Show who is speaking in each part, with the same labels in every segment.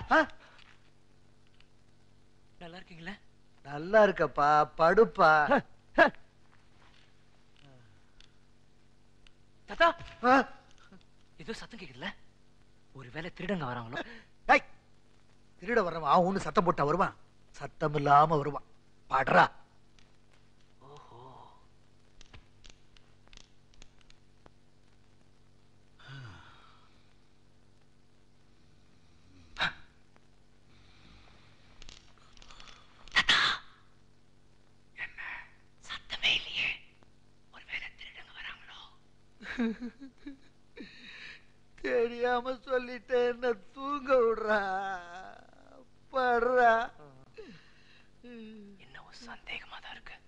Speaker 1: ஆ?
Speaker 2: நல்லா இருக்கீங்களா
Speaker 1: நல்லா இருக்கப்பா படுப்பா
Speaker 2: தாத்தா
Speaker 1: ஆ?
Speaker 2: ஏதோ சத்தம் கேக்குதுல ஒருவேளை திருடங்க வராங்களோ
Speaker 1: ஏய், திருட வர்றவன் அவன் ஒண்ணு சத்தம் போட்டா வருவான் சத்தம் இல்லாம வருவான் பாடுறா
Speaker 2: ஓஹோ சத்தமே இல்லையே ஒருவேளை திருடங்க வராங்களோ
Speaker 1: தெரியாம சொல்லிட்டேன் என்ன தூங்க விடுறா படுறா
Speaker 2: என்னவோ சந்தேகமா தான் இருக்கு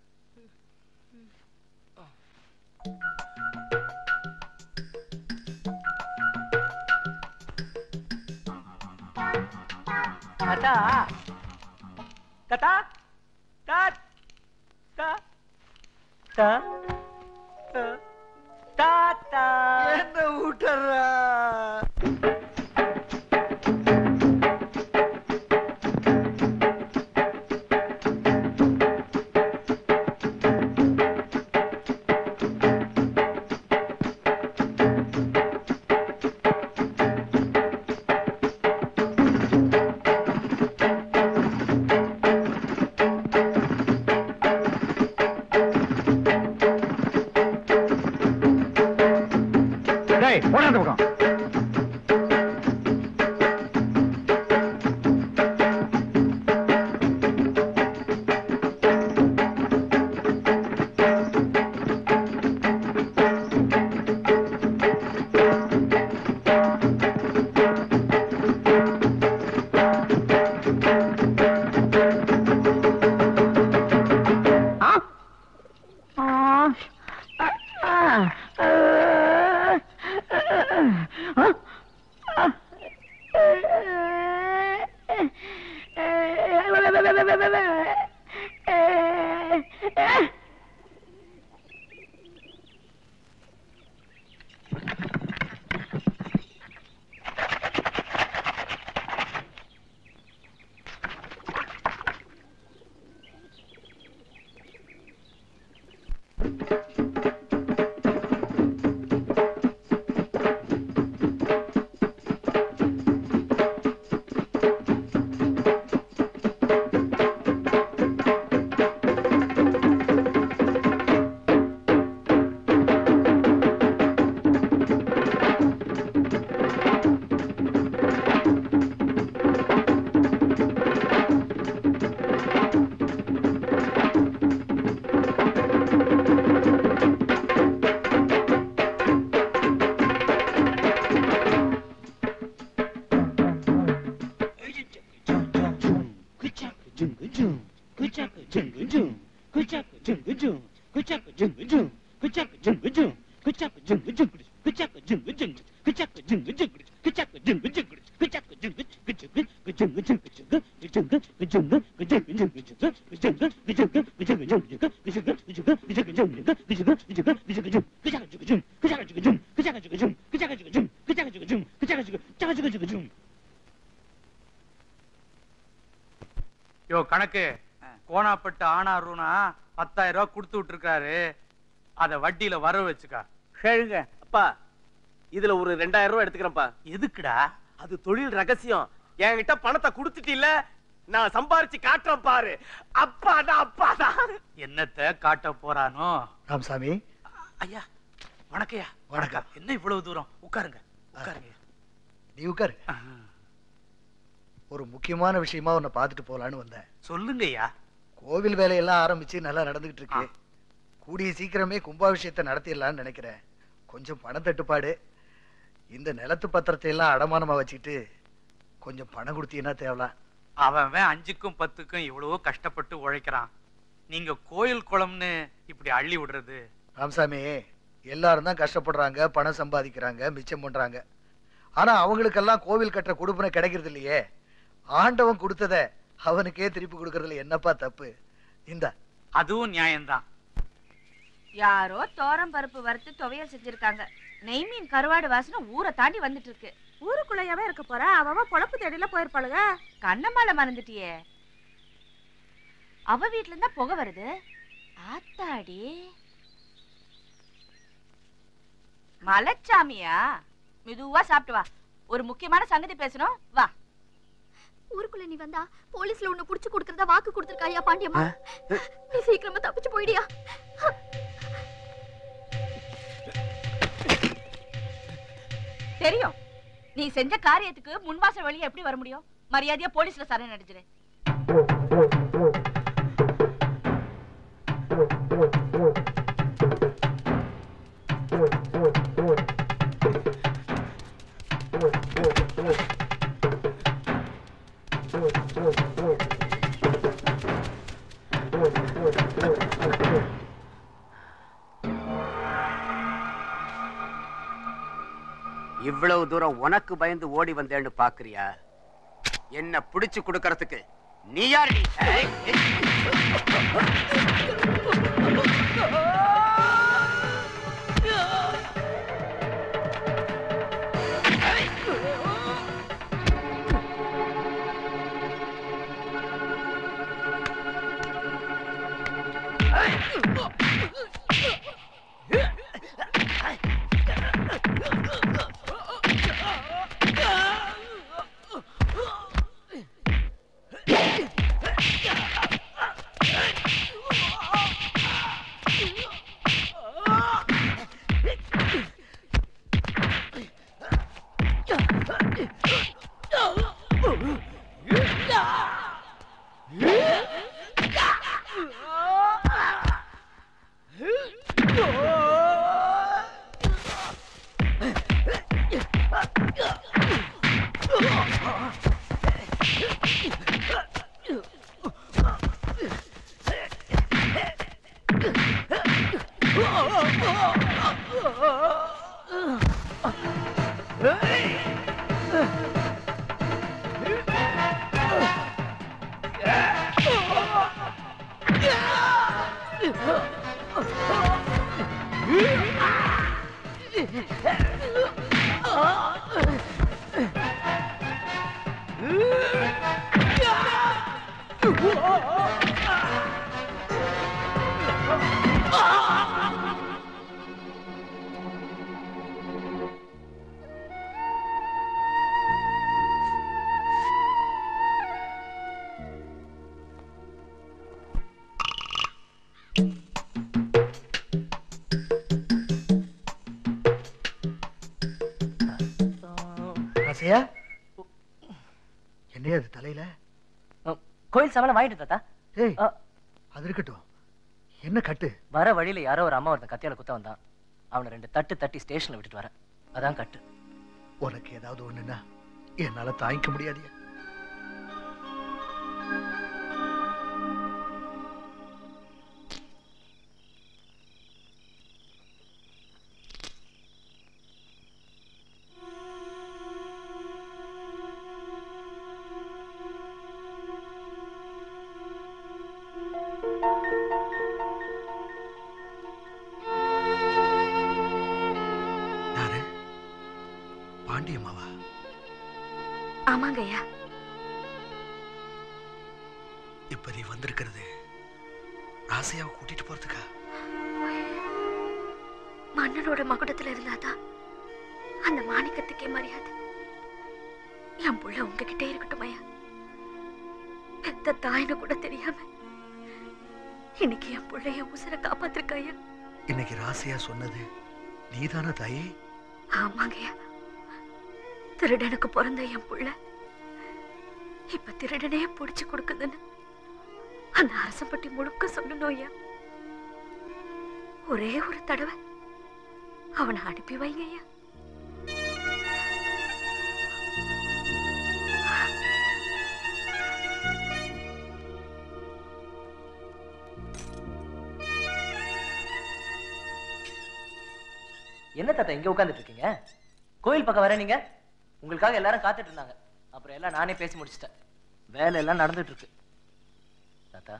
Speaker 2: தாத்தா தாத்தா தாத் தா தா தா தாத்தா
Speaker 1: என்ன விட்டுறா
Speaker 3: டேய் போடா அந்த பக்கம்
Speaker 4: யோ கணக்கு கோணாப்பட்டு ஆனாருனா பத்தாயிரம் ரூபாய் கொடுத்து விட்டுருக்காரு அத வட்டியில வர வச்சுக்கா
Speaker 5: கேளுங்க அப்பா இதுல ஒரு ரெண்டாயிரம் ரூபாய் எடுத்துக்கிறேன்ப்பா
Speaker 4: எதுக்குடா
Speaker 5: அது தொழில் ரகசியம் என்கிட்ட பணத்தை கொடுத்துட்டில்ல நான் சம்பாரிச்சு காட்டுறேன் பாரு அப்பாதான் அப்பாதான்
Speaker 4: என்னத்த காட்ட போறானோ
Speaker 1: ராமசாமி
Speaker 4: ஐயா வணக்கம்யா
Speaker 1: வணக்கம்.
Speaker 4: என்ன இவ்வளவு தூரம் உட்காருங்க உட்காருங்க
Speaker 1: நீ உட்காரு ஒரு முக்கியமான விஷயமா உன்னை பார்த்துட்டு போலான்னு வந்தேன்
Speaker 4: சொல்லுங்கய்யா
Speaker 1: கோவில் வேலையெல்லாம் ஆரம்பிச்சு நல்லா நடந்துகிட்டு இருக்கு கூடிய சீக்கிரமே கும்பாபிஷேகத்தை நடத்திடலாம்னு நினைக்கிறேன் கொஞ்சம் பண தட்டுப்பாடு இந்த நிலத்து பத்திரத்தை எல்லாம் அடமானமா வச்சுக்கிட்டு கொஞ்சம் பணம் கொடுத்தீங்கன்னா தேவலாம்
Speaker 4: அவன் அவன் அஞ்சுக்கும் பத்துக்கும் இவ்வளவோ கஷ்டப்பட்டு உழைக்கிறான் நீங்க கோயில் குளம்னு இப்படி அள்ளி விடுறது
Speaker 1: ராமசாமி எல்லாரும் தான் கஷ்டப்படுறாங்க பணம் சம்பாதிக்கிறாங்க மிச்சம் பண்றாங்க ஆனா அவங்களுக்கெல்லாம் கோவில் கட்டுற கொடுப்பனை கிடைக்கிறது இல்லையே ஆண்டவன் கொடுத்தத அவனுக்கே திருப்பி கொடுக்கறதுல என்னப்பா தப்பு இந்த
Speaker 4: அதுவும் நியாயம்தான்
Speaker 6: யாரோ தோரம் பருப்பு வறுத்து துவையல் செஞ்சிருக்காங்க நெய் மீன் கருவாடு வாசனை ஊரை தாண்டி வந்துட்டு இருக்கு ஊருக்குள்ளேயவே இருக்க போறா அவ அவ பொழப்பு தேடில போயிருப்பாளுங்க
Speaker 7: கண்ணம்மால மறந்துட்டியே அவ வீட்ல இருந்தா புகை வருது ஆத்தாடி மலைச்சாமியா மெதுவா சாப்பிட்டு வா ஒரு முக்கியமான சங்கதி பேசணும் வா
Speaker 8: ஊருக்குள்ள நீ வந்தா போலீஸ்ல உன்னை புடிச்சு கொடுக்கறதா வாக்கு கொடுத்திருக்காயா பாண்டியம்மா நீ சீக்கிரமா தப்பிச்சு போயிடியா
Speaker 7: தெரியும் நீ செஞ்ச காரியத்துக்கு முன்வாசல் வழியா எப்படி வர முடியும் மரியாதையா போலீஸ்ல சரண் அடைஞ்சிரு
Speaker 9: இவ்வளவு தூரம் உனக்கு பயந்து ஓடி வந்தேன்னு பாக்குறியா என்ன புடிச்சு கொடுக்கறதுக்கு நீ யார்
Speaker 1: ராசையா என்னையா அது தலையில
Speaker 2: கோயில் சவலை வாங்கிட்டு தாத்தா
Speaker 1: ஏய்
Speaker 2: ஆ.
Speaker 1: அது இருக்கட்டும் என்ன கட்டு
Speaker 2: வர வழியில யாரோ ஒரு அம்மா ஒருத்தன் கத்தியால குத்த வந்தான் அவனை ரெண்டு தட்டு தட்டி ஸ்டேஷன்ல விட்டுட்டு வரேன் அதான் கட்டு
Speaker 1: உனக்கு ஏதாவது ஒண்ணுன்னா என்னால தாங்கிக்க முடியாதியா யாரு பாண்டியம்மாவா
Speaker 8: ஆமாங்க ஐயா
Speaker 1: இப்ப நீ வந்திருக்கிறது ராசையாவை கூட்டிட்டு போறதுக்கா
Speaker 8: மன்னனோட மகுடத்துல இருந்தாதான் அந்த மாணிக்கத்துக்கே மரியாதை என் புள்ள உங்ககிட்டே இருக்கட்டும் ஐயா பெத்த தாயின்னு கூட தெரியாம இன்னைக்கு என் புள்ளைய உசுர காப்பாத்திருக்க ஐயா
Speaker 1: இன்னைக்கு ராசையா சொன்னது நீதானா தாயே
Speaker 8: ஆமாங்கய்யா திருடனுக்கு பிறந்த என் புள்ள இப்ப திருடனே புடிச்சு கொடுக்குதுன்னு அந்த அரசம்பட்டி முழுக்க சொல்லணும் ஐயா ஒரே ஒரு தடவை அவனை அனுப்பி வைங்க ஐயா
Speaker 2: என்ன தாத்தா இங்க உட்கார்ந்துட்டு இருக்கீங்க கோயில் பக்கம் வர நீங்க உங்களுக்காக எல்லாரும் காத்துட்டு இருந்தாங்க அப்புறம் எல்லாம் நானே பேசி முடிச்சிட்டேன் வேலை எல்லாம் நடந்துட்டு இருக்கு தாத்தா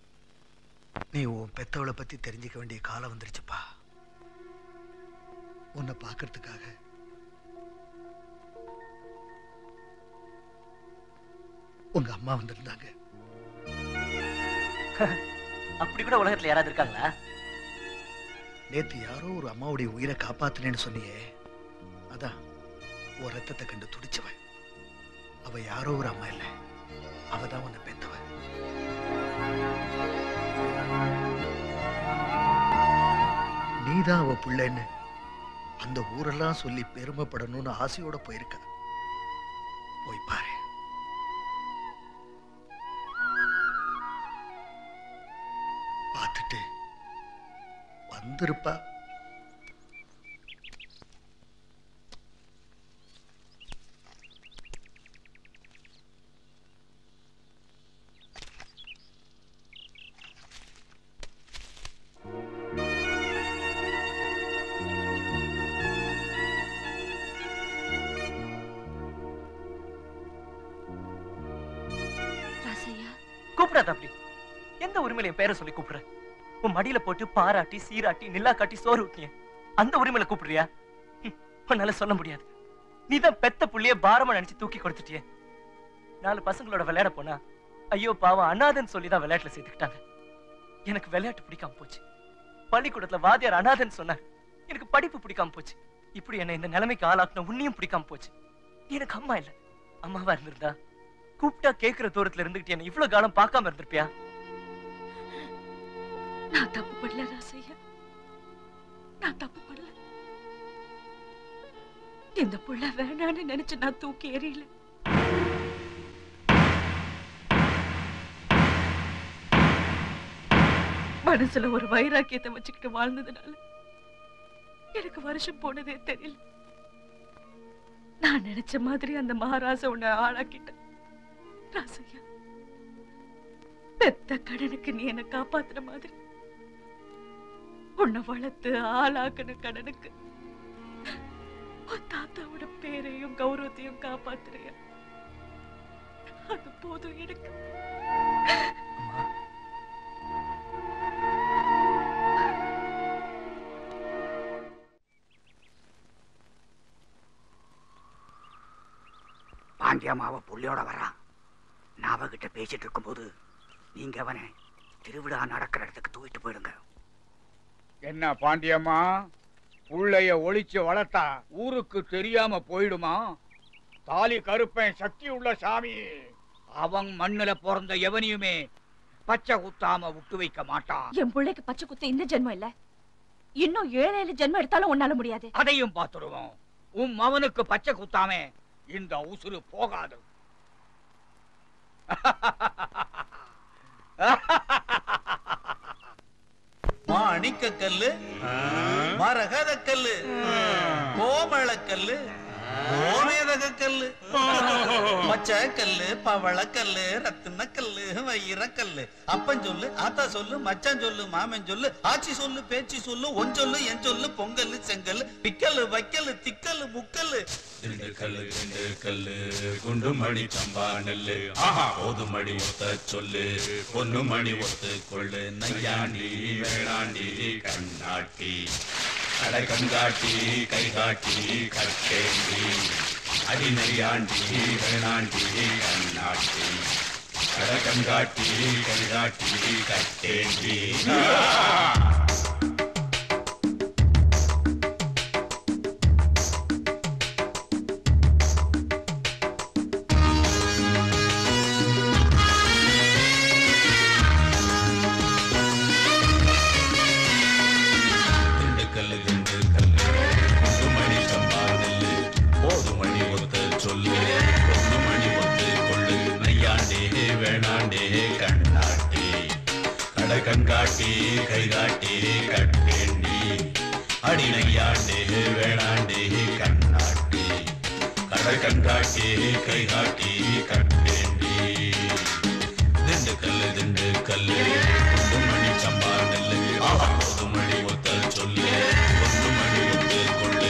Speaker 1: நீ உன் பெத்தவளை பத்தி தெரிஞ்சுக்க வேண்டிய காலம் வந்துருச்சுப்பா உன்னை பார்க்கறதுக்காக உங்க அம்மா வந்திருந்தாங்க
Speaker 2: அப்படி கூட உலகத்துல யாராவது இருக்காங்களா
Speaker 1: நேத்து யாரோ ஒரு அம்மாவுடைய உயிரை காப்பாத்தினேன்னு சொன்னியே அதான் ஒரு ரத்தத்தை கண்டு துடிச்சவன் அவ யாரோ ஒரு அம்மா இல்ல அவதான் உன்னை பெத்தவ நீதான் அவ பிள்ளைன்னு அந்த ஊரெல்லாம் சொல்லி பெருமைப்படணும்னு ஆசையோட போயிருக்க போய் பாரு பார்த்துட்டு வந்திருப்பா
Speaker 8: ராசையா
Speaker 2: கூப்பிடாத அப்படி எந்த உரிமையில என் பேரை சொல்லி கூப்பிடுற உன் மடியில போட்டு பாராட்டி சீராட்டி நில்லா காட்டி சோறு ஊட்டிய அந்த உரிமையில கூப்பிடுறியா ஹம், உன்னால சொல்ல முடியாது நீதான் பெத்த புள்ளைய பாரமா நினைச்சு தூக்கி கொடுத்துட்டியே நாலு பசங்களோட விளையாட போனா ஐயோ பாவம் அனாதன் சொல்லி தான் விளையாட்டுல சேர்த்துக்கிட்டாங்க எனக்கு விளையாட்டு பிடிக்காம போச்சு பள்ளிக்கூடத்துல வாத்தியார் அனாதன் சொன்னார் எனக்கு படிப்பு பிடிக்காம போச்சு இப்படி என்ன இந்த நிலைமைக்கு ஆளாக்குன உன்னையும் பிடிக்காம போச்சு நீ எனக்கு அம்மா இல்ல அம்மாவா இருந்திருந்தா கூப்பிட்டா கேக்குற தூரத்துல இருந்துகிட்டு என்ன இவ்வளவு காலம் பார்க்காம இருந்திருப்பியா
Speaker 8: நான் தப்பு பண்ணல ராசையா நான் தப்பு பண்ணல இந்த புள்ள வேணான்னு நினைச்சு நான் தூக்கி எறியல மனசுல ஒரு வைராக்கியத்தை வச்சுக்கிட்டு வாழ்ந்ததுனால எனக்கு வருஷம் போனதே தெரியல நான் நினைச்ச மாதிரி அந்த மகாராஜா உன்னை ஆளாக்கிட்டேன் ராசையா பெத்த கடனுக்கு நீ என்ன காப்பாத்துற மாதிரி உன்னை வளர்த்து ஆளாக்குன கடனுக்கு உன் தாத்தாவோட பேரையும் கௌரவத்தையும் காப்பாத்துறிய அது போதும் எனக்கு
Speaker 9: பாண்டியம்மாவை புள்ளியோட வரான் நான் அவகிட்ட பேசிட்டு இருக்கும்போது நீங்க அவனை திருவிழா நடக்கிற இடத்துக்கு தூக்கிட்டு போயிடுங்க
Speaker 3: என்ன பாண்டியம்மா புள்ளைய ஒளிச்சு வளர்த்தா ஊருக்கு தெரியாம போயிடுமா தாலி கருப்பன் சக்தி உள்ள சாமி அவன் மண்ணுல பிறந்த எவனையுமே பச்சை குத்தாம விட்டு வைக்க மாட்டான்
Speaker 7: என் பிள்ளைக்கு பச்சை குத்து இந்த ஜென்மம் இல்ல இன்னும் ஏழு ஏழு ஜென்மம் எடுத்தாலும் உன்னால முடியாது
Speaker 3: அதையும் பார்த்துடுவோம் உன் மவனுக்கு பச்சை குத்தாம இந்த உசுறு போகாது
Speaker 10: மாணிக்க கல்லு மரகத கல்லு கோமள கல்லு கோமேதக கல்லு பச்சை கல்லு பவள கல்லு ரத்தின கல்லு வைர கல்லு அப்பன் சொல்லு ஆத்தா சொல்லு மச்சான் சொல்லு மாமன் சொல்லு ஆச்சி சொல்லு பேச்சு சொல்லு ஒன் சொல்லு என் சொல்லு பொங்கல் செங்கல் பிக்கல்லு வைக்கல்லு திக்கல்லு முக்கல்லு
Speaker 11: திண்டுக்கல்லு திண்டுக்கல்லு குண்டு மணி சம்பா நெல்லு ஆஹா போது மணி ஒத்த சொல்லு பொண்ணு மணி ஒத்து கொள்ளு நையாண்டி வேளாண்டி கண்ணாட்டி கடை கண்காட்டி கை காட்டி கட்டேண்டி அடி நையாண்டி வேளாண்டி கண்ணாட்டி கடை கண்காட்டி கை காட்டி கட்டேண்டி திண்டுக்கல்லு திண்டுக்கல்லு குண்டு மணி சம்பா நெல்லு போது மணி ஒத்து சொல்லு பொண்ணு மணி ஒத்து கொள்ளு நையாண்டே வேணாண்டே கண்ணாட்டி கடை கண்காட்டி கை காட்டி கட்டேண்டி அடி நையாண்டே வேணாண்டே கண்ணாட்டி கடை கண்காட்டி கை காட்டி கட்டேண்டி திண்டுக்கல்லு திண்டுக்கல்லு குண்டு மணி சம்பா நெல்லு ஆஹா போது மணி ஒத்த சொல்லு பொண்ணு மணி ஒத்து கொள்ளு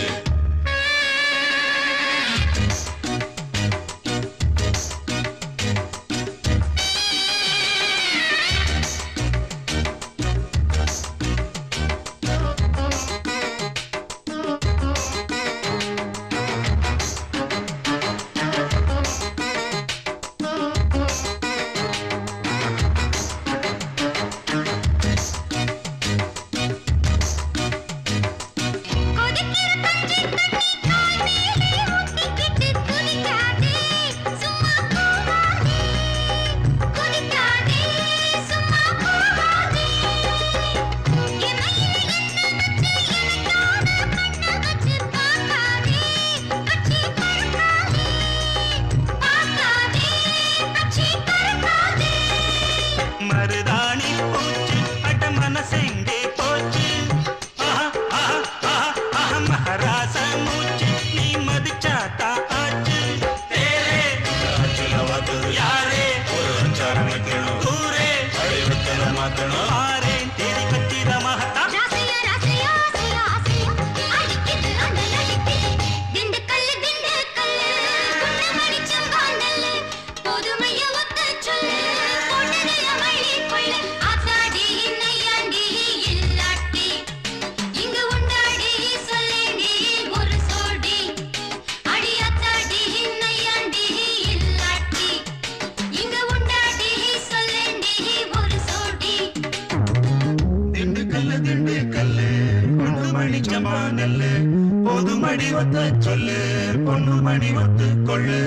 Speaker 11: மணி ஒத்த சொல்லு பொண்ணு மணி ஒத்து கொள்ளு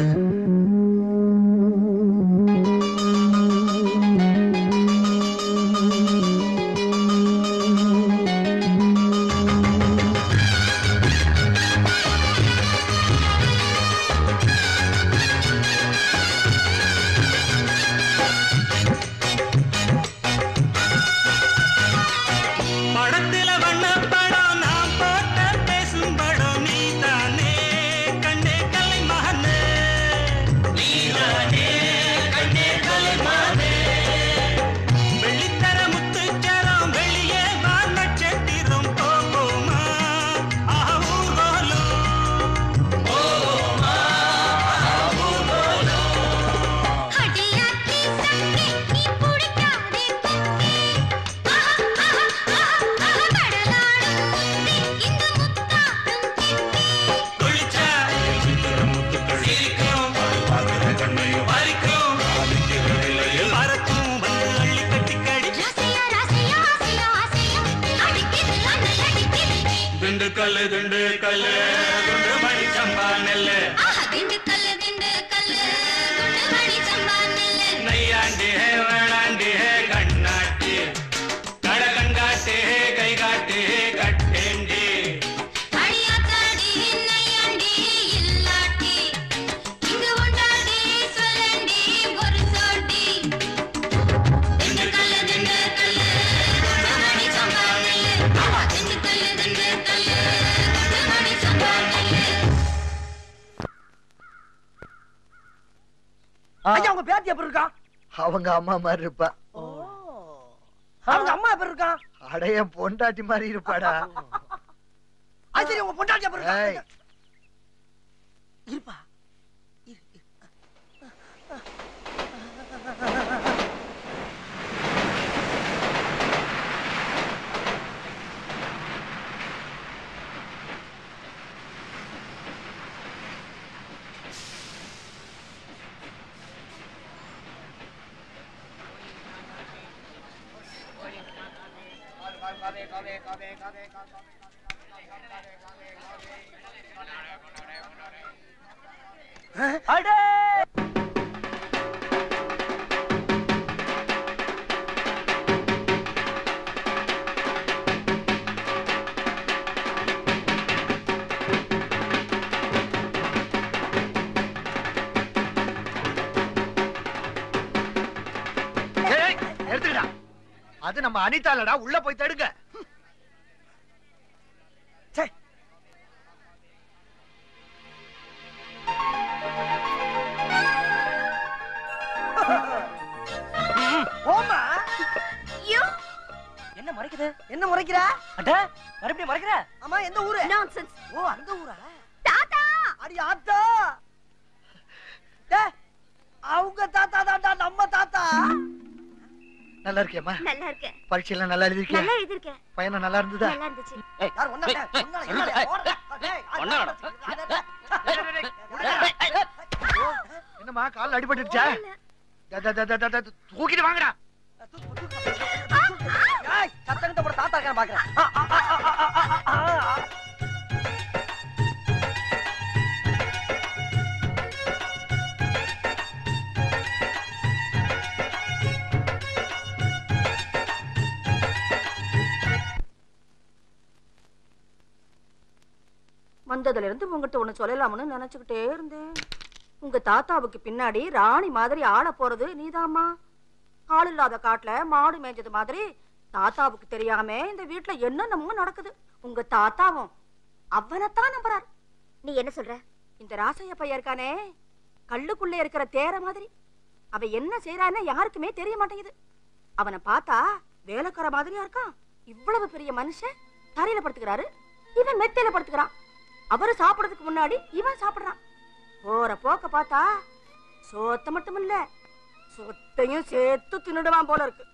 Speaker 12: படத்துல வண்ண படம் நான் போட்ட பேசும் படம் நீதானே கண்ணே கலை மகனே நீதானே கண்ணே கலை மகனே வெள்ளித்தர முத்துச்சரம் வெளியே வா நட்சத்திரம் போகுமா ஆஹா ஊர்வலம் போகுமா ஆஹா ஊர்வலம் குளிச்சா சித்திரம் முத்துக்கள் சிரிக்கும் பார்க்கிற கண்ணையும் பறிக்கும் ஆதிக்கிற நிலையில் மறக்கும் வந்து அள்ளி கட்டி கடி திண்டுக்கல்லு திண்டுக்கல்லு குண்டு மணி சம்பா நெல்லு நையாண்டி ஹே வேளாண்டி ஹே கண்ணாட்டி கட கண்காட்டி ஹே கை காட்டி ஹே கட்டேண்டி
Speaker 13: ஐயா உங்க பேத்தி எப்படி இருக்கா
Speaker 1: அவங்க அம்மா மாதிரி இருப்பா
Speaker 13: அவங்க அம்மா எப்படி இருக்கா
Speaker 1: அடைய பொண்டாட்டி மாதிரி இருப்பாடா
Speaker 13: அது சரி உங்க பொண்டாட்டி எப்படி
Speaker 1: ஏய்.
Speaker 13: இருக்கா இருப்பா
Speaker 2: அடே
Speaker 1: ஏய், எடுத்துக்கடா அது நம்ம அனிதாலடா உள்ள போய் தடுங்க
Speaker 13: போமா
Speaker 2: என்ன மறைக்குது
Speaker 13: என்ன முறைக்கிற
Speaker 2: அட மறுபடியும் மறைக்கிற
Speaker 13: ஆமா எந்த ஊரு
Speaker 8: நான்சென்ஸ்
Speaker 13: ஓ அந்த ஊரா
Speaker 8: தாத்தா
Speaker 13: அடி ஆத்தா டேய், அவங்க தாத்தா தாத்தா நம்ம தாத்தா
Speaker 1: நல்லா இருக்கியம்மா
Speaker 8: நல்லா இருக்கேன்
Speaker 1: பரீட்சையெல்லாம் நல்லா எழுதிருக்கியா
Speaker 8: நல்லா எழுதிருக்கேன்
Speaker 1: பையனை நல்லா இருந்ததா
Speaker 8: நல்லா இருந்துச்சு
Speaker 13: யார் ஒண்ணா டேய், ஒண்ணா, இல்ல, இல்ல, ஓடுடா. டேய்,
Speaker 1: என்னம்மா கால்ல அடிபட்டுடுச்சா த, த, த, த, த, த, தூக்கிட்டு வாங்கடா
Speaker 13: ஏய், சத்தனத்தை போட தாத்தா இருக்கான்னு பாக்குறேன் ஆ, ஆ, ஆ, ஆ, ஆ, ஆ, ஆ, ஆ.
Speaker 6: வந்ததுல இருந்து உங்ககிட்ட ஒண்ணு சொல்லலாம்னு நினைச்சுக்கிட்டே இருந்தேன் உங்க தாத்தாவுக்கு பின்னாடி ராணி மாதிரி ஆள போறது நீதாம்மா ஆள் இல்லாத காட்டுல மாடு மேய்ஞ்சது மாதிரி தாத்தாவுக்கு தெரியாம இந்த வீட்டுல என்னென்னமோ நடக்குது உங்க தாத்தாவும் அவனைத்தான் நம்புறாரு
Speaker 8: நீ என்ன சொல்ற
Speaker 6: இந்த ராசைய பையன் இருக்கானே கல்லுக்குள்ள இருக்கிற தேர மாதிரி அவன் என்ன செய்யறான்னு யாருக்குமே தெரிய மாட்டேங்குது அவனை பார்த்தா வேலைக்கார மாதிரியா இருக்கான் இவ்வளவு பெரிய மனுஷன் தரையில படுத்துக்கிறாரு இவன் மெத்தையில படுத்துக்கிறான் அவரு சாப்பிடறதுக்கு முன்னாடி இவன் சாப்பிடுறான் போற போக்க பார்த்தா சோத்த மட்டும் இல்ல சொத்தையும் சேர்த்து தின்னுடுவான் போல இருக்கு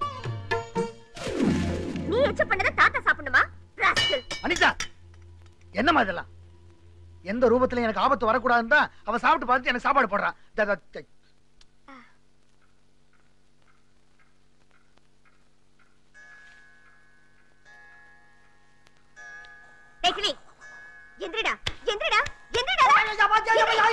Speaker 8: நீ எச்ச பண்ணத தாத்தா சாப்பிடணுமா ராஸ்கல்
Speaker 1: அனிதா என்னம்மா இதெல்லாம் எந்த ரூபத்துல எனக்கு ஆபத்து வரக்கூடாதுன்னு தான் அவ சாப்பிட்டு பார்த்துட்டு எனக்கு சாப்பாடு போடுறான் த- த- த-
Speaker 14: டேய் கிளி எந்திரிடா எந்திரிடா எந்திரிடா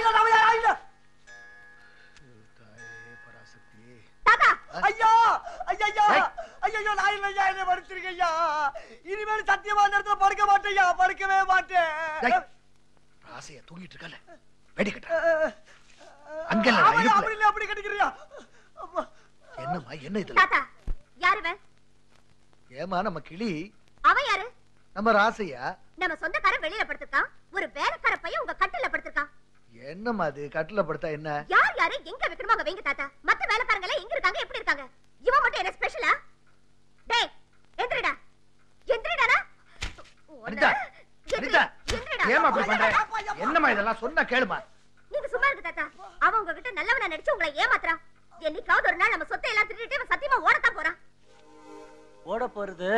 Speaker 14: தாத்தா
Speaker 13: ஐயோ ஐயோ ஐயோ நான் இல்லையா என்ன மறுத்துருங்க ஐயா இனிமேல் சத்தியமா அந்த இடத்துல படுக்க மாட்டேயா படுக்கவே மாட்டேன்
Speaker 1: டேய், ராசையா தூங்கிட்டு இருக்கல வெடி கட்ட அங்க இல்லடா,
Speaker 13: ஆமாய்யா,
Speaker 1: இடுப்புல.
Speaker 13: அப்படி இல்ல அப்படி கட்டிக்கிறியா
Speaker 1: என்னம்மா என்ன இதெல்லாம்
Speaker 14: தாத்தா யாரு இவன்
Speaker 1: ஏமா நம்ம கிளி
Speaker 14: அவன் யாரு
Speaker 1: நம்ம ராசையா
Speaker 14: நம்ம சொந்தக்காரன் வெளியில படுத்திருக்கான் ஒரு வேலைக்கார பையன் உங்க கட்டில படுத்திருக்கான்
Speaker 1: என்னம்மா அது கட்டில படுத்தா என்ன
Speaker 14: யார் யாரு எங்க வைக்கணுமோ அங்க வைங்க தாத்தா மத்த வேலைக்காரங்க எல்லாம் எங்க இருக்காங்க எப்படி இருக்காங்க இவன் மட்டும் என்ன ஸ்பெஷலா டேய் எந்திரிடா எந்திரிடாடா
Speaker 1: அனிதா அனிதா ஏமா அப்படி பண்ற என்னம்மா இதெல்லாம் சொன்னா கேளுமா
Speaker 14: நீங்க சும்மா இருக்கு தாத்தா அவன் உங்ககிட்ட நல்லவனா நடிச்சு உங்களை ஏமாத்துறான் என்னைக்காவது ஒரு நாள் நம்ம சொத்தை எல்லாம் திருடிட்டு இவன் சத்தியமா ஓடத்தான் போறான்
Speaker 2: ஓட போறது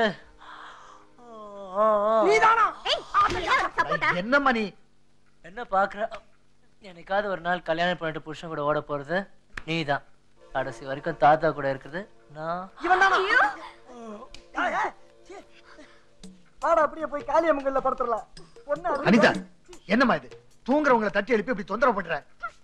Speaker 13: நீதானா
Speaker 14: ஏய் அப்படியே அவனுக்கு சப்போர்ட்டா
Speaker 1: என்னம்மா நீ
Speaker 2: என்ன பாக்குற என்னைக்காவது ஒரு நாள் கல்யாணம் பண்ணிட்டு புருஷன் கூட ஓட போறது நீதான் கடைசி வரைக்கும் தாத்தா கூட இருக்குது நான்
Speaker 13: இவன் தானா வாடா அப்படியே போய் காளியம்மங்கள்ல படுத்துடலாம் பொண்ணு
Speaker 1: அனிதா என்னம்மா இது தூங்குறவங்களை தட்டி எழுப்பி இப்படி தொந்தரவு பண்ற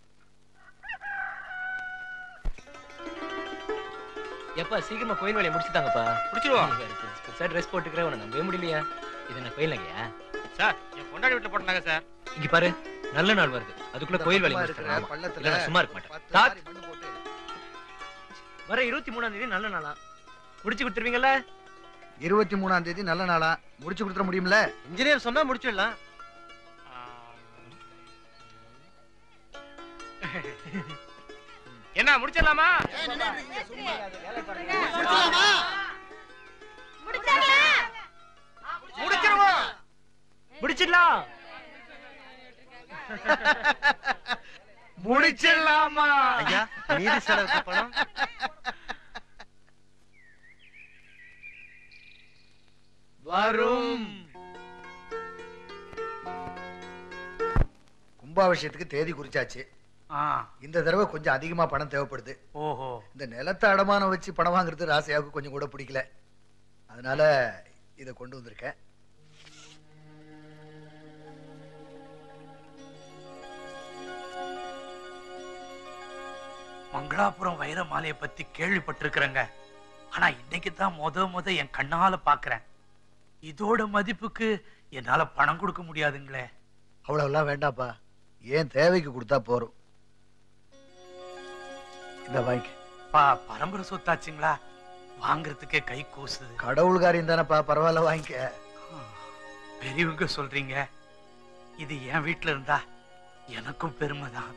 Speaker 2: எப்பா சீக்கிரமா கோயில் வேலையை முடிச்சுட்டாங்கப்பா
Speaker 4: முடிச்சிருவோம்.
Speaker 2: சார் ட்ரெஸ் போட்டுக்கிறேன் உன்னை நம்பவே முடியலையா இது என்ன கோயில் நகையா
Speaker 4: சார் என் பொண்டாடி வீட்டுல போட்டாங்க சார்
Speaker 2: இங்க பாரு நல்ல நாள் வருது அதுக்குள்ள கோயில் வேலையை
Speaker 1: பக்கமா இருக்கிற
Speaker 2: முடிச்சிடலாம்
Speaker 1: பள்ளத்துல
Speaker 2: இல்ல நான் சும்மா இருக்க மாட்டேன்
Speaker 1: பத்து
Speaker 2: தாத்
Speaker 1: மாறி மண்ணு போட்டு
Speaker 2: வர இருபத்தி மூணாம் தேதி நல்ல நாளா முடிச்சு கொடுத்துருவீங்கல்ல
Speaker 1: இருபத்தி மூணாம் தேதி நல்ல நாளா முடிச்சு கொடுத்துட முடியும்ல
Speaker 2: இன்ஜினியர் சொன்னா முடிச்சிடலாம்
Speaker 4: என்ன முடிச்சிடலாமா
Speaker 2: முடிச்சிருவோம் முடிச்சிடலாம்
Speaker 1: முடிச்சிடலாமா
Speaker 2: ஐயா மீதி செலவுக்கு பணம்
Speaker 1: வரும் கும்பாபிஷேகத்துக்கு தேதி குறிச்சாச்சு இந்த தடவை கொஞ்சம் அதிகமா பணம் தேவைப்படுது
Speaker 4: ஓஹோ
Speaker 1: இந்த நிலத்தை அடமானம் வச்சு பணம் வாங்குறது ராசையாவுக்கு கொஞ்சம் கூட பிடிக்கல அதனால இதை கொண்டு வந்திருக்கேன்
Speaker 4: மங்களாபுரம் வைர மாலையை பத்தி கேள்விப்பட்டிருக்கிறேங்க ஆனா இன்னைக்கு தான் முத முத என் கண்ணால பாக்குறேன் இதோட மதிப்புக்கு என்னால பணம் கொடுக்க முடியாதுங்களே
Speaker 1: அவ்வளவுலாம் வேண்டாப்பா ஏன் தேவைக்கு கொடுத்தா போறோம் இந்த வாங்கிக்க
Speaker 4: பா பரம்பரை சொத்தாச்சுங்களா வாங்குறதுக்கே கை கூசுது
Speaker 1: கடவுள் காரியம் தானப்பா பரவாயில்ல வாங்கிக்க
Speaker 4: பெரியவங்க சொல்றீங்க இது என் வீட்டுல இருந்தா எனக்கும் பெருமை தான்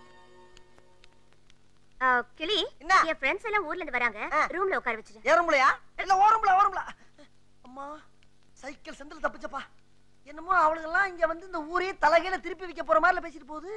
Speaker 14: ஆ, கிளி என் ஃப்ரெண்ட்ஸ் எல்லாம் ஊர்ல இருந்து வராங்க ரூம்ல உட்கார வச்சுட்டு
Speaker 13: ஏறும்பலையா இல்ல ஓரம்பல ஓரம்பல அம்மா சைக்கிள் செந்தில் தப்பிச்சப்பா என்னமோ அவளுங்கெல்லாம் இங்க வந்து இந்த ஊரே தலைகையில திருப்பி வைக்க போற மாதிரில பேசிட்டு போகுது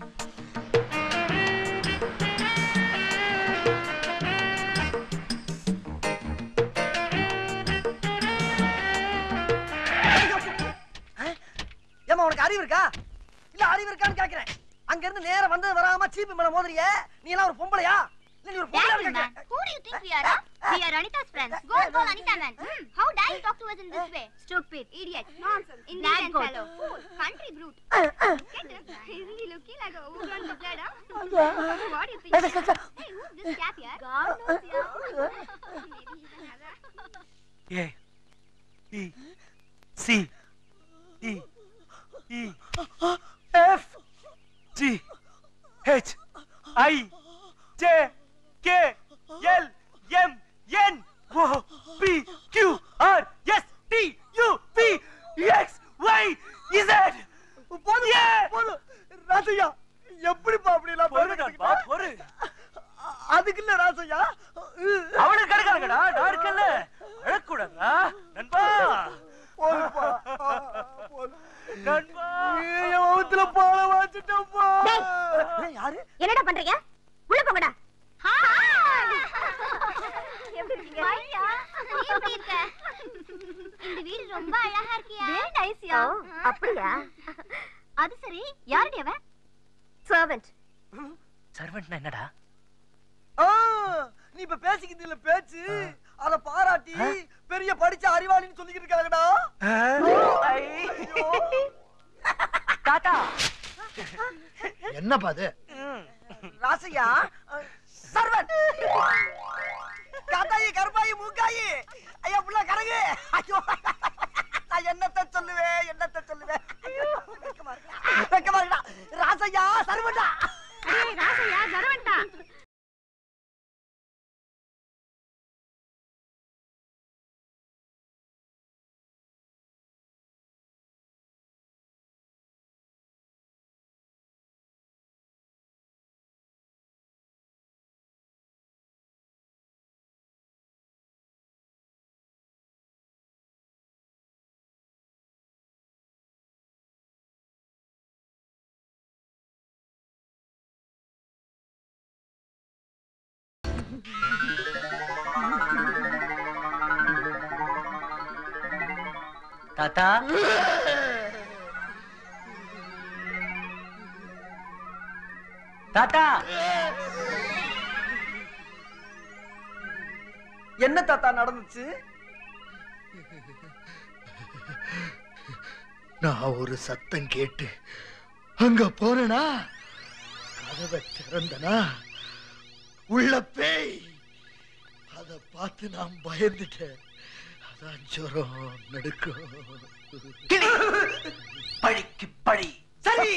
Speaker 13: ஏமா உனக்கு அறிவு இருக்கா இல்ல அறிவு இருக்கான்னு கேக்குறேன் அங்க இருந்து நேரா வந்தது வராம சீப்பு மேல மோதுறியே நீ எல்லாம் ஒரு பொம்பளையா இல்ல நீ ஒரு பொம்பளையா
Speaker 14: Daddy, man, who do you think we are? huh? We are Anita's friends. Go and call Anita, man. Hmm, How dare you talk to us in this way? Stupid, idiot, nonsense, indecent fellow, fool, country brute. Get him. Isn't he looking like a ogre on the blood, huh? What do you think? Hey, who's this chap here? God knows, yeah. Maybe he's another.
Speaker 4: A E C E E F G H I J K L M N O P Q R S T U P X Y Z
Speaker 13: போதும் போதும் ராசையா எப்படிப்பா அப்படி எல்லாம்
Speaker 2: பொறுடா, பொறு.
Speaker 13: அதுக்கு இல்ல ராசையா
Speaker 2: அவனுக்கு கிடைக்காதுடா நான் இருக்கல அழக்கூடாதா நண்பா
Speaker 13: போதுப்பா
Speaker 2: நண்பா
Speaker 13: வகுத்துல பால வாச்சிட்டப்பா யாரு
Speaker 14: என்னடா பண்றீங்க உள்ள போங்கடா எப்படி இருக்கீங்க நீ எப்படி இருக்க இந்த வீடு ரொம்ப அழகா இருக்கியா
Speaker 8: Very nice, யா. அப்படியா?
Speaker 14: அது சரி யாருடைய அவன்
Speaker 8: சர்வெண்ட்
Speaker 2: சர்வெண்ட்னா என்னடா
Speaker 13: ஆ, நீ இப்ப பேசிக்கிட்டு இல்ல பேச்சு அத பாராட்டி பெரிய படிச்ச அறிவாளின்னு சொல்லிக்கிட்டு இருக்காங்கடா
Speaker 2: தாத்தா
Speaker 1: என்னப்பா அது
Speaker 13: ராசையா சர்வன் காத்தாயி கருப்பாயி மூக்காயி ஐயா புள்ள கரகு ஐயோ நான் என்னத்த சொல்லுவேன் என்னத்த சொல்லுவேன் ஐயோ, வெக்கமா இருக்குடா. வெக்கமா இருக்குடா. ராசையா சர்வன்டா
Speaker 14: ராசையா சரவண்டா
Speaker 2: தாத்தா தாத்தா
Speaker 13: என்ன தாத்தா நடந்துச்சு
Speaker 1: நான் ஒரு சத்தம் கேட்டு அங்க போனனா கதவை திறந்தனா உள்ள பேய் அத பார்த்து நான் பயந்துட்டேன் அதான் ஜுரம் நடுக்கும்
Speaker 4: பழிக்கு பழி
Speaker 13: சரி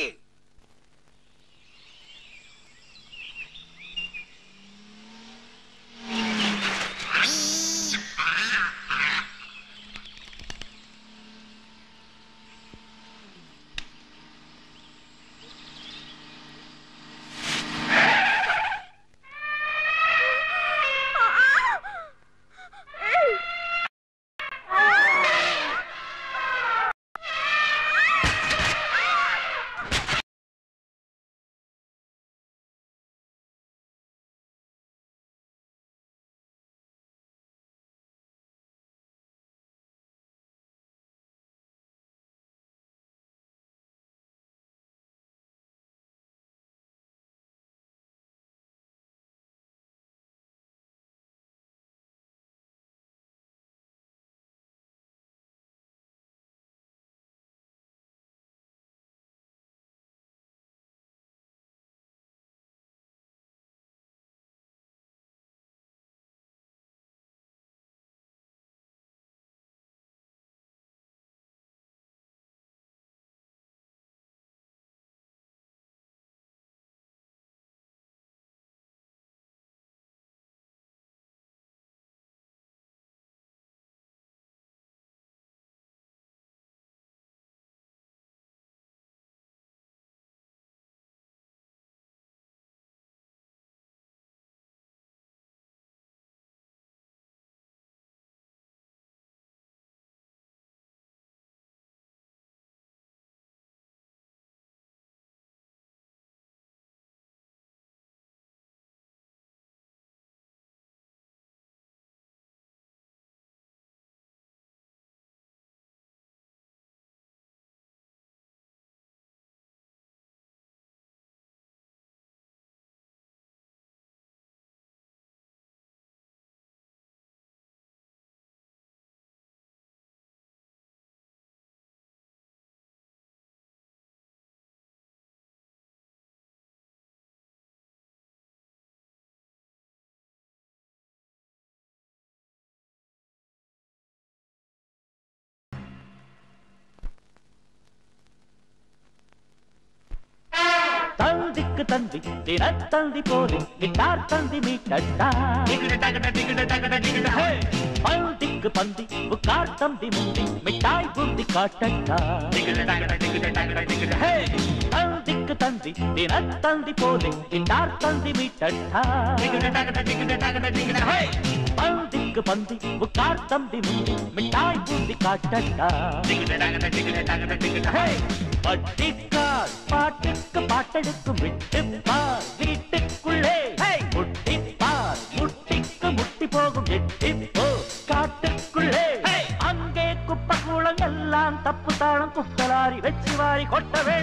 Speaker 15: தந்திக்கு தந்தி தினத்தந்தி போலே கிட்டார் தந்தி மீட்டட்டா பந்திக்கு பந்தி புக்கார் தந்தி முந்தி மிட்டாய் புந்தி காட்டட்டா தந்திக்கு தந்தி தினத்தந்தி போலே கிட்டார் தந்தி மீட்டட்டா பந்திக்கு பந்தி புக்கார் தந்தி முந்தி மிட்டாய் புந்தி காட்டட்டா பட்டிக்கால் பாட்டுக்கு பாட்டெடுக்கும் விட்டு பார் வீட்டுக்குள்ளே முட்டி பார் முட்டிக்கு முட்டி போகும் எட்டி போ காட்டுக்குள்ளே அங்கே குப்பை வாரி கொட்ட வேண்டும்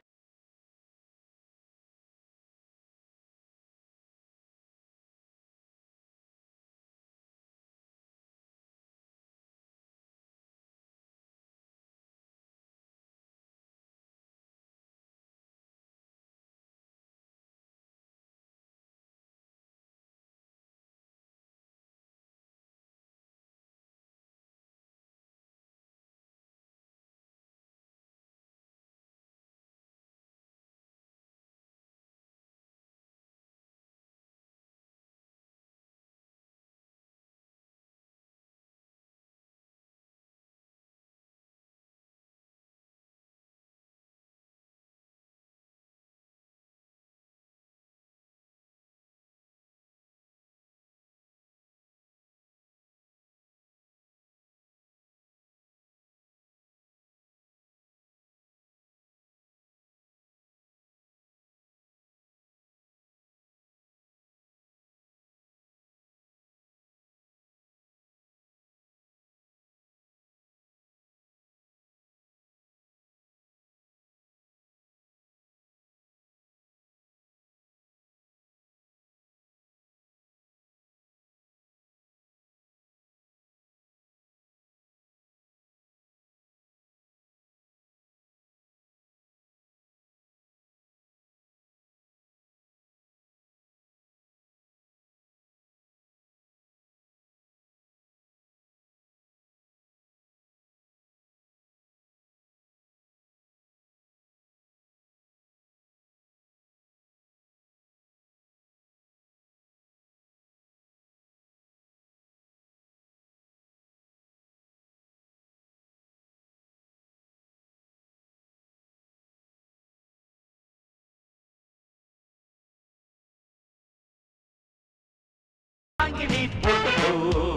Speaker 15: வாங்கி நீ போட்டு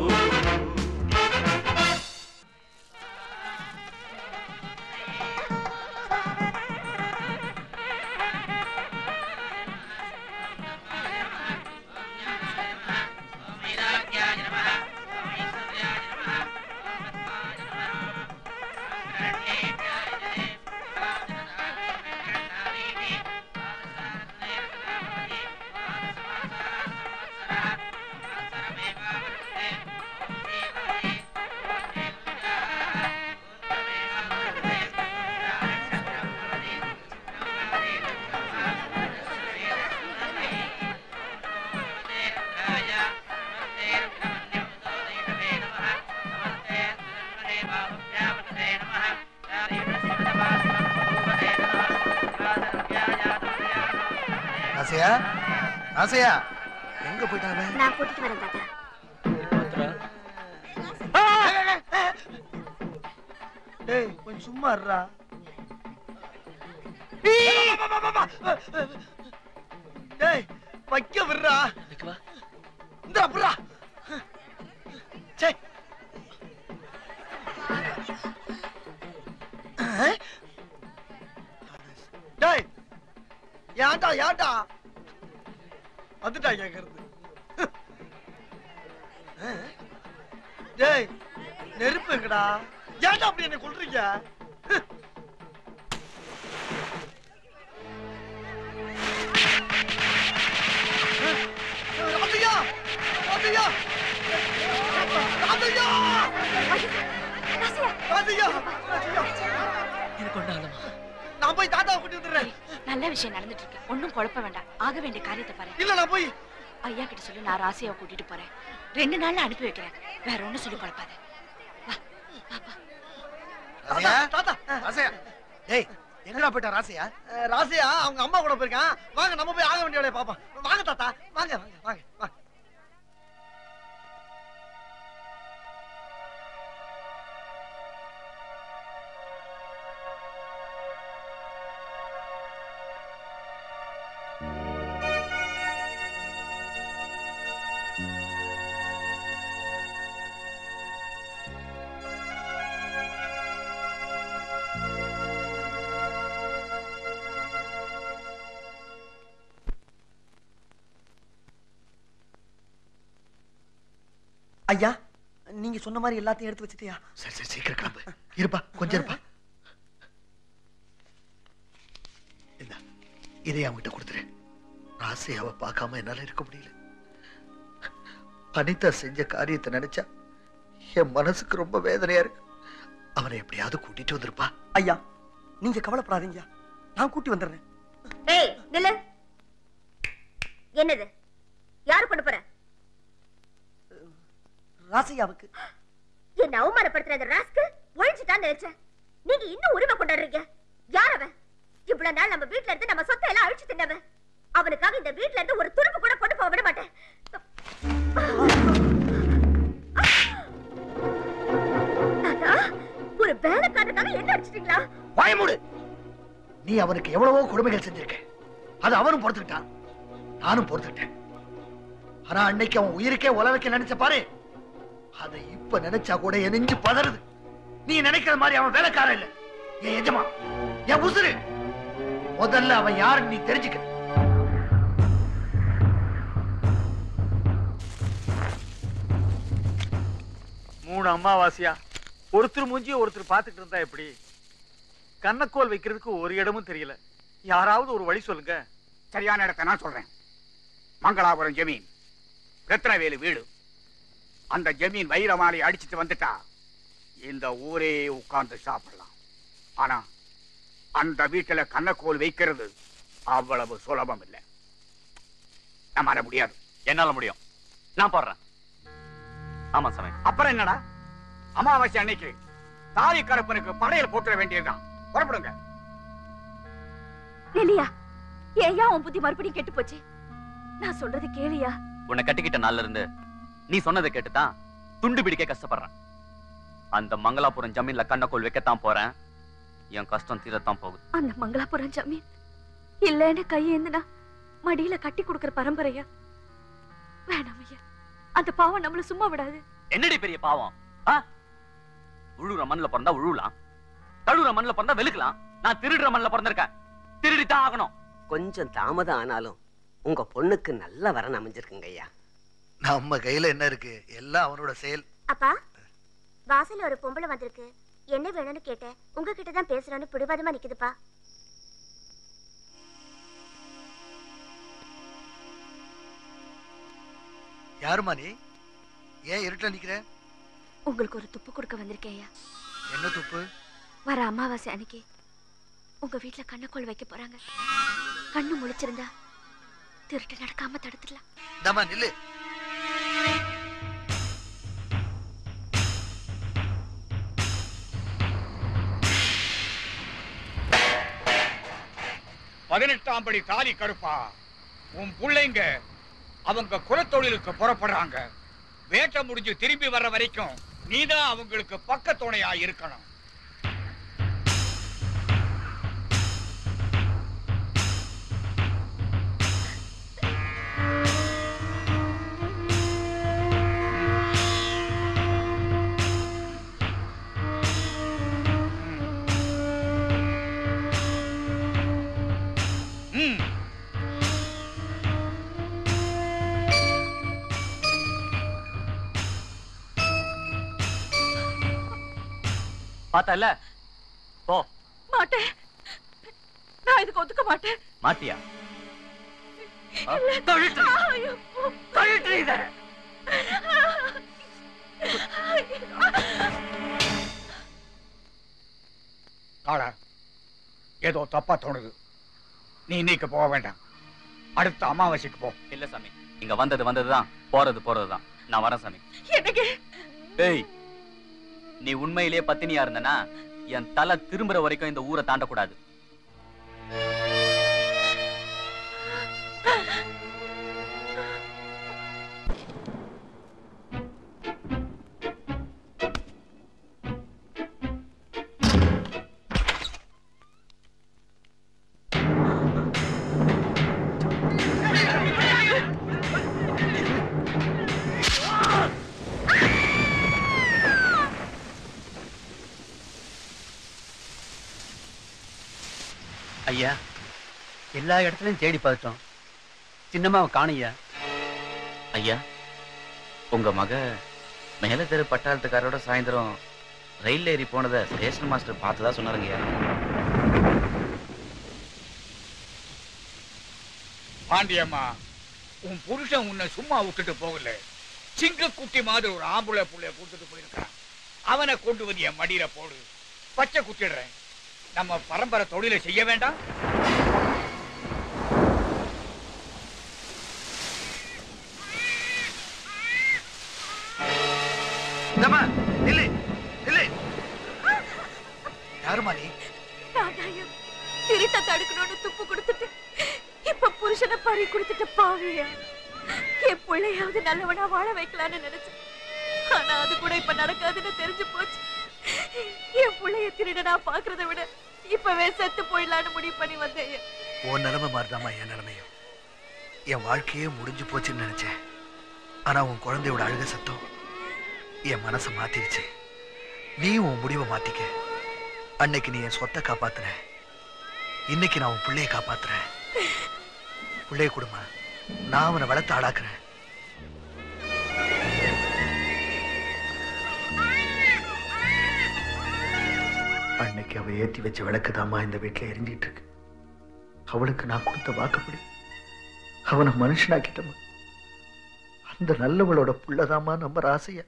Speaker 1: ஆசையா ஆசையா எங்க போயிட்டாங்க
Speaker 8: நான் கூட்டிட்டு வரேன் தாத்தா
Speaker 1: டேய் கொஞ்சம் சும்மா இருடா டேய் வைக்க விடுறா இந்த புறா சே டேய் ஏன்டா ஏன்டா வந்துட்டா கேக்குறது டேய் நெருப்பு எங்கடா ஏன்டா அப்படி என்ன கொல்றீங்க ராதையா ராதையா ராதையா ராதையா
Speaker 7: எனக்கு ஒண்ணாகலமா
Speaker 1: நான் போய் தாத்தாவை கூட்டி வந்துடுறேன்
Speaker 7: நல்ல விஷயம் நடந்துட்டு இருக்கு ஒண்ணும் குழப்ப வேண்டாம் ஆக வேண்டிய காரியத்தை பாரு
Speaker 1: இல்ல நான் போய்
Speaker 7: ஐயா கிட்ட சொல்லி நான் ராசியாவை கூட்டிட்டு போறேன் ரெண்டு நாள்ல அனுப்பி வைக்கிறேன் வேற ஒண்ணும் சொல்லி குழப்பாத
Speaker 1: ராசையா தாத்தா ராசையா டேய் எங்கடா போயிட்டா ராசையா ராசையா அவங்க அம்மா கூட போயிருக்கான் வாங்க நம்ம போய் ஆக வேண்டிய வேலையை பாப்போம் வாங்க தாத்தா வாங்க வாங்க வாங்க வாங்க ஐயா நீங்க சொன்ன மாதிரி எல்லாத்தையும் எடுத்து வச்சிட்டியா சரி சரி சீக்கிரம் கிளம்பு இருப்பா கொஞ்சம் இருப்பா இதை அவன்கிட்ட கொடுத்துரு ராசையாவை பார்க்காம என்னால இருக்க முடியல அனிதா செஞ்ச காரியத்தை நினைச்சா என் மனசுக்கு ரொம்ப வேதனையா இருக்கு அவனை எப்படியாவது கூட்டிட்டு வந்திருப்பா
Speaker 13: ஐயா நீங்க கவலைப்படாதீங்க நான் கூட்டி வந்துடுறேன்
Speaker 8: ஏய் நில்லு என்னது யாரு கொண்டு போற
Speaker 13: ராசையாவுக்கு
Speaker 8: என்ன அவமானப்படுத்துற அந்த ராஸ்க்கு ஒழிச்சுட்டான்னு நினைச்சேன் நீங்க இன்னும் உரிமை கொண்டாடுறீங்க யார் அவன் இவ்வளவு நாள் நம்ம வீட்ல இருந்து நம்ம சொத்தை எல்லாம் அழிச்சு தின்னவன் அவனுக்காக இந்த வீட்ல இருந்து ஒரு துருப்பு கூட கொண்டு போக விட மாட்டேன் தாத்தா, ஒரு வேலைக்காரனுக்காக என்ன அடிச்சிட்டீங்களா
Speaker 1: பயமுடு நீ அவனுக்கு எவ்வளவோ கொடுமைகள் செஞ்சிருக்க அது அவனும் பொறுத்துக்கிட்டான் நானும் பொறுத்துக்கிட்டேன் ஆனா அன்னைக்கு அவன் உயிருக்கே உல வைக்க நினைச்ச பாரு அதை இப்ப நினைச்சா கூட என் நெஞ்சு பதறுது நீ நினைக்கிற மாதிரி அவன் வேலைக்காரன் இல்ல என் எஜமா என் உசுரு முதல்ல அவன் யாருன்னு நீ தெரிஞ்சுக்க
Speaker 3: மூணு அமாவாசையா ஒருத்தர் மூஞ்சிய ஒருத்தர் பார்த்துட்டு இருந்தா எப்படி கண்ணக்கோல் வைக்கிறதுக்கு ஒரு இடமும் தெரியல யாராவது ஒரு வழி சொல்லுங்க
Speaker 16: சரியான இடத்தை நான் சொல்றேன் மங்களாபுரம் ஜமீன் ரத்னவேலு வீடு அந்த ஜமீன் வைரமாலை அடிச்சிட்டு வந்துட்டா இந்த ஊரே உட்கார்ந்து சாப்பிடலாம் ஆனா அந்த வீட்டுல கண்ணக்கோல் வைக்கிறது அவ்வளவு சுலபம் இல்லை நம்மால முடியாது
Speaker 5: என்னால முடியும் நான் போடுறேன் ஆமா சாமி
Speaker 16: அப்புறம் என்னடா அமாவாசை அன்னைக்கு தாலி கருப்பனுக்கு படையல் போட்டுற வேண்டியதுதான் புறப்படுங்க
Speaker 8: லெலியா ஏயா உன் புத்தி மறுபடியும் கெட்டு போச்சு நான் சொல்றது கேளியா
Speaker 5: உன்னை கட்டிக்கிட்ட நாள்ல இருந்து நீ சொன்னதை கேட்டுதான் துண்டு பிடிக்க கஷ்டப்படுறேன் அந்த மங்களாபுரம் ஜமீன்ல கண்ணக்கோல் வைக்கத்தான் போறேன் என் கஷ்டம் தீரத்தான் போகுது
Speaker 8: அந்த மங்களாபுரம் ஜமீன் இல்லைன்னு கையேந்துனா மடியில கட்டி கொடுக்கிற பரம்பரையா வேணாம் ஐயா அந்த பாவம் நம்மள சும்மா விடாது
Speaker 5: என்னடி பெரிய பாவம் ஆ? உழுவுற மண்ணுல பிறந்தா உழுவலாம் கழுவுற மண்ணுல பிறந்தா வெளுக்கலாம் நான் திருடுற மண்ணுல பிறந்திருக்கேன் திருடித்தான் ஆகணும்
Speaker 17: கொஞ்சம் தாமதம் ஆனாலும் உங்க பொண்ணுக்கு நல்ல வரன் அமைஞ்சிருக்குங்க ஐயா
Speaker 1: நம்ம கையில என்ன இருக்கு எல்லாம் அவனோட செயல்
Speaker 8: அப்பா வாசல்ல ஒரு பொம்பளை வந்திருக்கு என்ன வேணும்னு கேட்டேன் உங்ககிட்ட தான் பேசுறேன்னு பிடிவாதமா நிக்குதுப்பா
Speaker 1: யாருமா நீ ஏன் இருட்டில் நிக்கிற
Speaker 8: உங்களுக்கு ஒரு துப்பு கொடுக்க வந்திருக்கேன் ஐயா
Speaker 1: என்ன துப்பு
Speaker 8: வர அமாவாசை அன்னைக்கு உங்க வீட்ல கண்ணக்கோள் வைக்க போறாங்க கண்ணு முழிச்சிருந்தா திருட்டு நடக்காம தடுத்துடலாம்
Speaker 1: தமா நில்லு
Speaker 16: பதினெட்டாம் படி தாலி கருப்பா உன் பிள்ளைங்க அவங்க குலத்தொழிலுக்கு புறப்படுறாங்க வேட்டை முடிஞ்சு திரும்பி வர்ற வரைக்கும் நீதான் அவங்களுக்கு பக்க துணையா இருக்கணும் ம்
Speaker 5: பார்த்தல போ
Speaker 7: மாட்டேன் நான் இதுக்கு ஒத்துக்க மாட்டேன்
Speaker 5: மாட்டியா ஆ?
Speaker 7: கழுத்து கழுத்து இத
Speaker 16: காளா ஏதோ தப்பா தோணுது நீ இன்னைக்கு போக வேண்டாம் அடுத்த அமாவாசைக்கு போ
Speaker 5: இல்ல சாமி இங்க வந்தது வந்ததுதான் போறது போறதுதான் நான் வரேன் சாமி
Speaker 7: எனக்கு
Speaker 5: ஏய் நீ உண்மையிலேயே பத்தினியா இருந்தனா என் தலை திரும்புற வரைக்கும் இந்த ஊரை தாண்டக்கூடாது
Speaker 18: ஐயா எல்லா இடத்துலயும் தேடி பார்த்துட்டோம் சின்னம்மாவை காணையா
Speaker 5: ஐயா உங்க மக மேல தெரு பட்டாளத்துக்காரோட சாயந்தரம் ரயில் ஏறி போனதை ஸ்டேஷன் மாஸ்டர் பார்த்ததா சொன்னாருங்கய்யா
Speaker 3: பாண்டியம்மா உன் புருஷன் உன்னை சும்மா விட்டுட்டு போகல சிங்கக்குட்டி மாதிரி ஒரு ஆம்பளை புள்ளைய கொடுத்துட்டு போயிருக்கான் அவனை கொண்டு வந்து என் மடியில போடு பச்சை குத்திடுறேன் நம்ம பரம்பரை தொழிலை செய்ய வேண்டாம்
Speaker 1: இந்தம்மா, நில்லு நில்லு யாருமா நீ
Speaker 8: நானாயம் திருத்த தடுக்கணும்னு துப்பு கொடுத்துட்டு இப்ப புருஷனை பறி கொடுத்துட்ட பாவியா என் பிள்ளையாவது நல்லவனா வாழ வைக்கலாம்னு நினைச்சேன் ஆனா அது கூட இப்ப நடக்காதுன்னு தெரிஞ்சு போச்சு என் பிள்ளைய திருடனா பாக்குறத விட இப்பவே செத்து போயிடலான்னு முடிவு பண்ணி வந்தேன்
Speaker 1: உன் நிலைமை மாதிரிதாம்மா என் நிலைமையும் என் வாழ்க்கையே முடிஞ்சு போச்சுன்னு நினைச்சேன் ஆனா உன் குழந்தையோட அழுக சத்தம் என் மனசை மாத்திருச்சு நீ உன் முடிவை மாத்திக்க அன்னைக்கு நீ என் சொத்தை காப்பாத்துன இன்னைக்கு நான் உன் பிள்ளைய காப்பாத்துறேன் பிள்ளைய கொடுமா நான் அவனை வளர்த்து ஆளாக்குறேன் அன்னைக்கு அவ ஏத்தி வச்ச விளக்குதாம்மா இந்த வீட்டுல எரிஞ்சிட்டு இருக்கு அவளுக்கு நான் கொடுத்த வாக்குப்படி அவனை மனுஷனாக்கிட்டமா அந்த நல்லவளோட புள்ளதாம்மா நம்ம ராசையா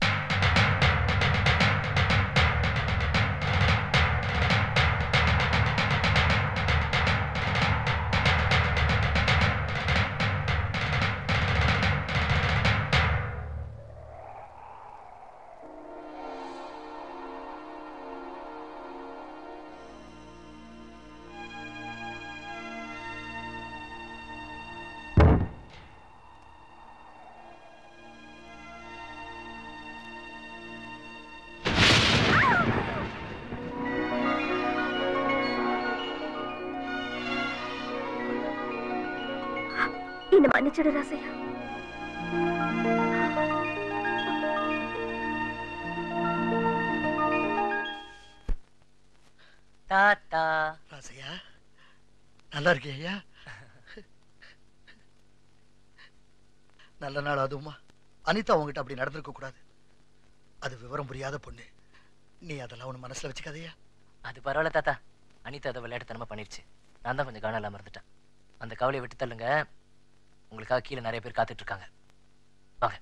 Speaker 8: என்ன மன்னிச்சிடு ராசையா
Speaker 2: தாத்தா
Speaker 1: ராசையா நல்லா இருக்கியா ஐயா நல்ல நாள் அதுவுமா அனிதா உங்ககிட்ட அப்படி நடந்திருக்க கூடாது அது விவரம் புரியாத பொண்ணு நீ அதெல்லாம் ஒண்ணு மனசுல வச்சுக்காதயா
Speaker 2: அது பரவாயில்ல தாத்தா அனிதா அதை விளையாட்டுத்தனமா பண்ணிருச்சு நான் தான் கொஞ்சம் கவனம் இல்லாம இருந்துட்டேன் அந்த கவலையை விட்டு தள்ளுங்க உங்களுக்காக கீழே நிறைய பேர் காத்துட்டு இருக்காங்க வாங்க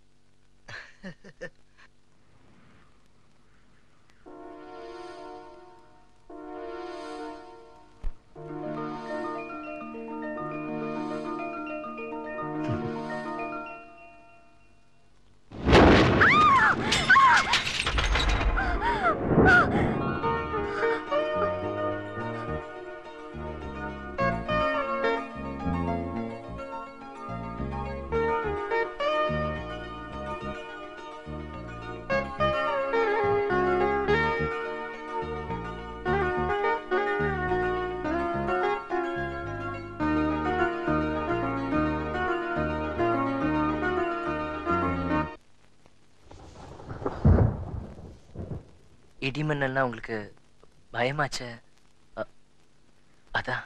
Speaker 2: இடிமின்னல்னா உங்களுக்கு பயமாச்சே அ- அதான்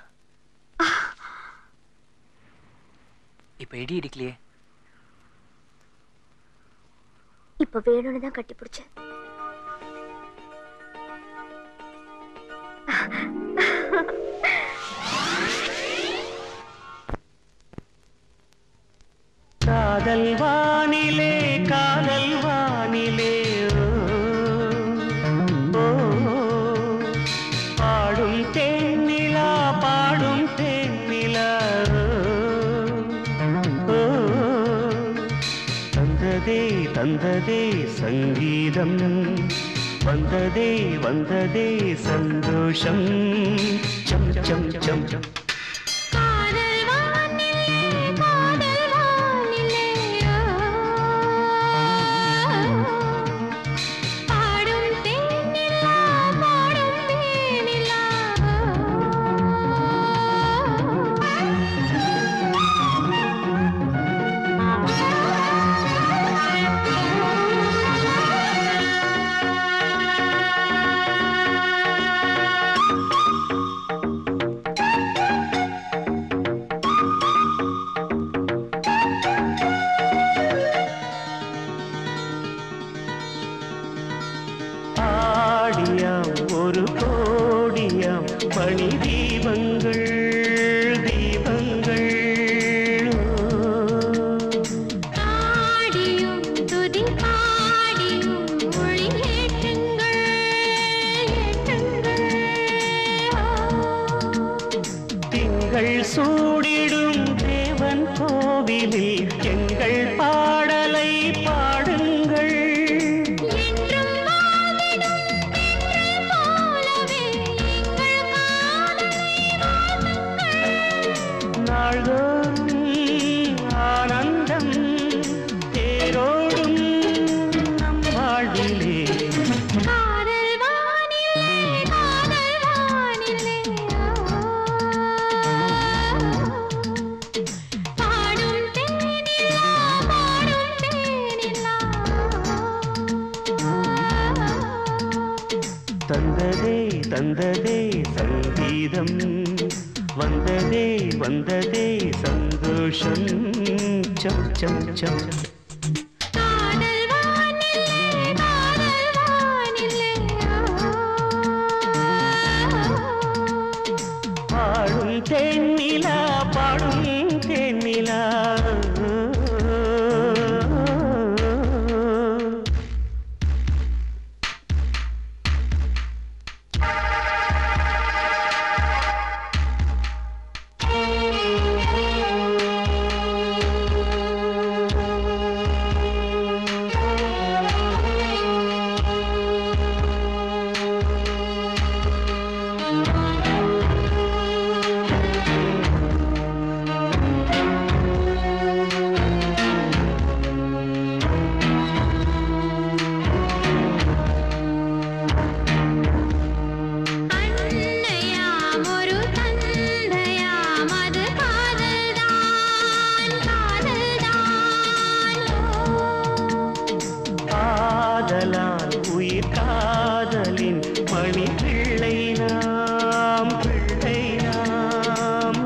Speaker 2: இப்ப இடி இடிக்கலையே
Speaker 8: இப்ப வேணும்னு தான் கட்டி பிடிச்சேன்
Speaker 15: காதல் வானிலே காதல் வானிலே ஓ, ஓ, பாடும் தேனிலா பாடும் தேனிலா ஓ, தந்ததே தந்ததே சங்கீதம் வந்ததே வந்ததே சந்தோஷம் சம் சம் சம் சம்
Speaker 14: ஆ
Speaker 15: வாழ்ந்திடும் தேவன் கோவிலில் எங்கள் பாடலை பாடுங்கள் நாள்தோறும் ஆனந்தம் தேரோடும் நம் வாழ்விலே தந்ததே தந்ததே சங்கீதம் வந்ததே வந்ததே சந்தோஷம் சம் சம் சம் பாடும் தேனிலா பாடும் தேனிலா
Speaker 19: ஒரு தந்தையாம் அது காதல்தான் காதல்தான்
Speaker 15: காதலால் உயிர் காதலின் மணி பிள்ளை நாம் பிள்ளை நாம்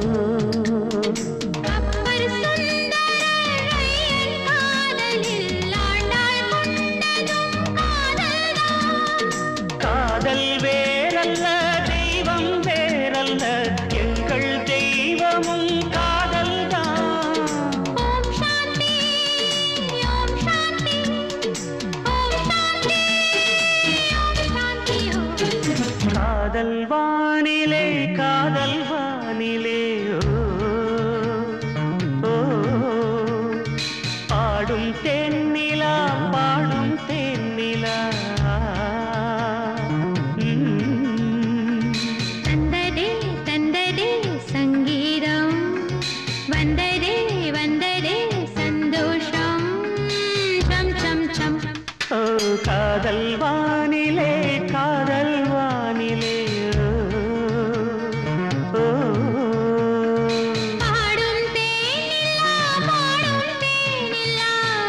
Speaker 19: அப்பர் சுந்தரரையன் காதலில் ஆண்டாள் கொண்டதும் காதல்தான்
Speaker 15: காதல் வேறல்ல தெய்வம் வேறல்ல எங்கள் தெய்வமும் காதல்தான்
Speaker 19: ஓம் சாந்தி ஓம் சாந்தி ஓம் சாந்தி ஓம் சாந்தி ஓம்
Speaker 15: காதல் வானிலே காதல் வானிலே ஓ, ஓ, பாடும் தென்னிலா பாடும் தென்னிலா
Speaker 19: தந்ததே தந்ததே சங்கீதம் வந்ததே வந்ததே சந்தோஷம் சம் சம் சம்
Speaker 15: ஓ, காதல் வானிலே காதல் வானிலே ஓ, ஓ,
Speaker 19: பாடும் தேனிலா பாடும் தேனிலா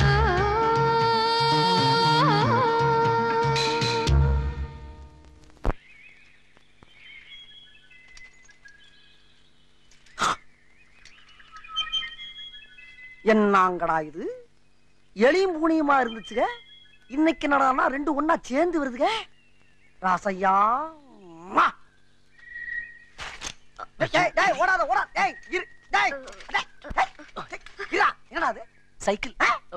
Speaker 13: என்னங்கடா இது எளியும் பூனியுமா இருந்துச்சுங்க இன்னைக்கு என்னடான்னா ரெண்டு ஒண்ணா சேர்ந்து வருதுங்க ராசையா ம்மா. டேய், டேய், ஓடாத ஓடாத டேய் இரு டேய் டேய், டேய், டேய், இருடா, என்னடா அது
Speaker 2: சைக்கிள்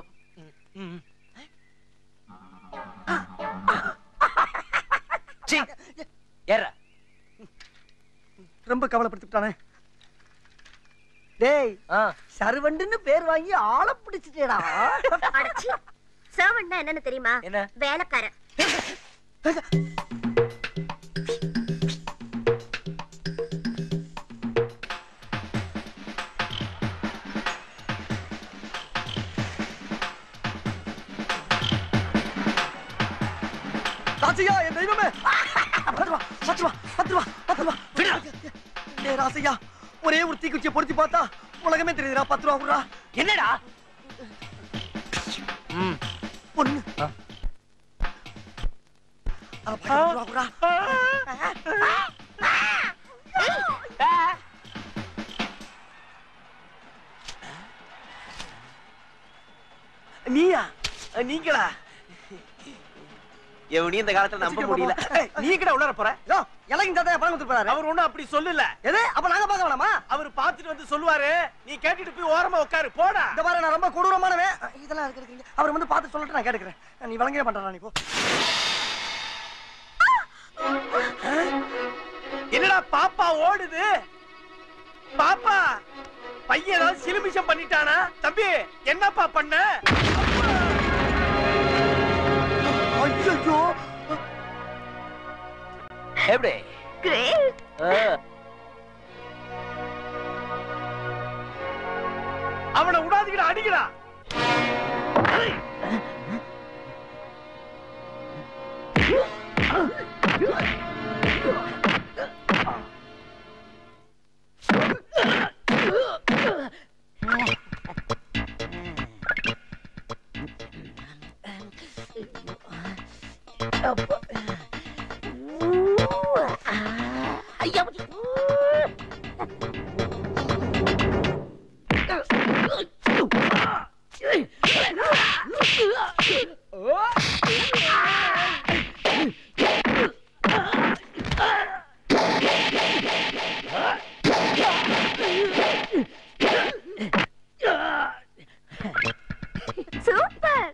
Speaker 13: ஏற ரொம்ப கவலைப்படுத்திட்டானே டேய் சர்வண்டுன்னு பேர் வாங்கி ஆளை பிடிச்சிட்டேடா
Speaker 8: அடச்சி சர்வன்ட்னா என்னன்னு தெரியுமா
Speaker 2: என்ன
Speaker 8: வேலைக்காரன்
Speaker 13: ராசையா என் தெய்வமே பத்து ரூபா பத்து ரூபா பத்து ரூபா பத்து ரூபா டேய் ராசையா ஒரே ஒரு தீக்குச்சியை பொருத்தி பார்த்தா உலகமே தெரியுதுடா பத்து ரூபா குடுறா
Speaker 2: என்னடா
Speaker 13: பொண்ணு அட, பத்து ரூபா குடுறா. நீயா நீங்களா
Speaker 17: எவனையும் இந்த காலத்துல நம்ப முடியல
Speaker 13: ஏய், நீ கிட்ட உள்ளார போற யோ இலங்கு தாத்தா பணம் கொடுத்து போறாரு
Speaker 20: அவர் ஒண்ணும் அப்படி சொல்லல
Speaker 13: எது அப்ப நாங்க பார்க்க வேணாமா
Speaker 20: அவர் பார்த்துட்டு வந்து சொல்லுவாரு நீ கேட்டுட்டு போய் ஓரமா உட்காரு போடா
Speaker 13: இந்த பாரு நான் ரொம்ப கொடூரமானவன் இதெல்லாம் இருக்கு இருக்கீங்க அவர் வந்து பார்த்து சொல்லட்டு நான் கேட்டுக்கிறேன் நீ வழங்கவே பண்றா நீ போ
Speaker 20: என்னடா பாப்பா ஓடுது பாப்பா பையன் ஏதாவது சிலுமிஷம் பண்ணிட்டானா தம்பி என்னப்பா பண்ண
Speaker 13: ஐயோ
Speaker 2: எப்படி
Speaker 8: கிரேட்
Speaker 20: அவனை விடாதீங்கடா அடிக்கடா
Speaker 8: சூப்பர்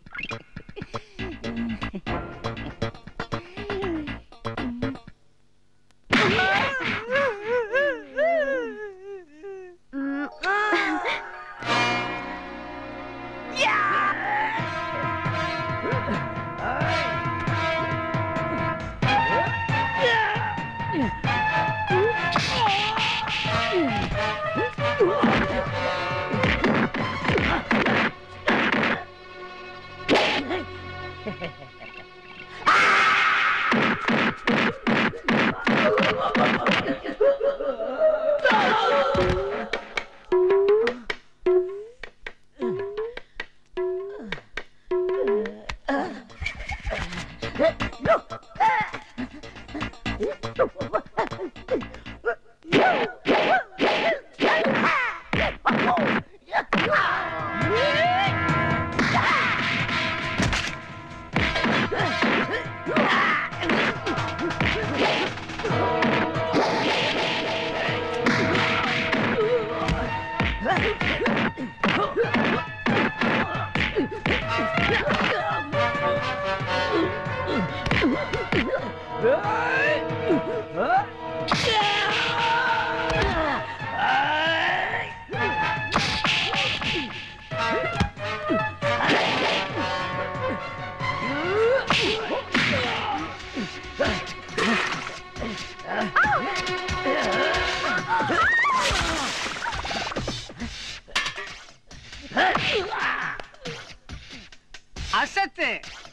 Speaker 20: அசத்து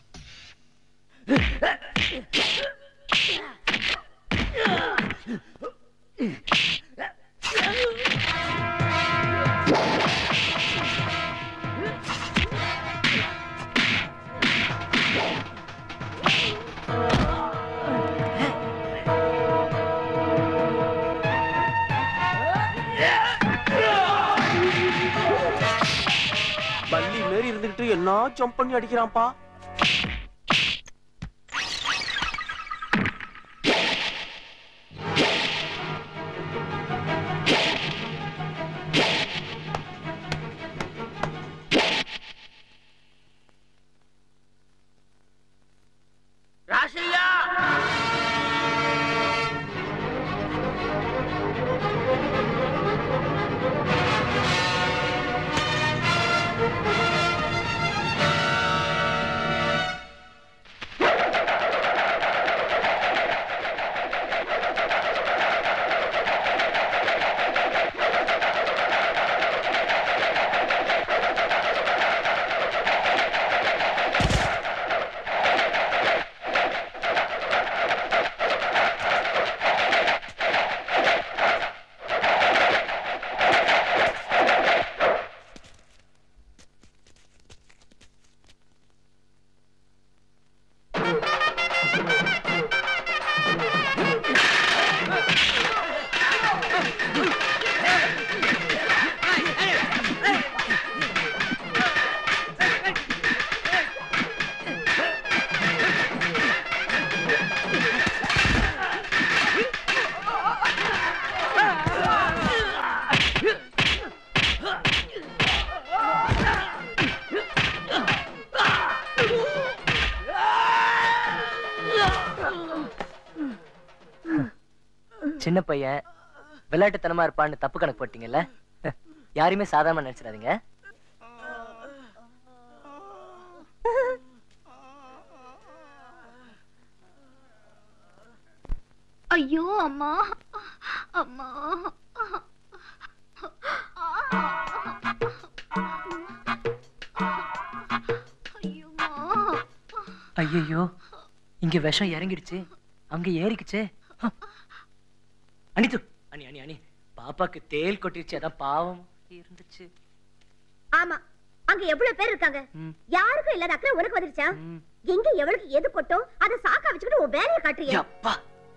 Speaker 21: பள்ளி மாரி இருந்துகிட்டு என்ன ஜம்ப் பண்ணி அடிக்கிறான்ப்பா
Speaker 13: ராசையா
Speaker 2: சின்ன பையன் விளையாட்டுத்தனமா இருப்பான்னு தப்பு கணக்கு போட்டீங்கல்ல யாரையுமே சாதாரணமா நினைச்சிடாதீங்க
Speaker 14: ஐயோ அம்மா அம்மா
Speaker 2: ஐயோ இங்க விஷம் இறங்கிடுச்சு அங்க ஏறிக்குச்சே ஹ. அனித்து அனி அனி அனி பாப்பாக்கு தேல் கொட்டிருச்சு அதான் பாவம் இருந்துச்சு
Speaker 9: ஆமா அங்க எவ்வளவு பேர் இருக்காங்க
Speaker 2: ம்.
Speaker 9: யாருக்கும் இல்லாத அக்கறை உனக்கு வந்துருச்சா எங்க எவளுக்கு எது கொட்டோ அதை சாக்கா வச்சுக்கிட்டு உன் வேலையை காட்டுறியா
Speaker 2: அப்பா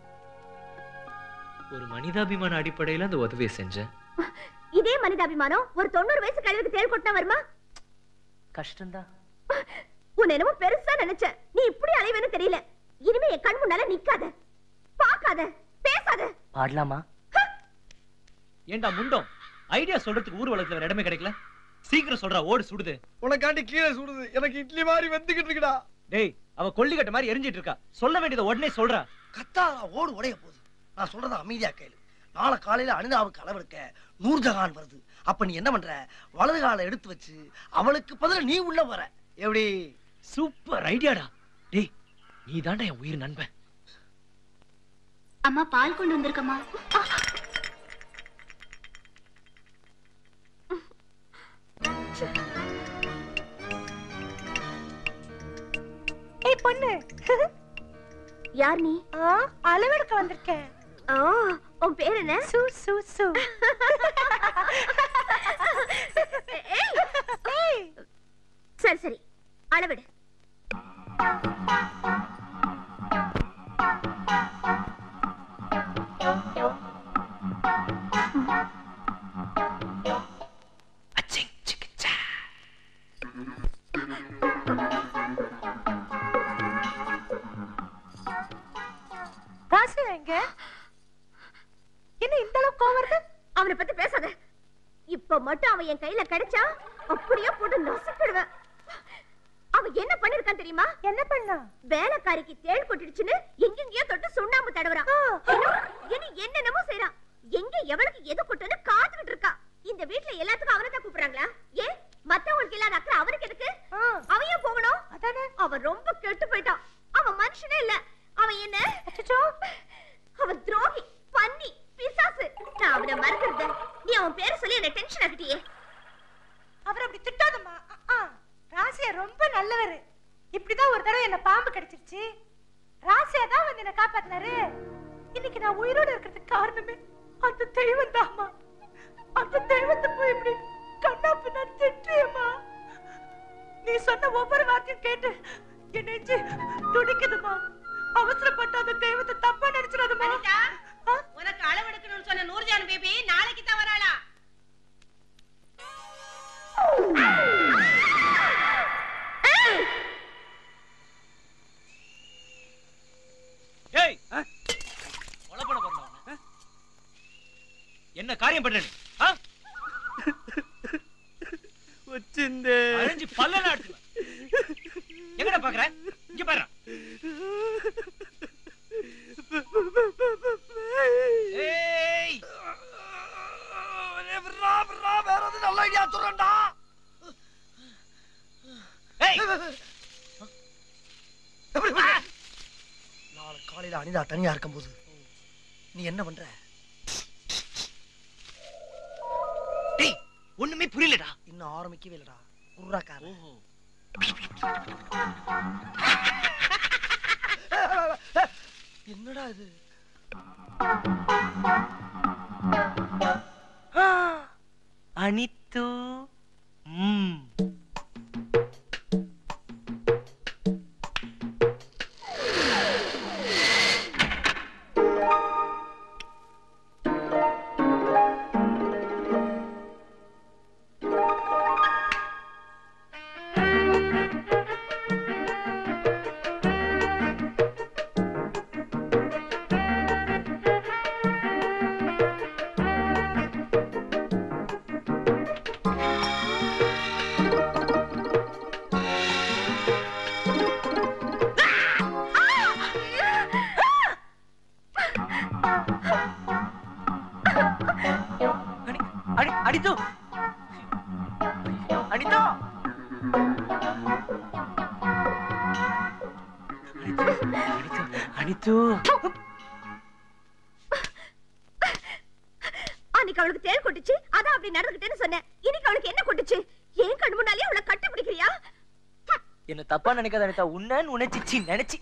Speaker 22: ஒரு மனிதாபிமான அடிப்படையில அந்த உதவியை செஞ்சேன்
Speaker 9: இதே மனிதாபிமானம் ஒரு தொண்ணூறு வயசு கழிவுக்கு தேல் கொட்டினா வருமா
Speaker 2: கஷ்டம்தான்
Speaker 9: உன்னை என்னமோ பெருசா நினைச்ச நீ இப்படி அலைவேன்னு தெரியல இனிமே என் கண் முன்னால நிக்காத பாக்காத பேசாத
Speaker 2: பாடலாமா
Speaker 22: ஏண்டா முண்டம் ஐடியா சொல்றதுக்கு ஊர் வளத்துல வேற இடமே கிடைக்கல சீக்கிரம் சொல்றா ஓடு சுடுது
Speaker 1: உனக்காண்டி கீழே சுடுது எனக்கு இட்லி மாதிரி வெந்துகிட்டு இருக்குடா
Speaker 22: டேய் அவ கொல்லிக்கட்ட மாதிரி எரிஞ்சிட்டு இருக்கா சொல்ல வேண்டியதை உடனே சொல்றா
Speaker 13: கத்தாரா ஓடு உடைய போகுது நான் சொல்றத அமைதியா கேளு நாளை காலையில அனிதாவுக்கு அளவெடுக்க நூர்ஜஹான் வருது அப்ப நீ என்ன பண்ற வலது காலை எடுத்து வச்சு அவளுக்கு பதிலா நீ உள்ள வர எப்படி
Speaker 22: சூப்பர் ஐடியாடா டேய் நீ தாண்டா என் உயிர் நண்பன்
Speaker 14: அம்மா பால் கொண்டு வந்திருக்கம்மா
Speaker 9: ஏய் பொண்ணு யார் நீ அளவெடுக்க வந்திருக்கேன் ஓ உன் பேர் என்ன சு சு சு சரி சரி அளவெடு ராசு எங்க என்ன இந்த அளவுக்கு கோவம் வருது அவனை பத்தி பேசாத இப்ப மட்டும் அவன் என் கையில கிடைச்சா அப்படியே போட்டு நசுக்கிடுவேன் அவன் என்ன பண்ணிருக்கான் தெரியுமா என்ன பண்ணா வேலைக்காரிக்கு தேள் கொட்டிடுச்சுன்னு எங்கெங்கயோ தொட்டு சுண்ணாம்பு தடவுறான் இன்னும் இனி என்னென்னமோ செய்றான் எங்க எவனுக்கு எது கொட்டுன்னு காத்துக்கிட்டு இருக்கா இந்த வீட்ல எல்லாத்துக்கும் அவனை தான் கூப்பிடுறாங்களா ஏன் மத்தவங்களுக்கு இல்லாத அக்கறை அவனுக்கு எதுக்கு அவன் ஏன் போகணும் அதானே அவன் ரொம்ப கெட்டு போயிட்டான் அவன் மனுஷனே இல்ல அவன் என்ன அவன் துரோகி பன்னி பிசாசு நான் அவனை மறக்கிறது நீ அவன் பேரை சொல்லி என்ன டென்ஷன் ஆக்கிட்டியே
Speaker 23: அவர் அப்படி திட்டாதம்மா ராசியா ரொம்ப நல்லவர் இப்படிதான் ஒரு தடவை என்ன பாம்பு கடிச்சிருச்சு ராசியா தான் வந்து என்ன காப்பாத்தினாரு இன்னைக்கு நான் உயிரோட இருக்கிறதுக்கு காரணமே அந்த தெய்வம் தாம்மா அந்த தெய்வத்தை போய் இப்படி கண்ணாப்பு நான் திட்டியம்மா நீ சொன்ன ஒவ்வொரு வார்த்தையும் கேட்டு என் நெஞ்சு துடிக்குதுமா அவசரப்பட்டு அந்த தெய்வத்தை தப்பா நினைச்சிடாதம்மா
Speaker 24: உனக்கு அளவெடுக்கணும்னு சொன்ன நூர்ஜான் பேபி நாளைக்கு தான் வராளா
Speaker 22: ஏய் கொலை பண்ண போறா உன்னை. என்ன காரியம் பண்ற நீ? ஆ?
Speaker 21: வச்சிருந்தே
Speaker 22: அரைஞ்சு பல்ல நாட்டுல எங்கடா பாக்குற இங்க பாரு ஏய்
Speaker 13: வேற எதுவும் நல்ல ஐடியா சொல்றேன்டா நாளை காலையில அனிதா தனியா இருக்கும்போது நீ என்ன பண்ற
Speaker 22: டேய் ஒண்ணுமே புரியலடா
Speaker 13: இன்னும் ஆரம்பிக்கவே இல்லடா குர்ராக்கார என்னடா இது
Speaker 2: அனித்து ம்
Speaker 19: ஆ
Speaker 2: அனித்து
Speaker 9: அன்னைக்கு அவளுக்கு தேள் கொட்டுச்சு அதான் அப்படி நடந்துக்கிட்டேன்னு சொன்னேன் இன்னைக்கு அவளுக்கு என்ன கொட்டுச்சு ஏன் கண்ணு முன்னாலே அவளை கட்டி பிடிக்கிறியா
Speaker 2: என்ன தப்பா நினைக்காத அனிதா உன்னன்னு உணர்ச்சிச்சு நினைச்சு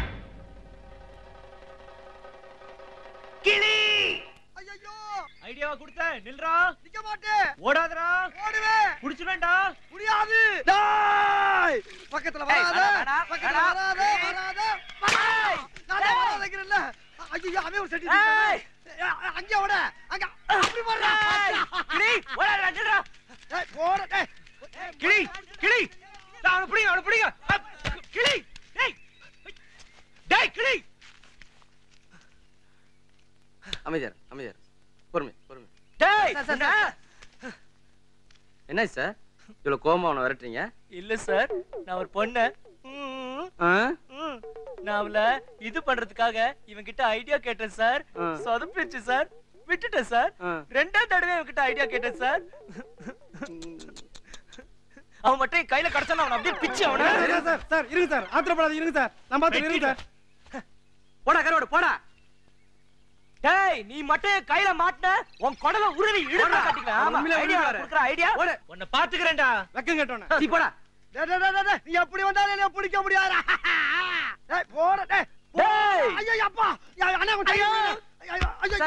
Speaker 2: கிளி
Speaker 22: ஐடியாவா கொடுத்த நில்றா
Speaker 1: நிக்க மாட்டேன்
Speaker 22: ஓடாதடா
Speaker 1: ஓடுவேன்
Speaker 22: புடிச்சுவேன்டா
Speaker 1: முடியாது டேய் பக்கத்துல வராத
Speaker 22: வேணாம், வேணாம்,
Speaker 1: பக்கத்துல வராத வராத வராத. நான் தான் வராதேங்கிறேன்ல ஐயோ அவன் ஒரு செடி அங்க ஓட அங்க அப்படி போடுறா
Speaker 2: கிளி ஓடாதடா நில்றா
Speaker 1: டேய் போட டேய்
Speaker 22: கிளி கிளி டா, அவனை பிடிங்க அவனை பிடிங்க அப், கிளி டேய் டேய் கிளி
Speaker 6: அமைதியார் அமைதியார் பொறுமை பொறுமை
Speaker 2: டேய்
Speaker 6: என்ன சார் இவ்வளவு கோவமா அவனை விரட்டுறீங்க
Speaker 2: இல்ல சார் நான் ஒரு பொண்ணு
Speaker 6: ஆ?
Speaker 2: நான் அவள இது பண்றதுக்காக இவன் கிட்ட ஐடியா கேட்டேன் சார்
Speaker 6: ஆ.
Speaker 2: சொதப்பிடுச்சு சார் விட்டுட்டேன் சார்
Speaker 6: ஆ.
Speaker 2: ரெண்டாவது தடவை இவன் கிட்ட ஐடியா கேட்டேன் சார் அவன் மட்டும் என் கையில கிடைச்சான அவன் அப்படியே பிச்சு அவன
Speaker 20: சார் சார் இருங்க சார் ஆத்திரப்படாத இருங்க சார் நான் பார்த்து இருங்க சார்
Speaker 6: போடா கருவாடு போடா
Speaker 2: டேய் நீ மட்டும் என் கையில மாட்டின உன் குடல உருவி இழுத்து காட்டிக்கலாம் ஆமா
Speaker 20: உண்மையிலே
Speaker 2: ஐடியா
Speaker 20: உருவாரு.
Speaker 2: கொடுக்குற ஐடியா உன்னை பாத்துக்கிறேன்டா
Speaker 20: வெக்கம் கட்டோன
Speaker 6: நீ போடா
Speaker 1: டேய் டேய் டேய், டேய் நீ எப்படி வந்தாலும் என்ன பிடிக்க முடியாதா டேய் போட டேய்
Speaker 2: டேய்
Speaker 1: ஐயோ அப்பா யா, அண்ணா கொஞ்சம் ஐயோ ஐயோ ஐயோ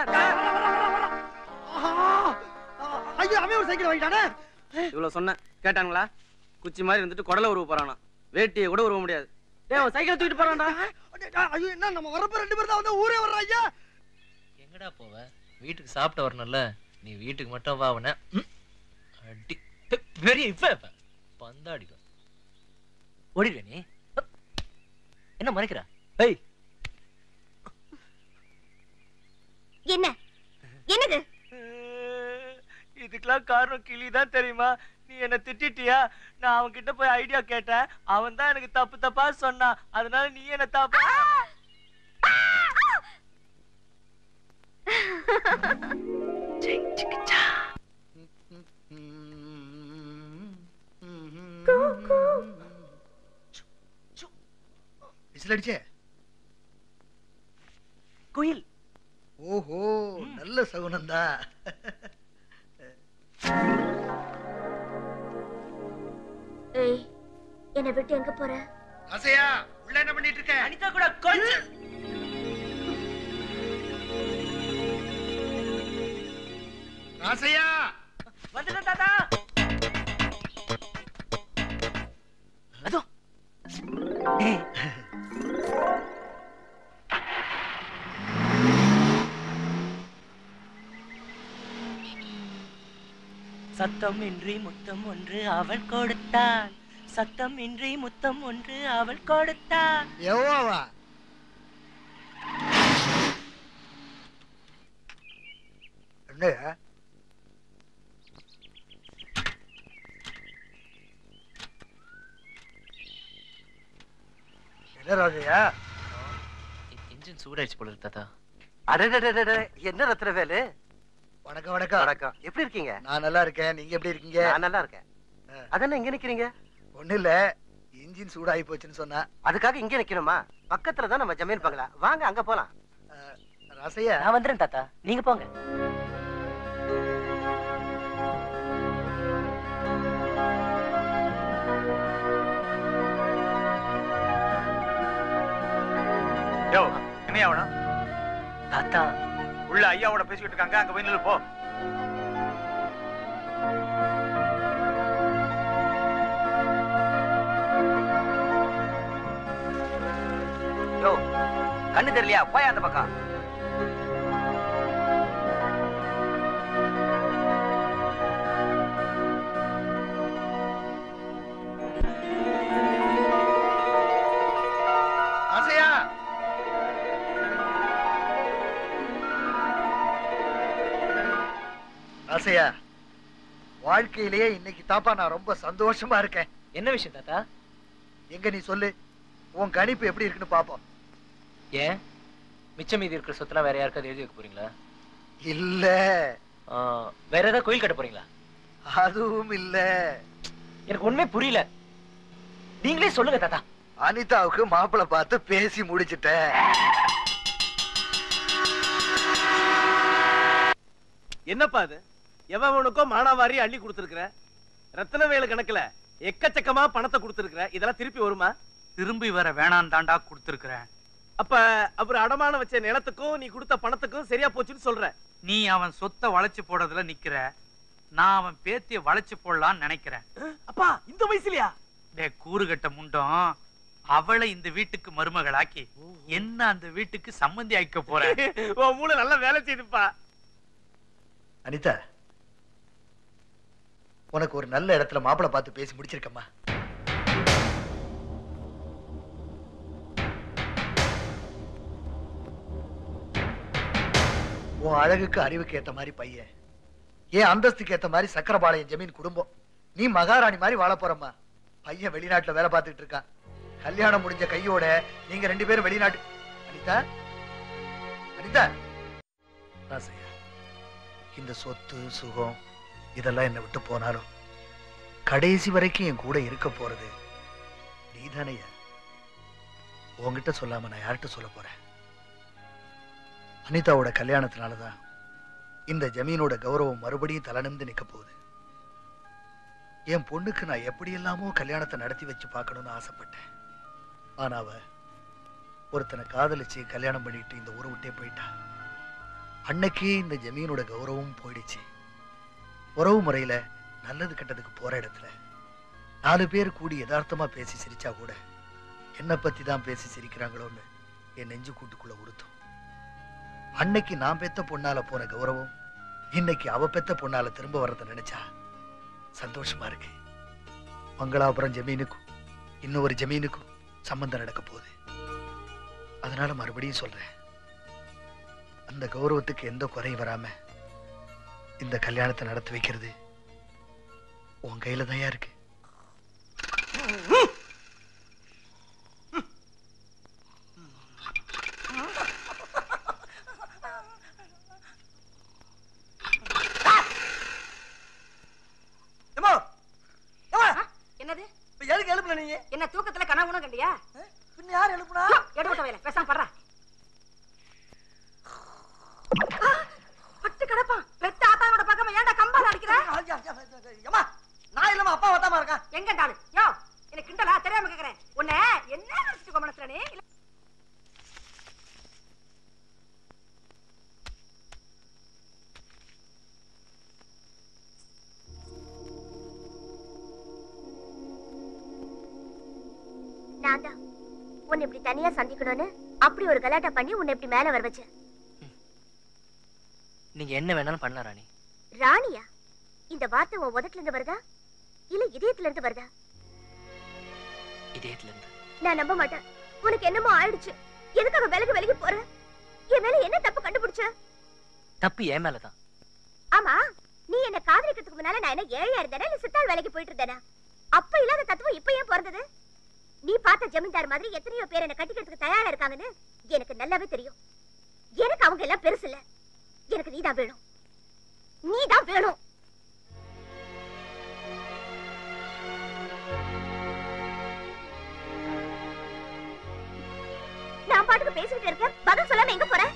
Speaker 1: ஆஹா. ஐயோ அவன் ஒரு சைக்கிள் வாங்கிட்டானே
Speaker 6: இவ்வளவு சொன்னேன் கேட்டாங்களா குச்சி மாதிரி இருந்துட்டு குடல உருவ போறானா வேட்டியை கூட உருவ முடியாது டேய் அவன் சைக்கிள் தூக்கிட்டு போறான்டா
Speaker 1: ஐயோ என்ன நம்ம வரப்ப ரெண்டு பேர் தான் வந்து ஊரே வர்றா ஐயா
Speaker 22: எங்கடா போவ வீட்டுக்கு சாப்பிட்டு வரணும்ல நீ வீட்டுக்கு மட்டும் வா அவன அடி பெ- பெரிய இப்ப இப்ப பந்தாடிக்கும் ஓடிடுவே நீ என்ன மறைக்கிறா ஏய்
Speaker 9: என்ன என்னது
Speaker 2: இதுக்கெல்லாம் காரணம் கிளி தான் தெரியுமா நீ என்ன திட்டிட்டியா நான் அவன் கிட்ட போய் ஐடியா கேட்டேன் அவன் தான் எனக்கு தப்பு தப்பா சொன்னான் அதனால நீ என்ன தப்பா
Speaker 1: விசில் அடிச்சே
Speaker 2: குயில்
Speaker 1: ஓஹோ நல்ல சகுனந்தா
Speaker 9: ஏய் என்னை விட்டு எங்க போற
Speaker 1: அசையா உள்ள என்ன பண்ணிட்டு இருக்க
Speaker 2: அனிதா கூட கொஞ்சம்
Speaker 1: ராசையா
Speaker 2: வந்துட்டேன் தாத்தா அதோ ஏய் சத்தம் இன்றி முத்தம் ஒன்று அவள் கொடுத்தாள் சத்தம் இன்றி முத்தம் ஒன்று அவள் கொடுத்தாள்
Speaker 1: எவ்வாவா என்னையா என்ன ராஜையா
Speaker 22: இன்ஜின் சூடாயிடுச்சு போல இருக்கு தாத்தா
Speaker 13: அடடடடட என்ன ரத்னவேலு
Speaker 1: வணக்கம் வணக்கம்
Speaker 13: வணக்கம் எப்படி இருக்கீங்க
Speaker 1: நான் நல்லா இருக்கேன் நீங்க எப்படி இருக்கீங்க
Speaker 13: நான் நல்லா இருக்கேன் அதென்ன இங்க நிக்கிறீங்க
Speaker 1: ஒண்ணு இல்ல இன்ஜின் சூடாகி போச்சுன்னு சொன்னா
Speaker 13: அதுக்காக இங்க நிக்கணுமா பக்கத்துல தான் நம்ம ஜமீன் பங்களா வாங்க அங்க போலாம்
Speaker 1: ரசையா
Speaker 2: நான் வந்துடுறேன் தாத்தா நீங்க போங்க
Speaker 16: யோ என்னையா வேணும்
Speaker 2: தாத்தா
Speaker 16: உள்ள ஐயாவோட பேசிக்கிட்டு இருக்காங்க அங்க போய் நில்லு போ
Speaker 17: யோ கண்ணு தெரியலையா போய் அந்த பக்கம்
Speaker 1: ஆசையா ஆசையா வாழ்க்கையிலேயே இன்னைக்கு தாப்பா நான் ரொம்ப சந்தோஷமா இருக்கேன்
Speaker 22: என்ன விஷயம் தாத்தா
Speaker 1: எங்க நீ சொல்லு உன் கணிப்பு எப்படி இருக்குன்னு பாப்போம்
Speaker 22: ஏன் மிச்சம் மீதி இருக்கிற சொத்தெல்லாம் வேற யாருக்காவது எழுதி வைக்க போறீங்களா
Speaker 1: இல்ல
Speaker 22: ஆ, வேற ஏதாவது கோயில் கட்ட போறீங்களா
Speaker 1: அதுவும் இல்ல
Speaker 22: எனக்கு ஒண்ணுமே புரியல நீங்களே சொல்லுங்க தாத்தா
Speaker 1: அனிதாவுக்கு மாப்பிள்ளை பார்த்து பேசி முடிச்சிட்டேன்
Speaker 20: என்னப்பா அது எவனுக்கோ மானாவாரி அள்ளி கொடுத்துருக்குற ரத்தன வேலு கணக்குல எக்கச்சக்கமா பணத்தை கொடுத்துருக்குற இதெல்லாம் திருப்பி வருமா
Speaker 4: திரும்பி வர வேணாம் தாண்டா கொடுத்துருக்கிறேன்
Speaker 20: அப்ப அவர் அடமானம் வச்ச நிலத்துக்கும் நீ கொடுத்த பணத்துக்கும் சரியா போச்சுன்னு சொல்ற
Speaker 4: நீ அவன் சொத்தை வளைச்சு போடுறதுல நிக்கிற நான் அவன் பேத்திய வளைச்சு போடலாம்னு நினைக்கிறேன்
Speaker 20: அப்பா இந்த வயசுலயா
Speaker 4: டே கூறுகட்ட முண்டம் அவளை இந்த வீட்டுக்கு மருமகளாக்கி என்ன அந்த வீட்டுக்கு சம்மந்தி ஆக்க போறேன்
Speaker 20: உன் மூளை நல்லா வேலை செய்துப்பா
Speaker 1: அனிதா உனக்கு ஒரு நல்ல இடத்துல மாப்பிள்ளை பார்த்து பேசி முடிச்சிருக்கம்மா உன் அழகுக்கு அறிவுக்கு ஏத்த மாதிரி பையன் ஏன் அந்தஸ்துக்கு ஏத்த மாதிரி சக்கரபாளையம் ஜமீன் குடும்பம் நீ மகாராணி மாதிரி வாழ போறம்மா பையன் வெளிநாட்டுல வேலை பார்த்துட்டு இருக்கான் கல்யாணம் முடிஞ்ச கையோட நீங்க ரெண்டு பேரும் வெளிநாட்டு அனிதா அனிதா ராசையா இந்த சொத்து சுகம் இதெல்லாம் என்னை விட்டு போனாலும் கடைசி வரைக்கும் என் கூட இருக்க போறது நீதானையா உன்கிட்ட சொல்லாம நான் யார்கிட்ட சொல்ல போறேன் அனிதாவோட கல்யாணத்தினாலதான் இந்த ஜமீனோட கௌரவம் மறுபடியும் தலநிமிந்து நிக்க போகுது என் பொண்ணுக்கு நான் எப்படி எல்லாமோ கல்யாணத்தை நடத்தி வச்சு பார்க்கணும்னு ஆசைப்பட்டேன் ஆனா அவ ஒருத்தனை காதலிச்சு கல்யாணம் பண்ணிட்டு இந்த ஊரை விட்டே போயிட்டா அன்னைக்கே இந்த ஜமீனோட கௌரவம் போயிடுச்சு உறவு முறையில நல்லது கெட்டதுக்கு போற இடத்துல நாலு பேர் கூடி யதார்த்தமா பேசி சிரிச்சா கூட என்ன பத்தி தான் பேசி சிரிக்கிறாங்களோன்னு என் நெஞ்சு கூட்டுக்குள்ள உறுத்தும் அன்னைக்கு நான் பெத்த பொண்ணால போன கௌரவம் இன்னைக்கு அவ பெத்த பொண்ணால திரும்ப வர்றத நினைச்சா சந்தோஷமா இருக்கு மங்களாபுரம் ஜமீனுக்கும் இன்னொரு ஜமீனுக்கும் சம்பந்தம் நடக்க போகுது அதனால மறுபடியும் சொல்றேன் அந்த கௌரவத்துக்கு எந்த குறையும் வராம இந்த கல்யாணத்தை நடத்தி வைக்கிறது உன் கையில தான் இருக்கு
Speaker 13: ஏம்மா, ஏம்மா,
Speaker 9: என்னது
Speaker 13: இப்ப எதுக்கு எழுப்புல நீ
Speaker 9: என்ன தூக்கத்துல கனவுன கண்டியா
Speaker 13: பின்ன யார் எழுப்புனா
Speaker 9: எடுபட்ட வேலை பேசாம படுறா பட்டு கிடப்பான் பெத்த ஆத்தாவோட பக்கமா ஏன்டா கம்பால அடிக்கிற
Speaker 13: ஏம்மா நான் இல்லம்மா அப்பா வத்தாம இருக்கான்
Speaker 9: எங்க டாலு யோ எனக்கு கிண்டலா தெரியாம கேக்குறேன் உன்னை என்ன நினைச்சிட்டு மனசுல நீ இல்ல-
Speaker 8: நான் தான் உன்னை இப்படி தனியா சந்திக்கணும்னு அப்படி ஒரு கலாட்டா பண்ணி உன்னை இப்படி மேல வர வச்சேன்
Speaker 2: நீங்க என்ன வேணாலும் பண்ணலாம் ராணி
Speaker 8: ராணியா இந்த வார்த்தை உன் உதட்டுல இருந்து வருதா இல்ல இதயத்துல இருந்து வருதா
Speaker 2: இதயத்துல இருந்து
Speaker 8: நான் நம்ப மாட்டேன் உனக்கு என்னமோ ஆயிடுச்சு எதுக்காக விலகி விலகி போற என் மேல என்ன தப்பு கண்டுபிடிச்ச
Speaker 2: தப்பு என் மேலதான்
Speaker 8: ஆமா நீ என்ன காதலிக்கிறதுக்கு முன்னால நான் என்ன ஏழையா இருந்தேனா இல்ல சித்தாள் வேலைக்கு போயிட்டு இருந்தேனா அப்ப இல்லாத தத்துவம் இப்ப ஏன் பிறந்தது நீ பார்த்த ஜமீன்தார் மாதிரி எத்தனையோ பேர் என்ன கட்டிக்கிறதுக்கு தயாரா இருக்காங்கன்னு எனக்கு நல்லாவே தெரியும் எனக்கு அவங்க எல்லாம் பெருசு இல்ல எனக்கு நீதான் வேணும் நீதான் வேணும் நான் பாட்டுக்கு பேசிட்டு இருக்கேன் பதில் சொல்லாம எங்க போற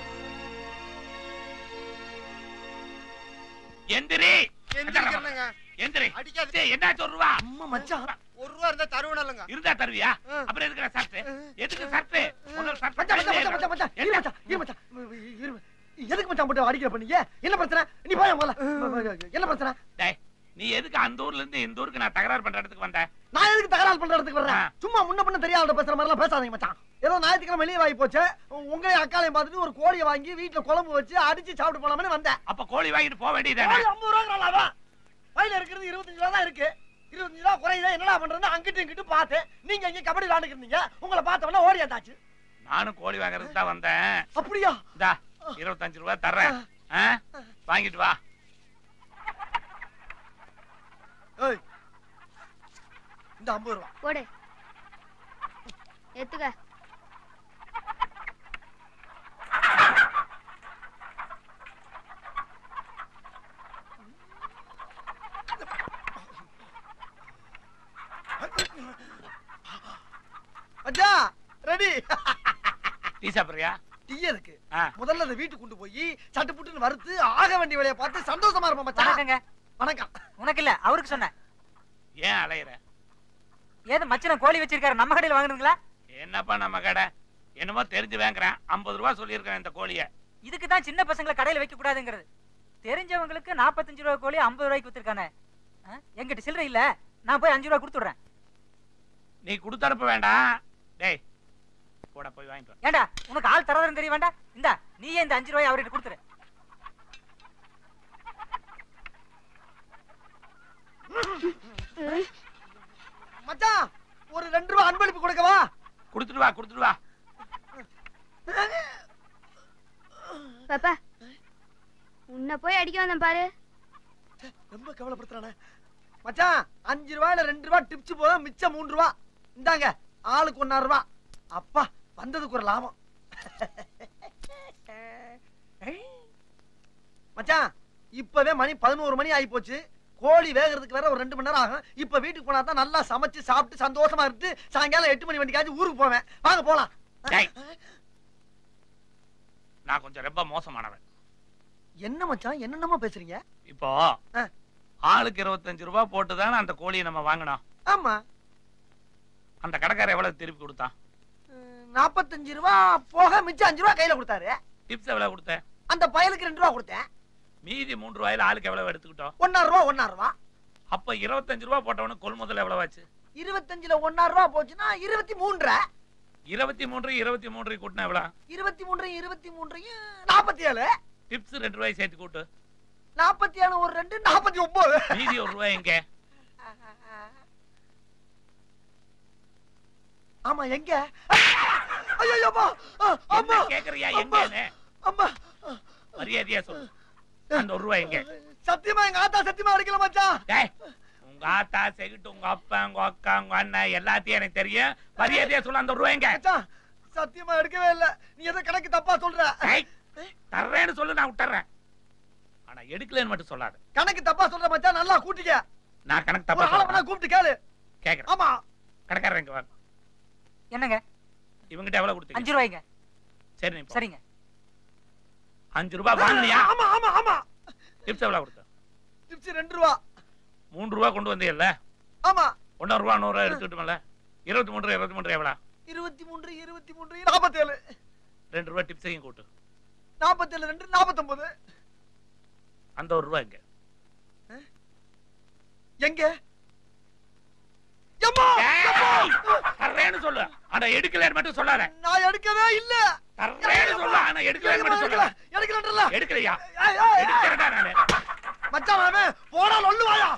Speaker 16: எந்திரி எந்திரி டேய், என்னாச்சு ஒரு ரூபா
Speaker 13: மச்சான்
Speaker 16: ஒரு ரூபா இருந்தா தருவனல்லங்க இருந்தா தருவியா அப்புறம் எதுக்கு சர்ட் எதுக்கு சர்ட் முதல்ல சர்ட்
Speaker 13: மச்சான் மச்சான் மச்சான் மச்சான் இரு மச்சான் இரு மச்சான் இரு எதுக்கு மச்சான் போட்டு அடிக்கிற பண்ணீங்க என்ன பிரச்சனை நீ போய் முதல்ல என்ன பிரச்சனை
Speaker 16: டேய் நீ எதுக்கு அந்த ஊர்ல இருந்து இந்த ஊருக்கு நான் தகராறு பண்ற இடத்துக்கு வந்த
Speaker 13: நான் எதுக்கு தகராறு பண்ற இடத்துக்கு வர்றேன் சும்மா முன்ன பின்ன தெரியாத பேசுற மாதிரி எல்லாம் பேசாதீங்க மச்சான் ஏதோ ஞாயிற்றுக்கிழமை வெளியே வாங்கி போச்சு உங்களையும் அக்காலையும் பார்த்துட்டு ஒரு கோழியை வாங்கி வீட்டுல குழம்பு வச்சு அடிச்சு சாப்பிட்டு போலாம்னு வந்தேன்
Speaker 16: அப்ப கோழி வாங்கிட்டு போக வேண்டியதானே
Speaker 13: கோழி ஐம்பது ரூபா வயல இருக்கிறது இருபத்தஞ்சு ரூபா தான் இருக்கு இருபத்தஞ்சு ரூபா குறையுதா என்னடா பண்றது அங்கிட்டு இங்கிட்டு பார்த்தேன் நீங்க இங்க கபடி விளாண்டுக்கிறீங்க உங்களை பார்த்தவன ஓடி வந்தாச்சு
Speaker 16: நானும் கோழி வாங்குறதுக்கு தான் வந்தேன்
Speaker 13: அப்படியா
Speaker 16: இந்தா இருபத்தஞ்சு ரூபா தர்றேன் ஆ? வாங்கிட்டு வா
Speaker 13: ஏய் இந்த ஐம்பது ரூபா
Speaker 14: போடு எடுத்துக்க
Speaker 13: மச்சான் ரெடி
Speaker 16: டீ சாப்பிடுறியா
Speaker 13: டீ இருக்கு முதல்ல அதை வீட்டுக்கு கொண்டு போய் சட்டு புட்டுன்னு வறுத்து ஆக வேண்டிய வேலையை பார்த்து சந்தோஷமா இருப்போம் மச்சான்
Speaker 7: வணக்கங்க
Speaker 13: வணக்கம்
Speaker 7: உனக்கு இல்ல அவருக்கு சொன்னேன்
Speaker 16: ஏன் அலையிற
Speaker 7: ஏது மச்சன கோழி வச்சிருக்காரு நம்ம கடையில் வாங்குறீங்களா
Speaker 16: என்னப்பா நம்ம கடை என்னமோ தெரிஞ்சு வாங்குறேன் ஐம்பது ரூபா சொல்லியிருக்கேன் இந்த கோழியை
Speaker 7: இதுக்கு தான் சின்ன பசங்களை கடையில் வைக்க கூடாதுங்கிறது தெரிஞ்சவங்களுக்கு நாற்பத்தஞ்சு ரூபா கோழி ஐம்பது ரூபாய்க்கு வித்துருக்கானே ஆ, என்கிட்ட சில்லறை இல்ல நான் போய் அஞ்சு ரூபா கொடுத்துடுறேன்
Speaker 16: நீ கொடுத்து அனுப்ப வேண்டாம் டேய் போட போய் வாங்கிட்டு வா.
Speaker 7: ஏண்டா உனக்கு ஆள் தரதுன்னு தெரிய வேண்டாம் இந்தா நீயே இந்த அஞ்சு ரூபாய் அவர்கிட்ட கொடுத்துரு
Speaker 13: மச்சான் ஒரு ரெண்டு ரூபா அன்பளிப்பு கொடுக்கவா
Speaker 16: கொடுத்துட்டு வா கொடுத்துட்டு வா
Speaker 14: பாப்பா உன்னை போய் அடிக்க வந்தேன் பாரு
Speaker 13: ரொம்ப கவலைப்படுத்துறானே மச்சான் அஞ்சு ரூபாயில ரெண்டு ரூபா டிப்ஸ் போதும் மிச்சம் மூணு ரூபா இந்தாங்க ஆளுக்கு ஒன்னாறு ரூபா அப்பா வந்ததுக்கு ஒரு லாபம் மச்சான் இப்பவே மணி பதினோரு மணி ஆகி போச்சு கோழி வேகிறதுக்கு வேற ஒரு ரெண்டு மணி நேரம் ஆகும் இப்ப வீட்டுக்கு போனா தான் நல்லா சமைச்சு சாப்பிட்டு சந்தோஷமா இருந்து சாயங்காலம் எட்டு மணி வண்டிக்காச்சும் ஊருக்கு போவேன் வாங்க போலாம்
Speaker 16: டேய் நான் கொஞ்சம் ரொம்ப மோசமானவன்
Speaker 13: என்ன மச்சான் என்னென்னமோ பேசுறீங்க
Speaker 16: இப்போ ஆளுக்கு இருபத்தஞ்சு ரூபாய் போட்டு தானே அந்த கோழியை நம்ம வாங்கினோம்
Speaker 13: ஆமா
Speaker 16: அந்த கடைக்காரர் எவ்வளவு திருப்பி கொடுத்தான்
Speaker 13: நாற்பத்தஞ்சு ரூபா போக மிச்சம் அஞ்சு ரூபா கையில கொடுத்தாரு
Speaker 16: டிப்ஸ் எவ்வளவு கொடுத்த
Speaker 13: அந்த பயலுக்கு ரெண்டு ரூபா கொடுத்தேன்
Speaker 16: மீதி மூன்று ரூபாயில ஆளுக்கு எவ்வளவு எடுத்துக்கிட்டோம்
Speaker 13: ஒன்னாறு ரூபா ஒன்னாறு ரூபா
Speaker 16: அப்ப இருபத்தஞ்சு ரூபாய் போட்டவனுக்கு கொள்முதல் எவ்வளவு ஆச்சு
Speaker 13: இருபத்தஞ்சுல ஒன்னாறு ரூபா போச்சுன்னா இருபத்தி மூன்றரை
Speaker 16: இருபத்தி மூன்று இருபத்தி மூன்று கூட்டினா எவ்வளவு
Speaker 13: இருபத்தி மூன்று இருபத்தி மூன்றையும் நாற்பத்தி ஏழு
Speaker 16: டிப்ஸ் ரெண்டு ரூபாய் சேர்த்து கூட்டு
Speaker 13: நாற்பத்தி ஏழு ஒரு ரெண்டு நாற்பத்தி ஒன்பது
Speaker 16: மீதி ஒரு ரூபாய் எங்க
Speaker 13: ஆமா எங்க ஐயோ
Speaker 16: என்ன கேக்குறியா எங்கன்னு
Speaker 13: அம்மா
Speaker 16: மரியாதையா சொல்லு அந்த ஒரு ரூபாய் எங்க
Speaker 13: சத்தியமா எங்க ஆத்தா சத்தியமா அடிக்கல மச்சான்
Speaker 16: டேய் உங்க ஆத்தா செகிட்டு உங்க அப்பா உங்க அக்கா உங்க அண்ணன் எல்லாத்தையும் எனக்கு தெரியும் மரியாதையா சொல்ல அந்த ஒரு ரூபாய் எங்க
Speaker 13: சத்தியமா எடுக்கவே இல்ல நீ ஏதோ கணக்கு தப்பா சொல்ற
Speaker 16: தர்றேன்னு சொல்லு நான் விட்டுறேன் ஆனா எடுக்கலன்னு மட்டும் சொல்லாத
Speaker 13: கணக்கு தப்பா சொல்ற மச்சான் நல்லா கூட்டிக்க
Speaker 16: நான் கணக்கு
Speaker 13: ஒரு
Speaker 16: தப்பா
Speaker 13: ஆளை வேணா
Speaker 16: சொல்றேன்
Speaker 13: கூப்பிட்டு கேளு
Speaker 16: கேக்குறேன்
Speaker 13: ஆமா
Speaker 16: கடைக்காரன் இங்க வாங்க
Speaker 7: என்னங்க
Speaker 16: இவங்கிட்ட எவ்வளவு கொடுத்தீங்க
Speaker 7: அஞ்சு ரூபாய்ங்க
Speaker 16: சரி நீ போ.
Speaker 7: சரிங்க
Speaker 16: அஞ்சு ரூபாய் வாங்கினியா
Speaker 13: ஆமா ஆமா ஆமா
Speaker 16: டிப்ஸ் எவ்வளவு கொடுத்த
Speaker 13: டிப்ஸ் ரெண்டு ரூபா
Speaker 16: மூன்று ரூபா கொண்டு வந்தீங்கல்ல
Speaker 13: ஆமா
Speaker 16: ஒன்னொரு ரூபா நூறு ரூபா எடுத்துக்கிட்டோம்ல இருபத்தி மூன்று இருபத்தி மூன்று எவ்வளவு
Speaker 13: இருபத்தி மூன்று இருபத்தி மூன்று நாற்பத்தேழு
Speaker 16: ரெண்டு ரூபாய் டிப்ஸையும் கூட்டு
Speaker 13: நாற்பத்தேழு ரெண்டு நாற்பத்தொன்பது
Speaker 16: அந்த ஒரு ரூபாய் எங்க
Speaker 13: எங்க எம்மா
Speaker 16: ஏய், தர்றேன்னு சொல்லு ஆனா எடுக்கலன்னு மட்டும் சொல்லாத
Speaker 13: நான் எடுக்கவே இல்ல
Speaker 16: தர்றேன்னு சொல்லு ஆனா எடுக்கலன்னு மட்டும் சொல்லாத
Speaker 13: எடுக்கலன்றல
Speaker 16: எடுக்கலையா
Speaker 13: ஏய், ஏய், ஏய்.
Speaker 16: எடுக்கிறேன்டா நானு
Speaker 13: மச்சான் அவன் போடா லொல்லு வாயா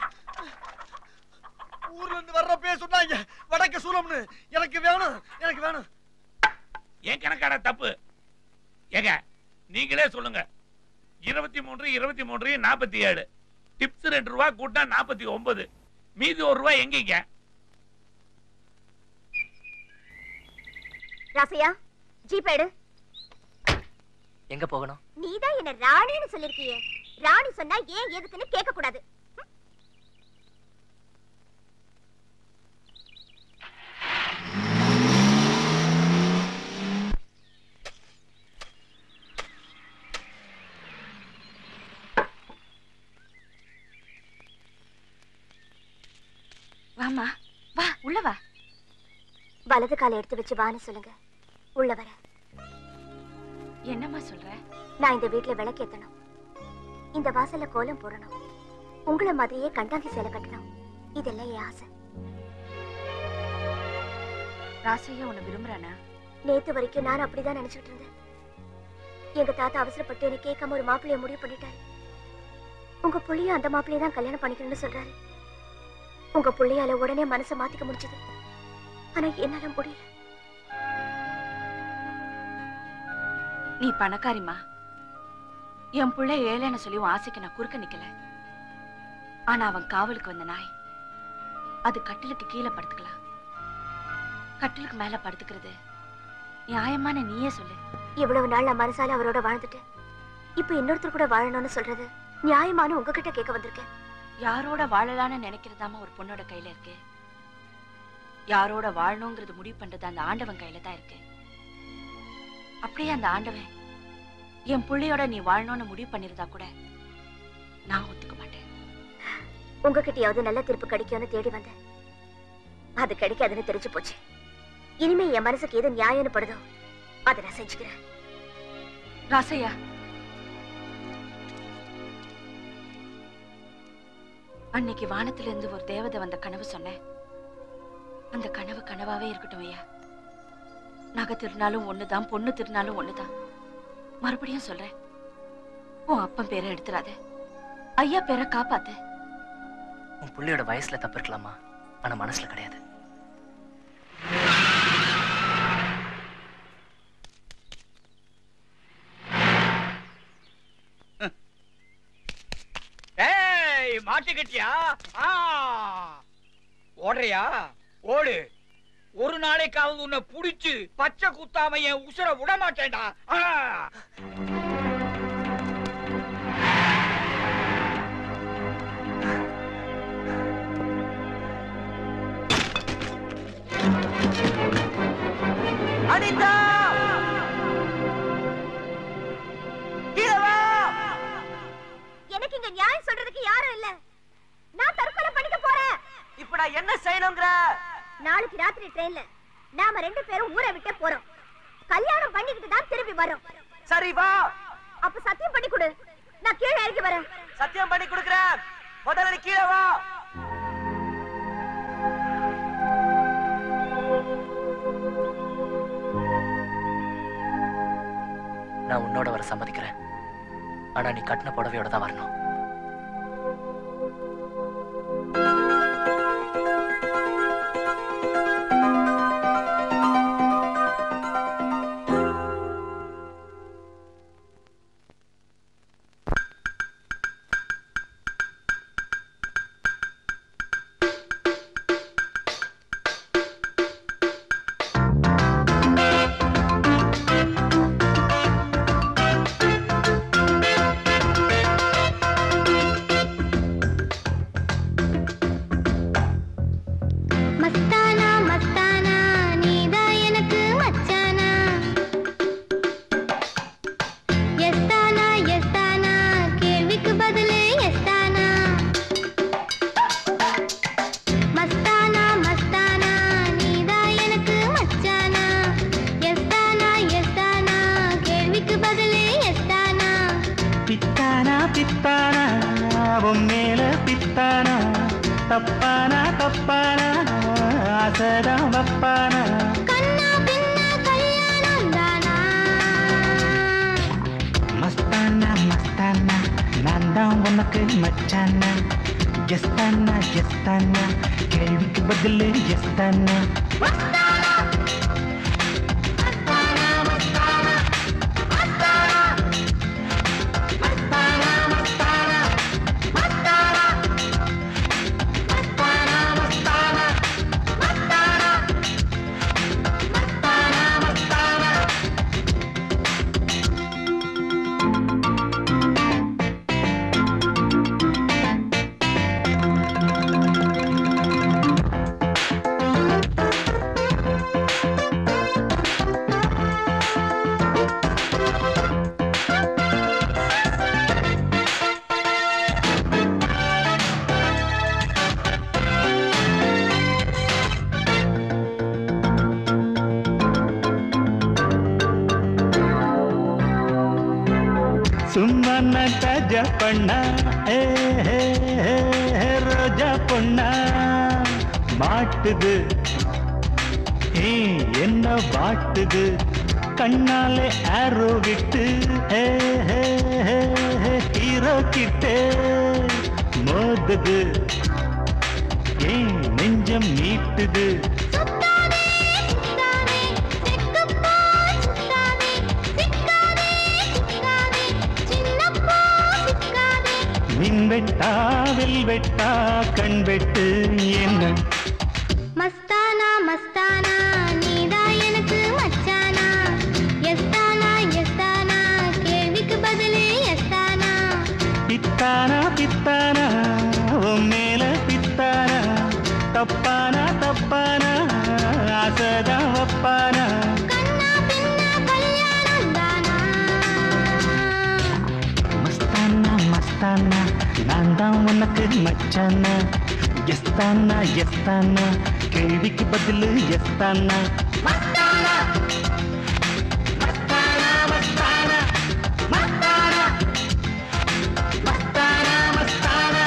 Speaker 13: ஊர்ல இருந்து வர்றப்பே சொன்னாங்க வடக்கு சூலம்னு எனக்கு வேணும் எனக்கு வேணும்
Speaker 16: என் கணக்கான தப்பு ஏங்க நீங்களே சொல்லுங்க இருபத்தி மூன்று இருபத்தி மூன்று நாற்பத்தி ஏழு டிப்ஸ் ரெண்டு ரூபா கூட்டா நாற்பத்தி ஒன்பது மீதி ஒரு ரூபாய் எங்கீங்க
Speaker 14: ராசையா ஜீப் எடு
Speaker 2: எங்க போகணும்
Speaker 14: நீதான் என்ன ராணின்னு சொல்லிருக்கியே ராணி சொன்னா ஏன் எதுக்குன்னு கேட்க கூடாது வாமா வா உள்ள வா வலது காலை எடுத்து வச்சு வான்னு சொல்லுங்க உள்ள வர
Speaker 8: என்னம்மா சொல்ற
Speaker 14: நான் இந்த வீட்ல விளக்கேத்தணும் இந்த வாசல்ல கோலம் போடணும் உங்களை மாதிரியே கண்டாங்கி சேலை கட்டணும் இதெல்லாம் என் ஆசை
Speaker 8: ராசையா உன்னை விரும்புறானா
Speaker 14: நேத்து வரைக்கும் நான் அப்படிதான் நினைச்சிட்டு இருந்தேன் எங்க தாத்தா அவசரப்பட்டு என்ன கேட்காம ஒரு மாப்பிள்ளைய முடிவு பண்ணிட்டாரு உங்க புள்ளைய அந்த மாப்பிள்ளைய தான் கல்யாணம் பண்ணிக்கணும்னு சொல்றாரு உங்க புள்ளையால உடனே மனசை மாத்திக்க முடிஞ்சது ஆனா என்னால முடியல
Speaker 8: நீ பணக்காரிமா என் புள்ள ஏழைன்னு சொல்லி உன் ஆசைக்கு நான் குறுக்க நிக்கல ஆனா அவன் காவலுக்கு வந்த நாய் அது கட்டிலுக்கு கீழே படுத்துக்கலாம் கட்டிலுக்கு மேல படுத்துக்கிறது நியாயமான நீயே சொல்லு
Speaker 14: இவ்வளவு நாள் நான் மனசால அவரோட வாழ்ந்துட்டேன் இப்ப இன்னொருத்தர் கூட வாழணும்னு சொல்றது நியாயமான உங்ககிட்ட கேட்க வந்திருக்கேன்
Speaker 8: யாரோட வாழலாம்னு நினைக்கிறதாம ஒரு பொண்ணோட கையில இருக்கு யாரோட வாழணுங்கிறது முடிவு பண்றது அந்த ஆண்டவன் கையில தான் இருக்கு அப்படியே அந்த ஆண்டவன் என் புள்ளையோட நீ வாழணும்னு முடிவு பண்ணிருந்தா கூட நான் ஒத்துக்க மாட்டேன்
Speaker 9: உங்ககிட்டயாவது நல்ல தீர்ப்பு கிடைக்கும்னு தேடி வந்தேன் அது கிடைக்காதுன்னு தெரிஞ்சு போச்சு இனிமே என் மனசுக்கு எது நியாயம்னு படுதோ அதை நான் செஞ்சுக்கிறேன்
Speaker 8: ராசையா அன்னைக்கு வானத்துல இருந்து ஒரு தேவதை வந்த கனவு சொன்னேன் அந்த கனவு கனவாவே இருக்கட்டும் ஐயா நகை திருநாளும் ஒண்ணுதான் பொண்ணு திருநாளும் ஒண்ணுதான் மறுபடியும் சொல்றேன் உன் அப்பன் பேரை எடுத்துறாத ஐயா பேரை காப்பாத்து
Speaker 2: உன் புள்ளையோட வயசுல தப்பு இருக்கலாமா ஆனா மனசுல கிடையாது
Speaker 3: ஏய் மாட்டிக்கிட்டியா ஆ ஓடுறியா ஓடு ஒரு நாளைக்காவது உன்னை புடிச்சு பச்சை குத்தாம என் உசுர விட மாட்டேன்டா ஆ.
Speaker 6: அனிதா கீழே வா
Speaker 9: எனக்கு இங்க நியாயம் சொல்றதுக்கு யாரும் இல்ல நான் தற்கொலை பண்ணிக்க போறேன்
Speaker 6: இப்ப நான் என்ன செய்யணுங்கிற
Speaker 9: நாளைக்கு ராத்திரி ட்ரெயின்ல நாம ரெண்டு பேரும் ஊரை விட்டே போறோம் கல்யாணம் பண்ணிக்கிட்டு தான் திரும்பி வரோம்
Speaker 6: சரி வா
Speaker 9: அப்ப சத்தியம் பண்ணி கொடு நான் கீழே இறங்கி வரேன்
Speaker 6: சத்தியம் பண்ணி கொடுக்குறேன் முதல்ல நீ கீழே வா
Speaker 2: நான் உன்னோட வர சம்மதிக்கிறேன் ஆனா நீ கட்டின புடவையோட தான் வரணும்
Speaker 19: மஸ்தானா மஸ்தானா நீதான் எனக்கு மச்சானா எஸ்தானா எஸ்தானா கேள்விக்கு பதிலு எஸ்தானா மஸ்தானா மஸ்தானா நீதான் எனக்கு மச்சானா எஸ்தானா எஸ்தானா கேள்விக்கு பதிலு எஸ்தானா
Speaker 15: பித்தானா பித்தானா உன் மேல பித்தானா தப்பானா தப்பானா ஆசைதான் வப்பானா
Speaker 19: கண்ணா பின்னா கல்யாணம் தானா
Speaker 15: மஸ்தானா மஸ்தானா நான் தான் உனக்கு மச்சானா எஸ்தானா எஸ்தானா கேள்விக்கு பதில் எஸ்தானா சும்மா நட்டாஜ பண்ணா ஏ ஹே, ஹே, ஹே, ரோஜா பொண்ணா மாட்டுது ஏ என்ன வாட்டுது கண்ணாலே ஆரோ விட்டு ஏ ஹே, ஹே, ஹே, ஹீரோ கிட்டே மோதுது ஏ நெஞ்சம் மீட்டுது மின் வெட்டா வில் வெட்டா கண் வெட்டு என்ன
Speaker 19: மஸ்தானா மஸ்தானா நீதான் எனக்கு மச்சானா எஸ்தானா எஸ்தானா கேள்விக்கு பதிலு எஸ்தானா
Speaker 15: பித்தானா பித்தானா உன் மேல பித்தானா தப்பானா தப்பானா எஸ்தானா நான் தான் உனக்கு மச்சானா எஸ்தானா எஸ்தானா கேள்விக்கு பதில் எஸ்தானா
Speaker 19: மஸ்தானா மஸ்தானா மஸ்தானா மஸ்தானா மஸ்தானா மஸ்தானா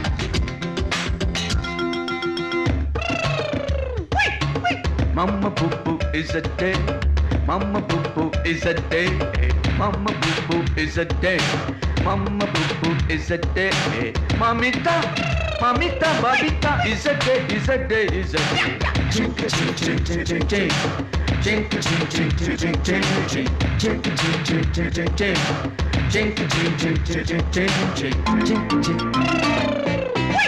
Speaker 10: Mama boo boo is a day. Mama boo boo is a day. Mama boo boo is a day. Mama boo boo is a day. Mamita, mamita, babita is a day, is a day, is a day. Chink chink chink chink chink chink. Chink chink chink chink chink chink. Chink chink chink chink chink chink. Chink chink chink chink chink chink. Chink chink chink.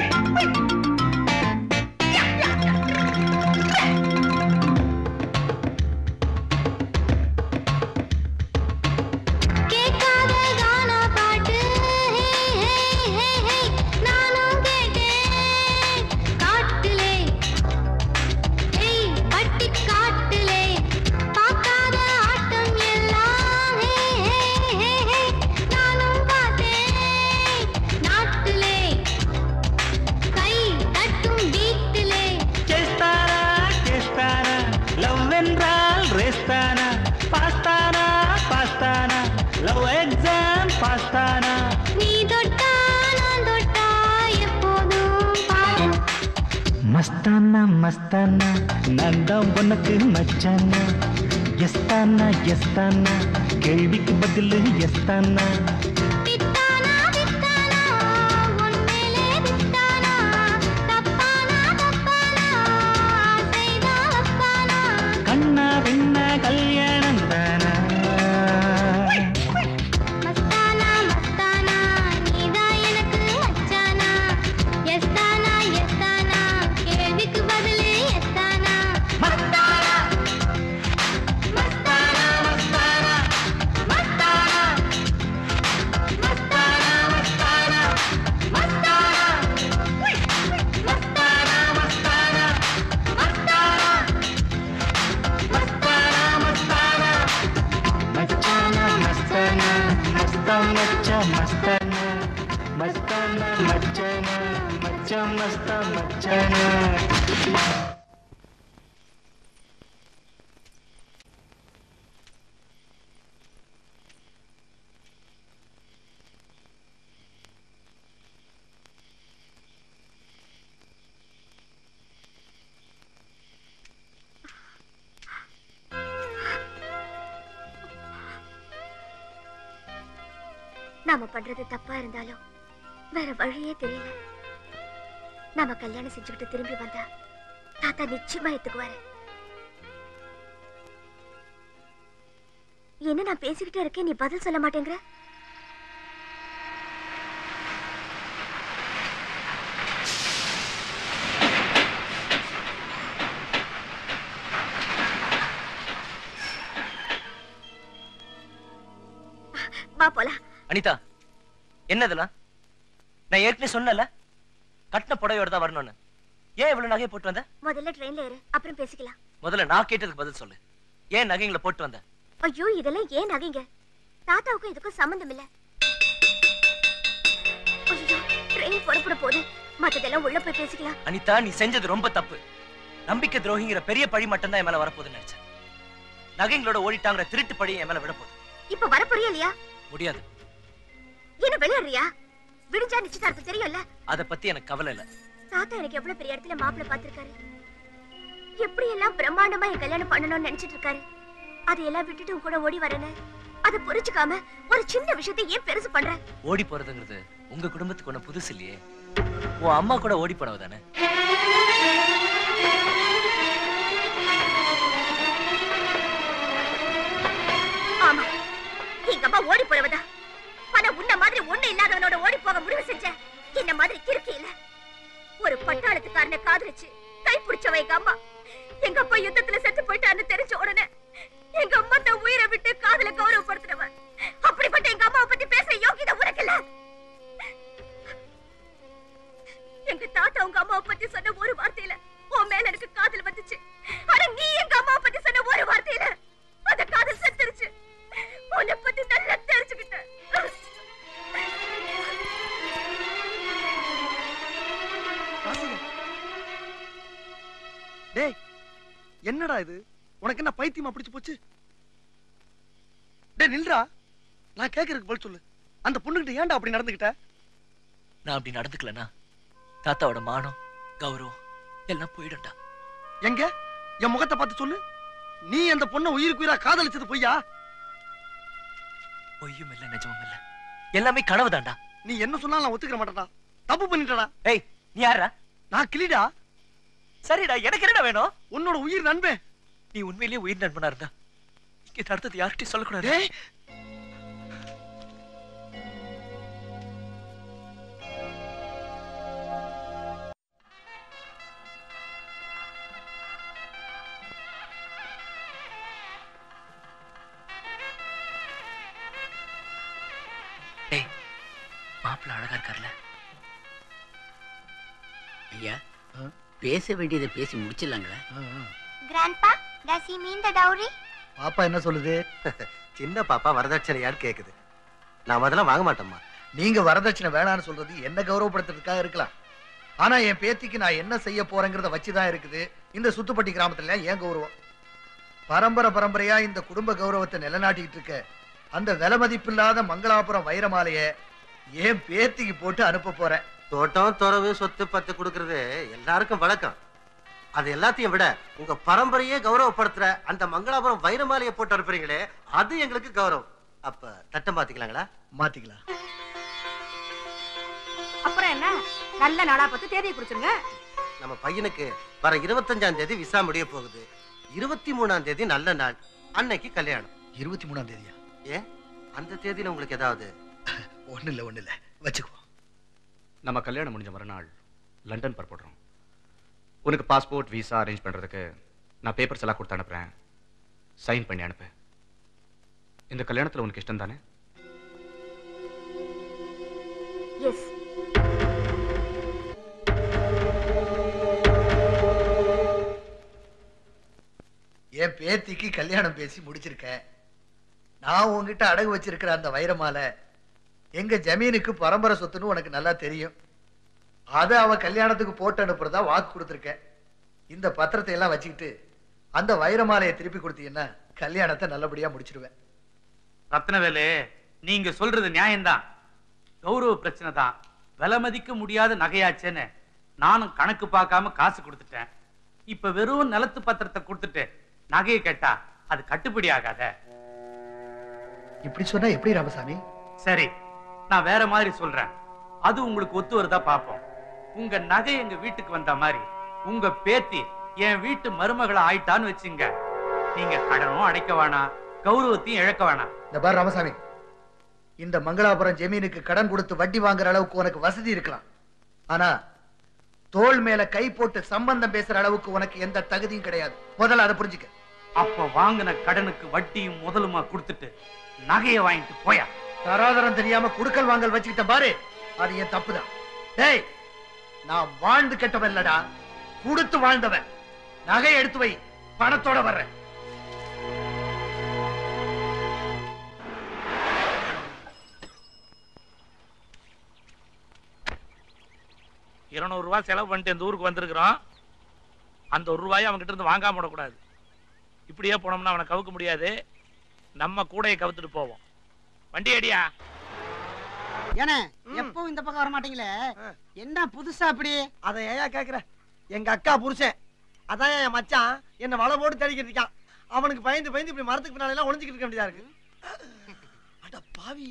Speaker 19: கேட்காத கானா பாட்டு ஹே ஹே ஹே ஹே நானும் கேட்டேன் காட்டுலே ஏய் பட்டி காட்டுலே பார்க்காத ஆட்டம் எல்லாம் ஹே ஹே ஹே ஹே நானும் பார்த்தேன் நாட்டுலே கை தட்டும் வீட்டிலே
Speaker 15: చేస్తారా చేస్తారా లవ్ என்றால் రేస్తానా పాస్తానా పాస్తానా లవ్ ఎగ్జామ్ పాస్తానా
Speaker 19: நீ தொட்டா நான் தொட்டா எப்போதும் பாடும்
Speaker 15: மஸ்தானா மஸ்தானா நான் தான் உனக்கு மச்சானா எஸ்தானா எஸ்தானா கேள்விக்கு பதில் எஸ்தானா
Speaker 19: வித்தானா வித்தானா உன்மேலே வித்தானா தப்பானா தப்பானா ஆசைதா வப்பானா
Speaker 15: கண்ணா பின்ன கல்யாணம் தானா
Speaker 19: மஸ்தானா மஸ்தானா நீதான் எனக்கு மச்சானா எஸ்தானா எஸ்தானா கேள்விக்கு பதிலு எஸ்தானா மஸ்தானா மஸ்தானா மஸ்தானா மஸ்தானா மஸ்தானா மஸ்தானா மஸ்தானா மஸ்தானா மஸ்தானா மஸ்தானா மஸ்தானா மஸ்தானா
Speaker 15: மச்சானா மஸ்தானா மஸ்தா மச்சா மஸ்தானா மஸ்தானா மச்சானா மச்சா மஸ்தா மச்சானா
Speaker 8: நாம பண்றது தப்பா இருந்தாலும் வேற வழியே தெரியல நாம கல்யாணம் செஞ்சுக்கிட்டு திரும்பி வந்தா தாத்தா நிச்சயமா ஏத்துக்குவாரு என்ன நான் பேசிக்கிட்டே இருக்கேன் நீ பதில் சொல்ல மாட்டேங்கிற வா போலாம்
Speaker 2: அனிதா என்னதெல்லாம் நான் ஏற்கனவே சொன்னல கட்டின புடவையோட தான் வரணும்னு ஏன் இவ்வளவு நகையை போட்டு வந்த
Speaker 8: முதல்ல ட்ரெயின்ல ஏறு அப்புறம் பேசிக்கலாம்
Speaker 2: முதல்ல நான் கேட்டதுக்கு பதில் சொல்லு ஏன் நகைங்களை போட்டு வந்த
Speaker 8: ஐயோ இதெல்லாம் ஏன் நகைங்க தாத்தாவுக்கும் இதுக்கும் சம்பந்தம் இல்ல ஐயோ ட்ரெயின் புறப்பட போகுது மத்ததெல்லாம் உள்ள போய் பேசிக்கலாம்
Speaker 2: அனிதா நீ செஞ்சது ரொம்ப தப்பு நம்பிக்கை துரோகிங்கிற பெரிய பழி மட்டும் தான் என் மேல வரப்போகுதுன்னு நினைச்சேன் நகைங்களோட ஓடிட்டாங்கிற திருட்டு பழி என் மேல விட போகுது
Speaker 8: இப்ப வர புரியலையா இல்லையா
Speaker 2: முடியாது
Speaker 8: என்ன விளையாடுறியா விடிஞ்சா நிச்சயதார்த்தம் தெரியும்ல
Speaker 2: அத பத்தி எனக்கு கவலை இல்ல
Speaker 8: தாத்தா எனக்கு எவ்வளவு பெரிய இடத்துல மாப்பிள்ளை பார்த்திருக்காரு எப்படி எல்லாம் பிரம்மாண்டமா என் கல்யாணம் பண்ணணும்னு நினைச்சிட்டு இருக்காரு அதையெல்லாம் விட்டுட்டு உன் கூட ஓடி வரேன்னு அதை புரிஞ்சுக்காம ஒரு சின்ன விஷயத்தை ஏன் பெருசு பண்ற
Speaker 2: ஓடி போறதுங்கிறது உங்க குடும்பத்துக்கு ஒண்ணு புதுசு இல்லையே உன் அம்மா கூட ஓடி போனவ தானே
Speaker 8: ஆமா எங்க அம்மா ஓடி போறவதா ஆனா உன்ன மாதிரி ஒண்ணு இல்லாதவனோட ஓடி போக முடிவு செஞ்ச என்ன மாதிரி கிறுக்கி இல்ல ஒரு பட்டாளத்துக்காரனை காதலிச்சு கை பிடிச்சவ எங்க அம்மா எங்க அப்பா யுத்தத்துல செத்து போயிட்டான்னு தெரிஞ்ச உடனே எங்க அம்மா தன் உயிரை விட்டு காதல கௌரவப்படுத்தினவன் அப்படிப்பட்ட எங்க அம்மாவை பத்தி பேசுற யோகிதை உனக்கு இல்ல எங்க தாத்தா உங்க அம்மாவை பத்தி சொன்ன ஒரு வார்த்தையில உன் மேல எனக்கு காதல் வந்துச்சு ஆனா நீ எங்க அம்மாவை பத்தி சொன்ன ஒரு வார்த்தையில அந்த காதல் செத்துருச்சு உன்னை பத்தி நல்லா தெரிஞ்சுக்கிட்டேன்
Speaker 13: ராசிங்க டேய் என்னடா இது உனக்கு என்ன பைத்தியமா பிடிச்சு போச்சு டேய் நில்றா நான் கேக்குறதுக்கு பதில் சொல்லு அந்த பொண்ணுகிட்ட ஏன்டா அப்படி நடந்துக்கிட்ட
Speaker 2: நான் அப்படி நடந்துக்கலனா தாத்தாவோட மானம் கௌரவம் எல்லாம் போயிடும்டா
Speaker 13: எங்க என் முகத்தை பார்த்து சொல்லு நீ அந்த பொண்ணை உயிருக்கு உயிரா காதலிச்சது பொய்யா
Speaker 2: பொய்யும் இல்ல நிஜமும் இல்ல எல்லாமே கனவு தான்டா
Speaker 13: நீ என்ன சொன்னாலும் நான் ஒத்துக்கிற மாட்டேன்டா தப்பு பண்ணிட்டடா
Speaker 2: ஏய் நீ யாரா
Speaker 13: நான் கிளிடா
Speaker 2: சரிடா எனக்கு என்னடா வேணும்
Speaker 13: உன்னோட உயிர் நண்பன்
Speaker 2: நீ உண்மையிலேயே உயிர் நண்பனா இருந்தா இங்க நடந்தது யார்கிட்டயும் சொல்லக்கூடாது
Speaker 13: டேய்
Speaker 2: டேய் மாப்பிள்ள அழகா இருக்கார்ல
Speaker 5: ஐயா பேச வேண்டியதை பேசி முடிச்சிடலாங்களா
Speaker 14: Grandpa, does he mean the dowry?
Speaker 1: பாப்பா என்ன சொல்லுது
Speaker 11: சின்ன பாப்பா வரதட்சணையான்னு கேக்குது நான் அதெல்லாம் வாங்க மாட்டேம்மா
Speaker 1: நீங்க வரதட்சணை வேணாம்னு சொல்றது என்ன கௌரவப்படுத்துறதுக்காக இருக்கலாம் ஆனா என் பேத்திக்கு நான் என்ன செய்ய போறேங்கிறத வச்சுதான் இருக்குது இந்த சுத்துப்பட்டி கிராமத்துல ஏன் கௌரவம் பரம்பரை பரம்பரையா இந்த குடும்ப கௌரவத்தை நிலைநாட்டிக்கிட்டு இருக்க அந்த விலை மதிப்பில்லாத மங்களாபுரம் வைரமாலைய என் பேத்திக்கு போட்டு அனுப்ப போறேன்
Speaker 11: தோட்டம் துறவு சொத்து பத்து கொடுக்கறது எல்லாருக்கும் வழக்கம் அது எல்லாத்தையும் விட உங்க பரம்பரையே கௌரவப்படுத்துற அந்த மங்களாபுரம் வைரமாலையை போட்டு அனுப்புறீங்களே அது எங்களுக்கு கௌரவம் அப்ப தட்டம் பாத்துக்கலாங்களா
Speaker 1: மாத்திக்கலாம்
Speaker 9: அப்புறம் என்ன நல்ல நாளா பார்த்து தேதியை குறிச்சிருங்க
Speaker 11: நம்ம பையனுக்கு வர இருபத்தஞ்சாம் தேதி விசா முடிய போகுது இருபத்தி மூணாம் தேதி நல்ல நாள் அன்னைக்கு கல்யாணம்
Speaker 1: இருபத்தி மூணாம் தேதியா
Speaker 11: ஏன் அந்த தேதியில உங்களுக்கு ஏதாவது
Speaker 1: ஒண்ணு இல்ல ஒண்ணு இல்ல வச்சுக்குவோம்
Speaker 12: நம்ம கல்யாணம் முடிஞ்ச மறுநாள் லண்டன் புறப்படுறோம் உனக்கு பாஸ்போர்ட் விசா அரேஞ்ச் பண்றதுக்கு நான் பேப்பர்ஸ் எல்லாம் கொடுத்து அனுப்புறேன் சைன் பண்ணி அனுப்பு இந்த கல்யாணத்துல உனக்கு இஷ்டம் தானே
Speaker 9: எஸ்
Speaker 1: என் பேத்திக்கு கல்யாணம் பேசி முடிச்சிருக்கேன் நான் உன்கிட்ட அடகு வச்சிருக்கிற அந்த வைரமாலை எங்க ஜமீனுக்கு பரம்பரை சொத்துன்னு உனக்கு நல்லா தெரியும் அதை அவ கல்யாணத்துக்கு போட்டு அனுப்புறதா வாக்கு கொடுத்துருக்கேன் இந்த பத்திரத்தை எல்லாம் வச்சுக்கிட்டு அந்த வைரமாலையை திருப்பி கொடுத்தீங்கன்னா கல்யாணத்தை நல்லபடியா முடிச்சிருவேன்
Speaker 4: ரத்னவேலு நீங்க சொல்றது நியாயம்தான் கௌரவ பிரச்சனை தான் விலை மதிக்க முடியாத நகையாச்சேன்னு நானும் கணக்கு பார்க்காம காசு கொடுத்துட்டேன் இப்ப வெறும் நிலத்து பத்திரத்தை கொடுத்துட்டு நகையை கேட்டா அது கட்டுப்படி ஆகாத
Speaker 1: இப்படி சொன்னா எப்படி ராமசாமி
Speaker 4: சரி நான் வேற மாதிரி சொல்றேன் அது உங்களுக்கு ஒத்து வருதா பாப்போம் உங்க நகை எங்க வீட்டுக்கு வந்த மாதிரி உங்க பேத்தி என் வீட்டு மருமகளை ஆயிட்டான்னு வச்சுங்க நீங்க கடனும் அடைக்க வேணாம் கௌரவத்தையும் இழக்க வேணாம்
Speaker 1: இந்த பார் ராமசாமி இந்த மங்களாபுரம் ஜமீனுக்கு கடன் கொடுத்து வட்டி வாங்குற அளவுக்கு உனக்கு வசதி இருக்கலாம் ஆனா தோள் மேல கை போட்டு சம்பந்தம் பேசுற அளவுக்கு உனக்கு எந்த தகுதியும் கிடையாது முதல்ல அதை புரிஞ்சுக்க
Speaker 4: அப்ப வாங்கின கடனுக்கு வட்டியும் முதலுமா கொடுத்துட்டு நகையை வாங்கிட்டு போயா
Speaker 1: தராதரம் தெரியாம குடுக்கல் வாங்கல் வச்சுக்கிட்ட பாரு அது என் தப்புதான் டேய் நான் வாழ்ந்து கெட்டவன் இல்லடா கொடுத்து வாழ்ந்தவன் நகை எடுத்து வை பணத்தோட வர்றேன்
Speaker 18: இருநூறு ரூபாய் செலவு பண்ணிட்டு இந்த ஊருக்கு வந்திருக்கிறோம் அந்த ஒரு ரூபாயை அவன்கிட்ட இருந்து வாங்காம விடக்கூடாது இப்படியே போனோம்னா அவனை கவுக்க முடியாது நம்ம கூடையை கவுத்துட்டு போவோம் வண்டி அடியா
Speaker 25: ஏனே எப்பவும் இந்த பக்கம் வர மாட்டீங்களே என்ன புதுசா அப்படி
Speaker 13: அதை ஏயா கேக்குற எங்க அக்கா புருஷன் அதான் என் மச்சான் என்ன வலை போட்டு தேடிக்கிட்டு இருக்கான் அவனுக்கு பயந்து பயந்து இப்படி மரத்துக்கு பின்னால எல்லாம் ஒளிஞ்சுக்கிட்டு இருக்க வேண்டியதா இருக்கு அட பாவி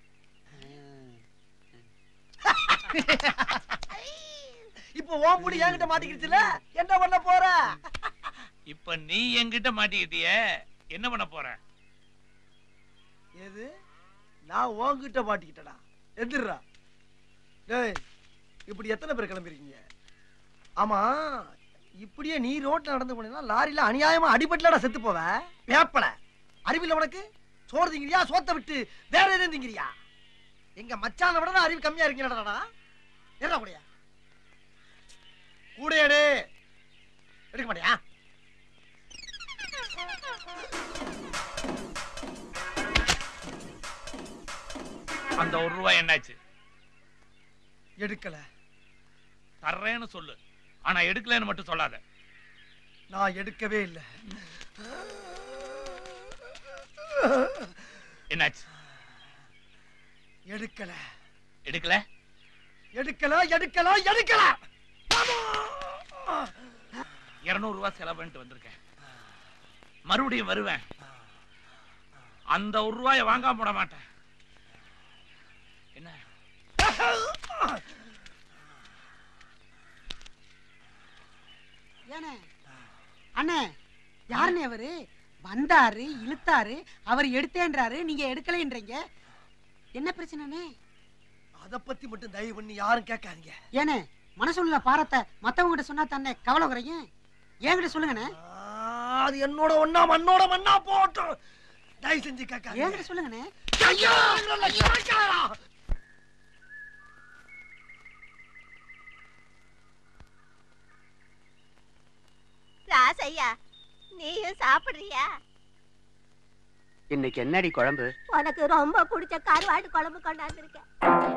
Speaker 13: இப்போ ஓ முடி என்கிட்ட மாட்டிக்கிடுச்சுல என்ன பண்ண போற
Speaker 18: இப்ப நீ என்கிட்ட மாட்டிக்கிட்டியே என்ன பண்ண போற
Speaker 13: எது நான் உன்கிட்ட மாட்டிக்கிட்டடா எதிர்றா டேய் இப்படி எத்தனை பேர் கிளம்பிருக்கீங்க ஆமா இப்படியே நீ ரோட்ல நடந்து போனீங்கன்னா லாரியில அநியாயமா அடிபட்டுலடா செத்து போவ வேப்பல அறிவில்ல உனக்கு சோறு திங்கிறியா சோத்த விட்டு வேற எதுவும் திங்கிறியா எங்க மச்சான விட நான் அறிவு கம்மியா இருக்கீங்கடா என்ன கூடயா கூடையாடு எடுக்க மாட்டியா
Speaker 18: அந்த ஒரு ரூபாய் என்னாச்சு
Speaker 13: எடுக்கல
Speaker 18: தர்றேன்னு சொல்லு ஆனா எடுக்கலைன்னு மட்டும் சொல்லாத
Speaker 13: நான் எடுக்கவே இல்லை
Speaker 18: என்னாச்சு
Speaker 13: எடுக்கல
Speaker 18: எடுக்கல
Speaker 13: எடுக்கல எடுக்கல எடுக்கல
Speaker 18: இருநூறு ரூபாய் செலவு பண்ணிட்டு வந்திருக்கேன் மறுபடியும் வருவேன் அந்த ஒரு ரூபாய வாங்காம போட மாட்டேன் என்ன
Speaker 25: ஏனே அண்ணே யாருண்ணே அவரு வந்தாரு இழுத்தாரு அவர் எடுத்தேன்றாரு நீங்க எடுக்கலைன்றீங்க என்ன பிரச்சனைண்ணே
Speaker 13: அத பத்தி மட்டும் தயவு பண்ணி யாரும் கேட்காதீங்க
Speaker 25: ஏனே மனசுள்ள பாரத்தை மத்தவங்க கிட்ட சொன்னா தானே கவலை குறையும் என்கிட்ட சொல்லுங்கண்ணே
Speaker 13: அது என்னோட ஒண்ணா மண்ணோட மண்ணா போட்டும் தயவு செஞ்சு கேட்காதீங்க
Speaker 25: என்கிட்ட சொல்லுங்கண்ணே
Speaker 13: ஐயோ இல்ல, கேட்காதடா.
Speaker 9: ராசையா நீயும் சாப்பிடுறியா
Speaker 5: இன்னைக்கு என்னடி குழம்பு
Speaker 9: உனக்கு ரொம்ப பிடிச்ச கருவாடு குழம்பு கொண்டாந்துருக்கேன்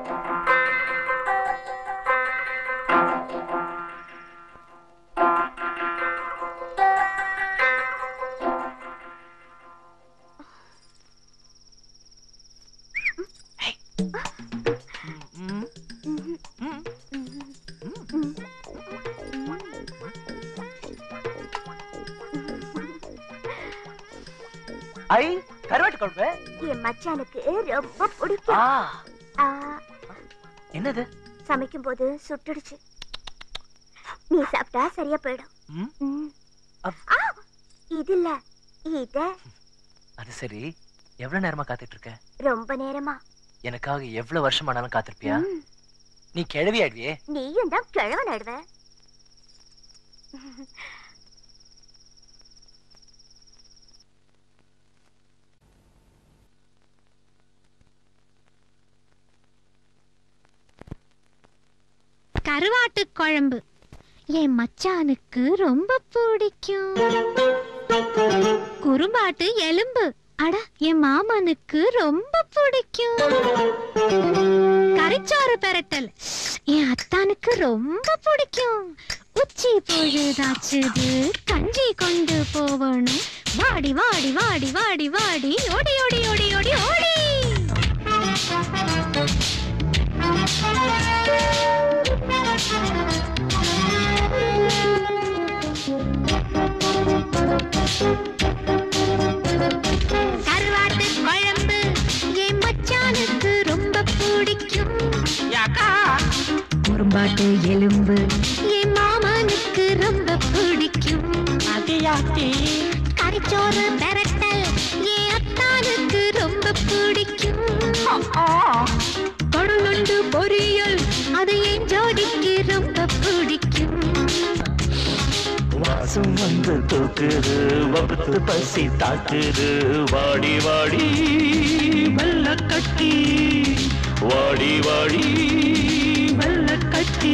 Speaker 2: ஐ கருவாட்டு குழம்பு
Speaker 8: என் மச்சானுக்கு ரொம்ப பிடிக்கும் ஆ,
Speaker 2: என்னது
Speaker 8: சமைக்கும் போது சுட்டுடுச்சு நீ சாப்பிட்டா சரியா போயிடும்
Speaker 2: ம்?
Speaker 8: ம். ஆ, இது இல்ல இத
Speaker 2: அது சரி எவ்வளவு நேரமா காத்துட்டு இருக்க
Speaker 8: ரொம்ப நேரமா
Speaker 2: எனக்காக எவ்வளவு வருஷமானாலும் காத்திருப்பியா
Speaker 8: ம்.
Speaker 2: நீ கிழவி ஆடுவியே
Speaker 8: நீயும் தான் கிழவன் ஆடுவ
Speaker 17: கருவாட்டு குழம்பு என் மச்சானுக்கு ரொம்ப பிடிக்கும் குறும்பாட்டு எலும்பு அட என் மாமனுக்கு ரொம்ப பிடிக்கும் கரிச்சாறு பெரட்டல் என் அத்தானுக்கு ரொம்ப பிடிக்கும் உச்சி பொழுதாச்சுது கஞ்சி கொண்டு போவணும் வாடி வாடி வாடி வாடி வாடி ஓடி ஓடி ஓடி ஓடி ஓடி கருவாட்டு குழம்பு என் மச்சானுக்கு ரொம்ப பிடிக்கும் குறும்பாட்டு எலும்பு என் மாமனுக்கு ரொம்ப பிடிக்கும் கரிச்சோறு பெரட்டல் என் அத்தானுக்கு ரொம்ப பிடிக்கும் கொழுந்து பொரியல் அது என் ஜோடிக்கு ரொம்ப பிடிக்கும்
Speaker 15: வாசம் வந்து தூக்குது வகுத்து பசி தாக்குது வாடி வாடி மெல்ல கட்டி வாடி வாடி மெல்ல கட்டி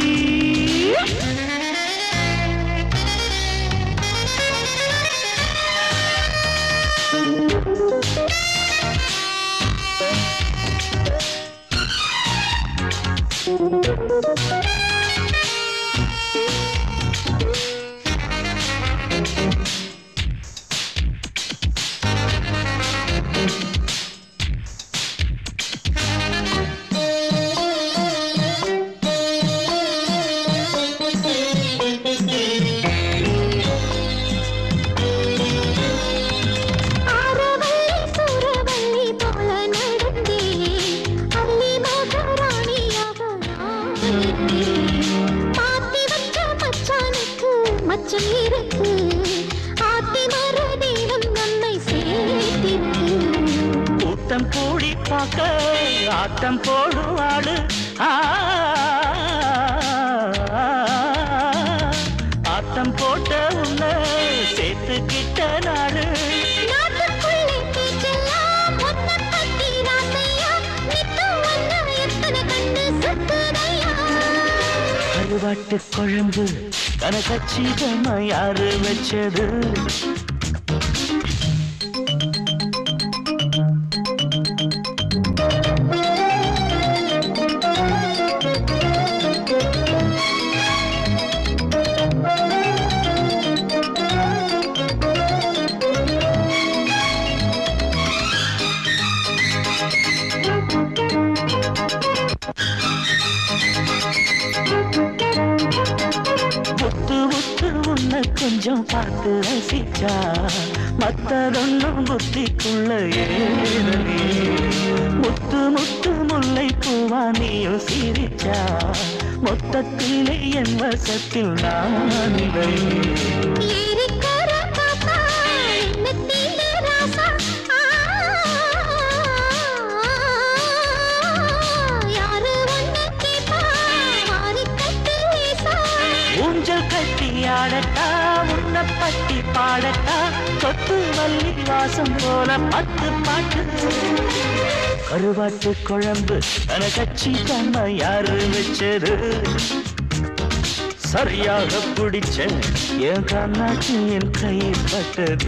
Speaker 17: ஆரவல்லி சூரவல்லி போல நடந்தே அள்ளி மகாராணியாக மாத்தி வச்ச மச்சானுக்கு மச்சம் இருக்கு ஆத்தி மர தெய்வம் நம்மை சேர்த்திருக்கு
Speaker 15: கூட்டம் கூடி பார்க்க ஆட்டம் போடும் ஆளு ஆ, ஆட்டம் போட்ட உன்னை சேர்த்துக்கிட்ட நாடு
Speaker 17: நாட்டுக்குள்ளே பேச்செல்லாம் ஒன்ன பத்தி ராசையா நித்தம் ஒன்ன எத்தனை கண்டு சுத்துதையா
Speaker 15: கருவாட்டு குழம்பு கனகச்சிதமா யாரு வச்சது கொஞ்சம் பார்த்து ரசிச்சா மத்ததொன்னும் புத்திக்குள்ள ஏறலே முத்து முத்து முல்லை பூவா நீயும் சிரிச்சா மொத்தத்திலே என் வசத்தில் நான் இல்லை
Speaker 19: ஏரிக்கர பாப்பா நெத்தியில ராசா ஆ, யாரு ஒண்ணு கேப்பா மாறி கட்டு லேசா
Speaker 15: ஊஞ்சல் கட்டி ஆடட்டா உன்னை பட்டி பாடட்டா சொத்து மல்லி வாசம் போல பத்து பாட்டு கருவாட்டு குழம்பு தன கட்சி தம்ம யாரு வச்சது சரியாக பிடிச்ச என் கண்ணாட்டி என் கையில் பட்டது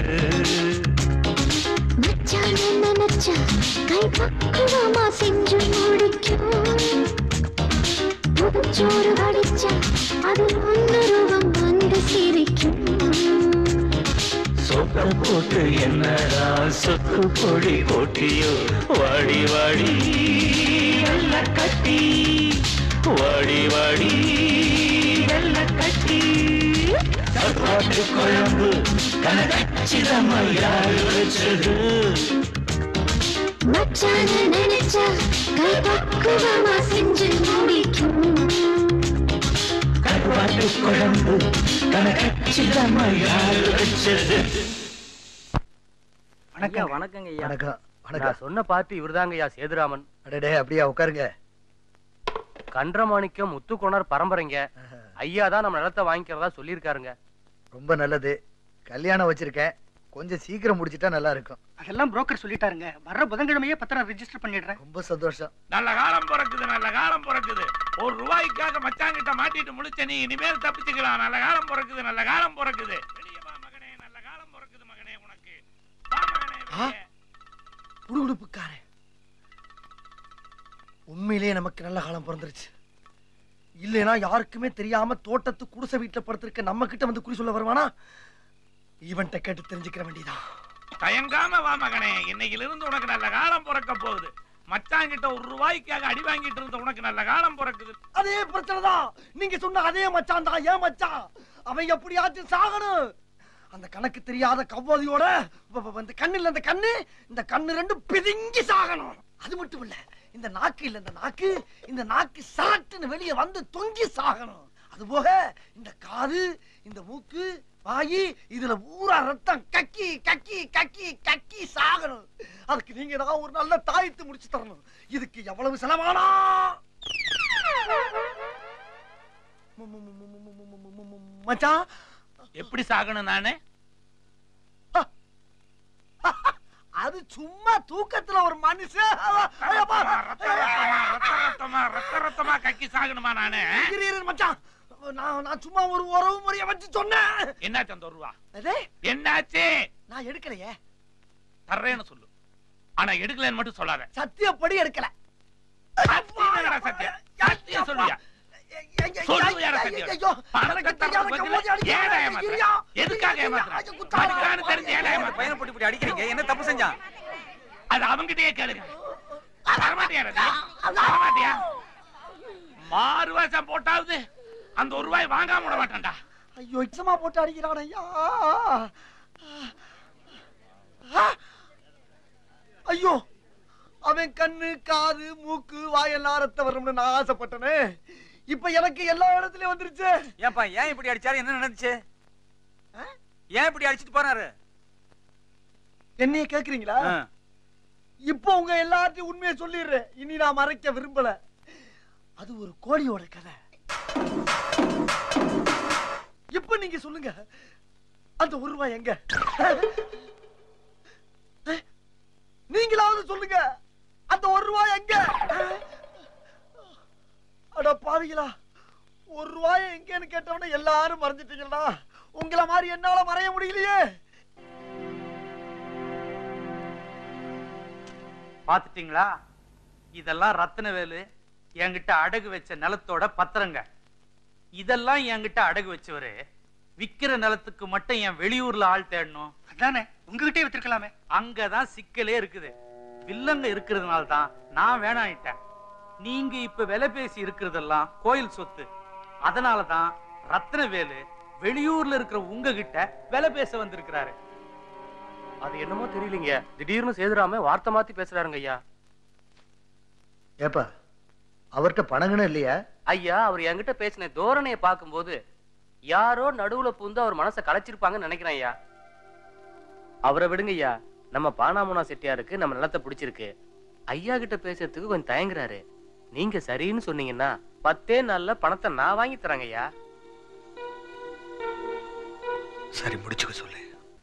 Speaker 19: மச்சான நினைச்சா கை பக்குவமா செஞ்சு முடிக்கும் புதுச்சோறு வடிச்சா அது ஒன்னுருவம் வந்து சிரிக்கும்
Speaker 15: சொத்த போட்டு என்னடா சொக்கு பொடி போட்டியோ வாடி வாடி வெள்ள கட்டி வாடி வாடி வெள்ள கட்டி கருவாட்டு குழம்பு கனகச்சிதமா யாரு வச்சது
Speaker 19: மச்சான நினைச்சா கை பக்குவமா செஞ்சு முடிக்கும்
Speaker 15: கருவாட்டு குழம்பு கனகச்சிதமா யாரு வச்சது
Speaker 6: வணக்கம் வணக்கங்க ஐயா
Speaker 1: வணக்கம் வணக்கம்
Speaker 6: நான் சொன்ன பார்ட்டி இவர்தாங்க ஐயா சேதுராமன்
Speaker 1: அடடே அப்படியா உட்காருங்க
Speaker 6: கன்றமாணிக்கம் முத்துக்கோணர் பரம்பரைங்க ஐயா தான் நம்ம நிலத்தை வாங்கிக்கிறதா சொல்லியிருக்காருங்க
Speaker 1: ரொம்ப நல்லது கல்யாணம் வச்சிருக்கேன் கொஞ்சம் சீக்கிரம் முடிச்சிட்டா நல்லா இருக்கும்
Speaker 20: அதெல்லாம் புரோக்கர் சொல்லிட்டாருங்க வர்ற புதன்கிழமையே பத்திரம் ரெஜிஸ்டர் பண்ணிடுறேன்
Speaker 1: ரொம்ப சந்தோஷம்
Speaker 18: நல்ல காலம் பிறக்குது நல்ல காலம் பிறக்குது ஒரு ரூபாய்க்காக மச்சாங்கிட்ட மாட்டிட்டு முழிச்ச நீ இனிமேல் தப்பிச்சுக்கலாம் நல்ல காலம் பிறக்குது நல்ல காலம் பிறக்குது வெளியே வா மகனே நல்ல காலம் பிறக்குது மகனே உனக்கு வா மகனே வெளியே.
Speaker 13: குடுகுடுப்புக்காரன் உண்மையிலேயே நமக்கு நல்ல காலம் பிறந்துருச்சு இல்லைனா யாருக்குமே தெரியாம தோட்டத்து குடிசை வீட்டுல படுத்திருக்க நம்ம கிட்ட வந்து குறி சொல்ல வருவானா இவன்ட்ட கேட்டு தெரிஞ்சுக்கிற வேண்டியதான்
Speaker 18: தயங்காம வா மகனே இன்னையில இருந்து உனக்கு நல்ல காலம் பிறக்க போகுது மச்சாங்கிட்ட ஒரு ரூபாய்க்காக அடி வாங்கிட்டு இருந்த உனக்கு நல்ல காலம் பிறக்குது
Speaker 13: அதே பிரச்சனை தான் நீங்க சொன்ன அதே மச்சான் தான் ஏன் மச்சான் அவன் எப்படியாச்சும் சாகணும் அந்த கணக்கு தெரியாத கவ்வாதியோட வ- வ- இந்த கண்ணு இல்ல இந்த கண்ணு இந்த கண்ணு ரெண்டும் பிதுங்கி சாகணும் அது மட்டும் இல்ல இந்த நாக்கு இல்ல இந்த நாக்கு இந்த நாக்கு சரட்டுன்னு வெளியே வந்து தொங்கி சாகணும் அது போக இந்த காது இந்த மூக்கு வாயி இதுல பூரா ரத்தம் கக்கி கக்கி கக்கி கக்கி சாகணும் அதுக்கு நீங்க தான் ஒரு நல்ல தாயத்து முடிச்சு தரணும் இதுக்கு எவ்வளவு செலவானா மு- மு- மு- மு- மு- மு- மு- மு- மு- மச்சான்
Speaker 18: எப்படி சாகணும் நானு
Speaker 13: அது சும்மா தூக்கத்துல ஒரு மனுஷன் ஐயப்பா,
Speaker 18: ரத்த ரத்தமா ரத்த ரத்தமா கக்கி சாகணுமா நானு
Speaker 13: இரு, இரு, மச்சான் நான் நான் சும்மா ஒரு உறவு முறைய வச்சு சொன்னேன்
Speaker 18: என்னாச்சு அந்த ஒரு ரூபா
Speaker 13: அதே
Speaker 18: என்னாச்சு
Speaker 13: நான் எடுக்கலையே
Speaker 18: தர்றேன்னு சொல்லு ஆனா எடுக்கலன்னு மட்டும் சொல்லாத
Speaker 13: சத்தியப்படி எடுக்கல
Speaker 18: சத்தியமாடா சத்தியம் சத்தியம் சொல்லுயா சொல்லுயாடா சத்தியம்
Speaker 13: ஐயோ,
Speaker 18: பணத்தை
Speaker 13: எனக்கு
Speaker 18: தர்றது
Speaker 13: தெரியாத
Speaker 18: பதிலா
Speaker 13: கம்மாதி அடிக்கிறான்.
Speaker 18: ஏன்டா ஏமாத்துற?
Speaker 13: ஐயா,
Speaker 18: எதுக்காக ஏமாத்துற? மச்சான்னு தெரிஞ்சு ஏன்டா ஏமாத்துற?
Speaker 6: பையனை போட்டு இப்படி அடிக்கிறீங்க என்ன தப்பு செஞ்சான்
Speaker 18: அது அவங்கிட்டயே கேளுங்க வரமாட்டியாடா நீ? வரமாட்டியா மாறு வேஷம் போட்டாவது அந்த ஒரு ரூபாய் வாங்காம விட மாட்டேன்டா
Speaker 13: ஐயோ இச்சமா போட்டு அடிக்கிறான் ஐயா ஆ! ஐயோ அவன் கண்ணு காது மூக்கு வாயெல்லாம் ரத்த வரணும்னு நான் ஆசைப்பட்டனே இப்ப எனக்கு எல்லா இடத்துலயும் வந்துருச்சு
Speaker 6: ஏன்பா ஏன் இப்படி அடிச்சாரு என்ன நடந்துச்சு ஏன் இப்படி அடிச்சிட்டு போறாரு
Speaker 13: என்னைய கேக்குறீங்களா இப்போ உங்க எல்லார்ட்டையும் உண்மையை சொல்லிடுறேன் இனி நான் மறைக்க விரும்பல அது ஒரு கோழியோட கதை இப்ப நீங்க சொல்லுங்க அந்த ஒரு ரூபாய் எங்க நீங்களாவது சொல்லுங்க அந்த ஒரு ரூபாய் எங்க அட பாவிகளா ஒரு ரூபாய் எங்கன்னு கேட்டவன எல்லாரும் மறைஞ்சிட்டீங்களா உங்களை மாதிரி என்னால மறைய முடியலையே
Speaker 4: பாத்துட்டீங்களா இதெல்லாம் ரத்தினவேலு என்கிட்ட அடகு வச்ச நிலத்தோட பத்திரங்க இதெல்லாம் என்கிட்ட அடகு வச்சவரு விக்கிற நிலத்துக்கு மட்டும் என் வெளியூர்ல ஆள் தேடணும்
Speaker 20: அதானே உங்ககிட்டே வித்துருக்கலாமே
Speaker 4: அங்கதான் சிக்கலே இருக்குது வில்லங்க இருக்கிறதுனால தான் நான் வேணாயிட்டேன் நீங்க இப்ப விலை பேசி இருக்கிறதெல்லாம் கோயில் சொத்து அதனால தான் ரத்னவேலு வெளியூர்ல இருக்கிற உங்ககிட்ட விலை பேச வந்திருக்கிறாரு
Speaker 6: அது என்னமோ தெரியலீங்க திடீர்னு சேதுராம வார்த்தை மாத்தி பேசுறாருங்க ஐயா
Speaker 1: ஏப்பா அவர்கிட்ட பணங்கன்னு இல்லையா
Speaker 6: ஐயா அவர் என்கிட்ட பேசின தோரணையை பார்க்கும்போது யாரோ நடுவுல பூந்து அவர் மனசை கலைச்சிருப்பாங்கன்னு நினைக்கிறேன் ஐயா அவரை விடுங்க ஐயா நம்ம பானாமுனா செட்டியாருக்கு நம்ம நிலத்தை பிடிச்சிருக்கு ஐயா கிட்ட பேசுறதுக்கு கொஞ்சம் தயங்குறாரு நீங்க சரின்னு சொன்னீங்கன்னா பத்தே நாள்ல பணத்தை நான் வாங்கி தரேங்க ஐயா
Speaker 1: சரி முடிச்சுக்க சொல்லு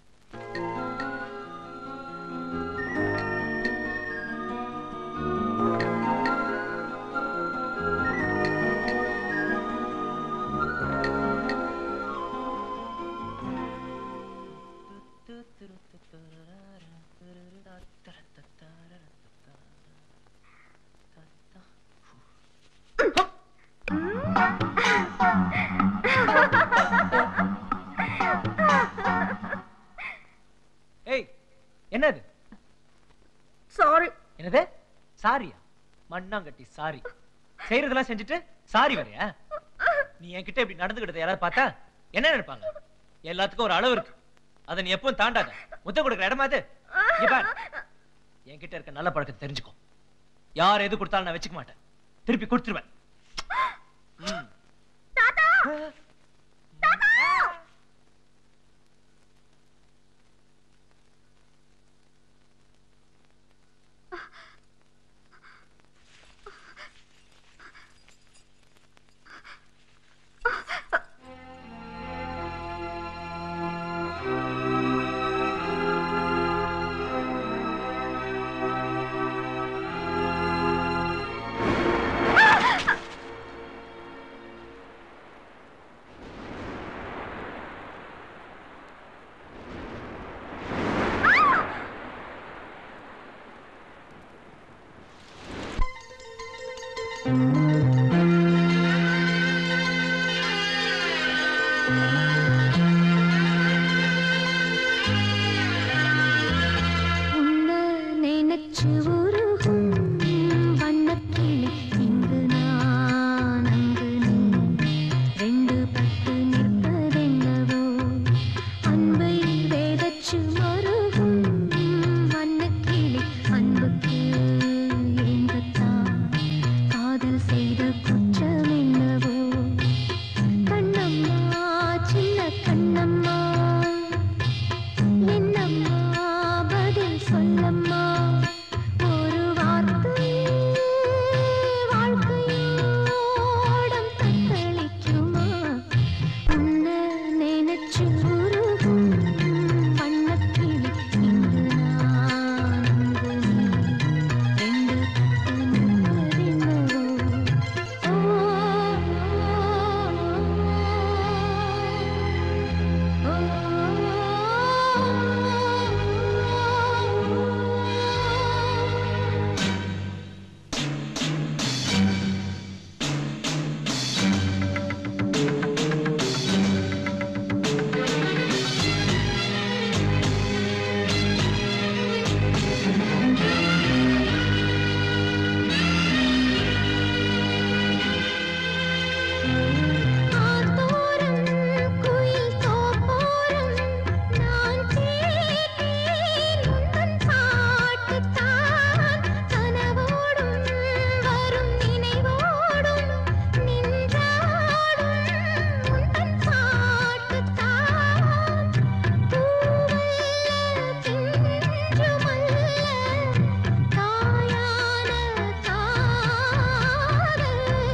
Speaker 2: ஏய் என்னது
Speaker 9: சாரி
Speaker 2: என்னது சாரியா மண்ணாங்கட்டி சாரி செய்யறதெல்லாம் செஞ்சுட்டு சாரி வரையா நீ என்கிட்ட இப்படி நடந்துக்கிட்டதை யாராவது பார்த்தா என்ன நினைப்பாங்க எல்லாத்துக்கும் ஒரு அளவு இருக்கு அதை நீ எப்பவும் தாண்டாத முத்தம் கொடுக்குற இடமா அது இங்க பாரு என்கிட்ட இருக்க நல்ல பழக்கத்தை தெரிஞ்சுக்கோ யார் எது கொடுத்தாலும் நான் வச்சுக்க மாட்டேன் திருப்பி கொடுத்துருவேன் ம்.
Speaker 19: உன்னை நினைச்சு உருகும் வண்ணக்கிளி இங்கு நான் அங்கு நீ ரெண்டு பட்டு நிற்பதென்னவோ அன்பை வேதச்சு மருகும் வண்ணக்கிளி அன்புக்கு ஏங்கத்தான் காதல் செய்த குற்றம் என்னவோ கண்ணம்மா சின்ன கண்ணம்மா என்னம்மா பதில் சொல்லம்மா ஒரு வார்த்தை வாழ்க்கையோடம் தத்தளிக்குமா உன்னை நினைச்சு உருகும் வண்ணக்கிளி இங்கு நான் அங்கு நீ ரெண்டு பட்டு நிற்பதென்னவோ ஓ, ஆத்தோரம் குயில் தோப்போரம் நான் கேட்டேன் உந்தன் பாட்டுத்தான் கனவோடும் வரும் நினைவோடும் நின்றாடும் உந்தன் பாட்டுத்தான் பூவல்ல பிஞ்சுமல்ல தாயான காதல்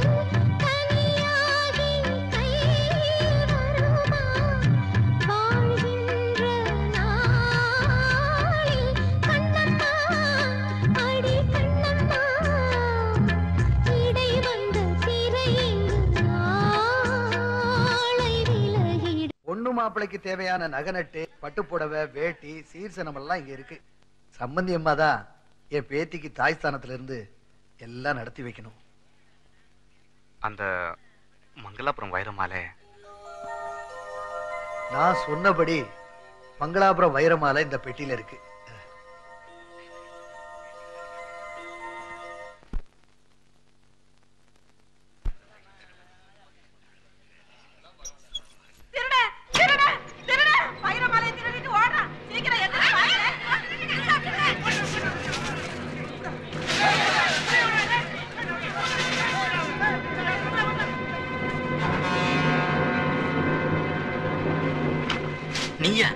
Speaker 19: தனியாகி கையில் வருமா வாழ்கின்ற நாளில் கண்ணம்மா அடி கண்ணம்மா இடை வந்த சிறை இங்கு நாளை விலகிட
Speaker 1: பொண்ணு மாப்பிளைக்கு தேவையான நகை நட்டு பட்டுப்புடவை வேட்டி சீர்சனம் எல்லாம் இங்க இருக்கு சம்பந்தி அம்மா தான் என் பேத்திக்கு தாய் ஸ்தானத்துல இருந்து எல்லாம் நடத்தி வைக்கணும்
Speaker 12: அந்த மங்களாபுரம் வைரமாலை
Speaker 1: நான் சொன்னபடி மங்களாபுரம் வைரமாலை இந்த பெட்டியில இருக்கு
Speaker 9: திருட
Speaker 1: நீயா